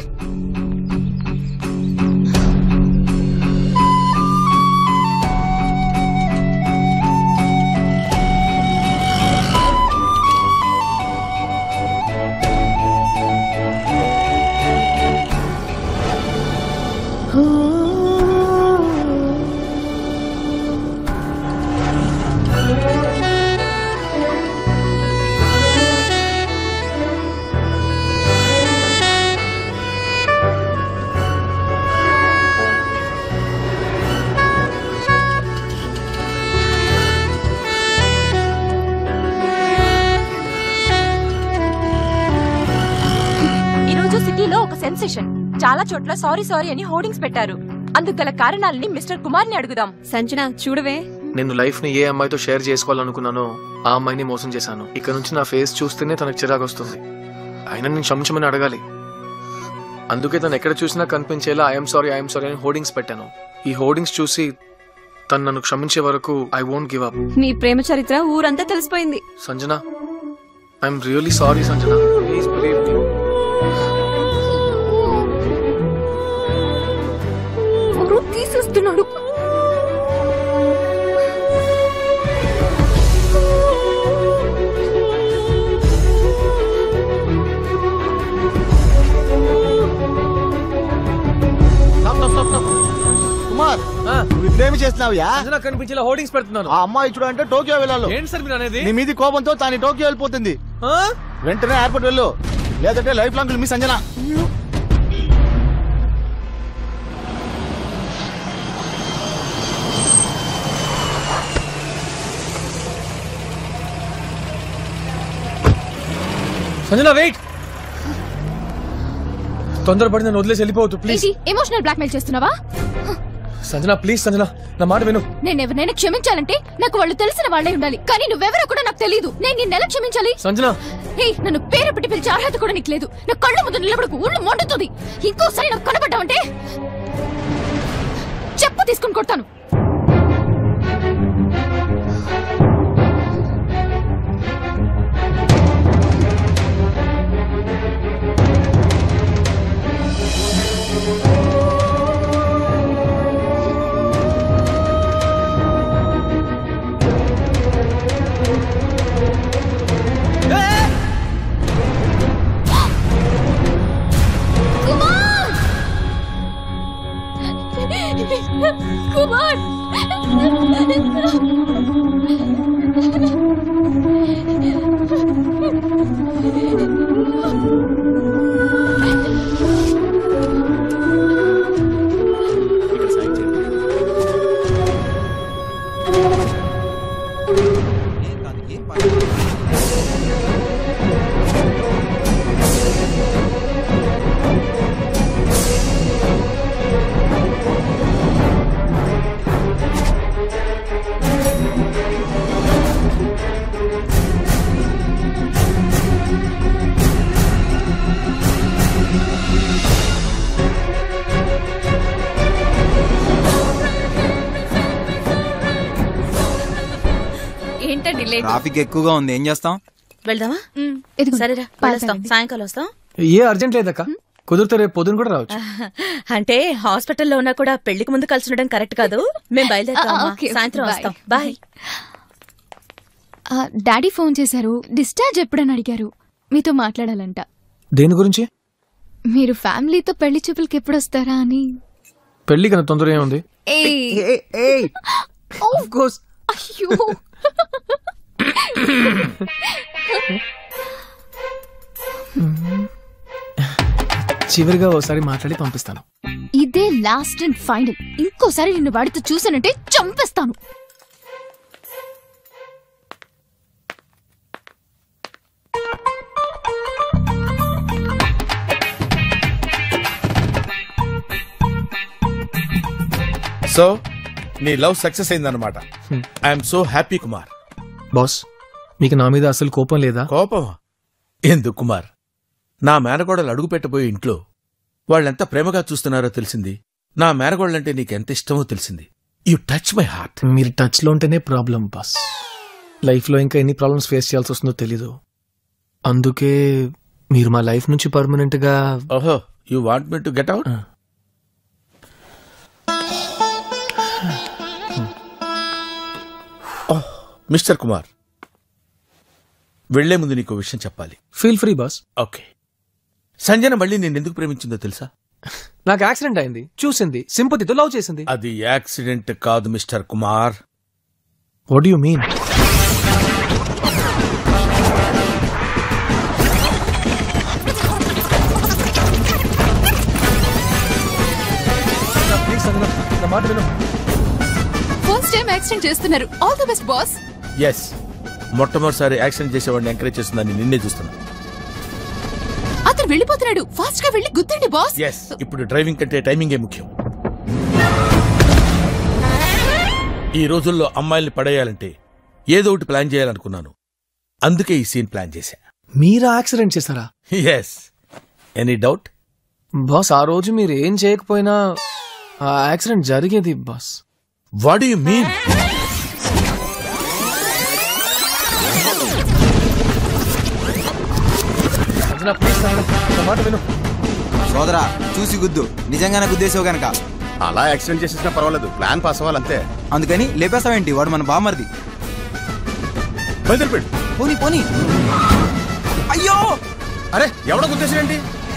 ఈ రోజు సిటీలో ఒక సెన్సేషన్ చాలా చోట్ల సారీ సారీ అని హోర్డింగ్స్ పెట్టారు అందుకు గల కారణాలని మిస్టర్ కుమార్ ని అడుగుదాం సంజన చూడవే నేను లైఫ్ ని ఏ అమ్మాయితో షేర్ చేసుకోవాలనుకున్నానో ఆ అమ్మాయిని మోసం చేశాను ఇక నుంచి నా ఫేస్ చూస్తేనే తనకు చిరాకు వస్తుంది అయినా నేను క్షమించమని అడగాలి అందుకే తను ఎక్కడ చూసినా కనిపించేలా ఐఎమ్ సారీ ఐఎమ్ సారీ అని హోర్డింగ్స్ పెట్టాను ఈ హోర్డింగ్స్ చూసి తను నన్ను క్షమించే వరకు ఐ వోంట్ గివ్ అప్ నీ ప్రేమ చరిత్ర ఊరంతా తెలిసిపోయింది Sanjana I'm really sorry Sanjana please believe me ఎవరో తీసేస్తున్నాడు కుమార్ నువ్వు ఇప్పుడేమి చేస్తున్నావుయా కనిపించేలా హోర్డింగ్స్ పెడుతున్నాను ఆ అమ్మాయి చూడు అంటే టోక్యో వెళ్ళాలి ఏంటి సార్ మీరు అనేది నీ మీది కోపంతో తాను టోక్యో వెళ్ళిపోతుంది వెంటనే ఎయిర్పోర్ట్ వెళ్ళు లేదంటే lifelong miss Anjana Sanjana wait తొందరపడి నన్ను వదిలేసి వెళ్ళిపోవద్దు ప్లీజ్ ఏంటి ఎమోషనల్ బ్లాక్మెయిల్ చేస్తున్నావా సంజన ప్లీజ్ సంజన నా మాట విను నేను ఎవరినైనా క్షమించాలంటే నాకు వాళ్ళు తెలిసిన వాళ్ళే ఉండాలి కానీ నువ్వెవరో కూడా నాకు తెలియదు నేను నిన్నెలా క్షమించాలి సంజన ఏయ్ నన్ను పేరు పెట్టి పిలిచే అర్హత కూడా నీకు లేదు నా కళ్ళు ముందు నిలబడకు ఊళ్ళు మండుతుంది ఇంకోసారి నాకు కనబడ్డావంటే చెప్పు తీసుకుని కొడతాను ఏంటండి లేట్ ట్రాఫిక్ ఎక్కువగా ఉంది ఏం చేస్తాం వెళ్దామా సరేరా వెళ్ళొస్తాం సాయంకాలం వస్తాం ఏ అర్జెంట్ లేదక్క కుదిరితే రేపు పొద్దున కూడా రావచ్చు అంటే హాస్పిటల్లో ఉన్నా కూడా పెళ్లికి ముందు కలిసి ఉండడం కరెక్ట్ కాదు మేము బయలుదేరుతాం ఆ, అమ్మా. ఓకే, ఓకే, సాయంత్రం బాయ్. వస్తాం బాయ్ ఆ, డాడీ ఫోన్ చేశారు డిశ్చార్జ్ ఎప్పుడని అడిగారు మీతో మాట్లాడాలంట దేని గురించి మీరు ఫ్యామిలీతో పెళ్లి చూపులకి ఎప్పుడు వస్తారా అని పెళ్లి కన్నా తొందర ఏముంది Of course. అయ్యో చివరిగా ఓసారి మాట్లాడి పంపిస్తాను ఇదే లాస్ట్ అండ్ ఫైనల్ ఇంకోసారి నిన్ను వాడితో చూసానంటే చంపేస్తాను సో నీ లవ్ సక్సెస్ అయిందన్నమాట I'm so happy Kumar boss మీకు నా మీద అసలు కోపం లేదా కోపమా ఎందుకు కుమార్ నా మేనగోడలు అడుగు పెట్టబోయే ఇంట్లో వాళ్ళెంత ప్రేమగా చూస్తున్నారో తెలిసింది నా మేనగోళ్ళంటే నీకెంత ఇష్టమో తెలిసింది యు టచ్ మై హార్ట్ మీరు టచ్ లో ఉంటేనే ప్రాబ్లం బాస్ లైఫ్ లో ఇంకా ఎన్ని ప్రాబ్లమ్స్ ఫేస్ చేయాల్సి వస్తుందో తెలీదు అందుకే మీరు మా లైఫ్ నుంచి పర్మనెంట్ గా ఓహో you want me to get out mister Kumar వెళ్లే ముందు నీకు విషయం చెప్పాలి feel free boss okay Sanjana మళ్ళీ నేను ఎందుకు ప్రేమించిందో తెలుసా నాకు యాక్సిడెంట్ అయింది చూసింది సింపతితో లవ్ చేసింది అది యాక్సిడెంట్ కాదు mister Kumar what you mean మాట విను ఫస్ట్ టైం యాక్సిడెంట్ చేస్తున్నారు all the best boss yes మొట్టమొదటిసారి యాక్సిడెంట్ చేసేవాడిని ఎంకరేజ్ చేస్తుందని నిన్నే చూస్తున్నా అతను వెళ్ళిపోతున్నాడు ఫాస్ట్ గా వెళ్ళి గుద్దండి బాస్ ఎస్ ఇప్పుడు డ్రైవింగ్ కంటే టైమింగే ముఖ్యం ఈ రోజుల్లో అమ్మాయిల్ని పడేయాలంటే ఏదో ఒకటి ప్లాన్ చేయాలనుకున్నాను అందుకే ఈ సీన్ ప్లాన్ చేశా మీరా యాక్సిడెంట్ చేశారా ఎస్ ఎనీ డౌట్ బాస్ ఆ రోజు మీరు ఏం చేయకపోయినా ఆ యాక్సిడెంట్ జరిగేది బాస్ వాట్ యు మీన్ మాట విను సోదరా చూసి గుద్దు నిజంగానే గుద్దేసావు గనక అలా యాక్సిడెంట్ చేసేసినా పర్వాలేదు ప్లాన్ పాస్ అవ్వాలంతే అందుకని లేపేస్తావేంటి వాడు మన బామ్మర్ది బయలుదేరిపోయాడు పోనీ పోనీ అయ్యో అరే ఎవడో గుర్తేసాడండి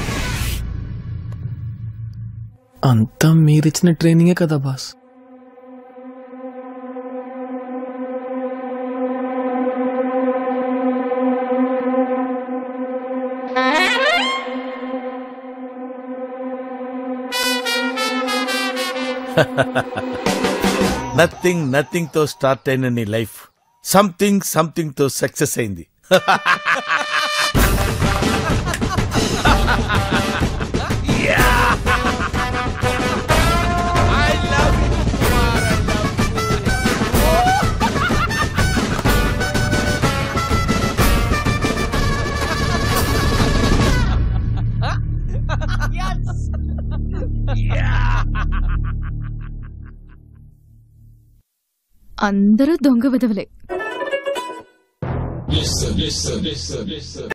అంతా మీరిచ్చిన ట్రైనింగే కదా బాస్ నథింగ్ నథింగ్ తో స్టార్ట్ అయిన నీ లైఫ్ సంథింగ్ సంథింగ్ తో సక్సెస్ అయింది అందరూ దొంగ విధవలే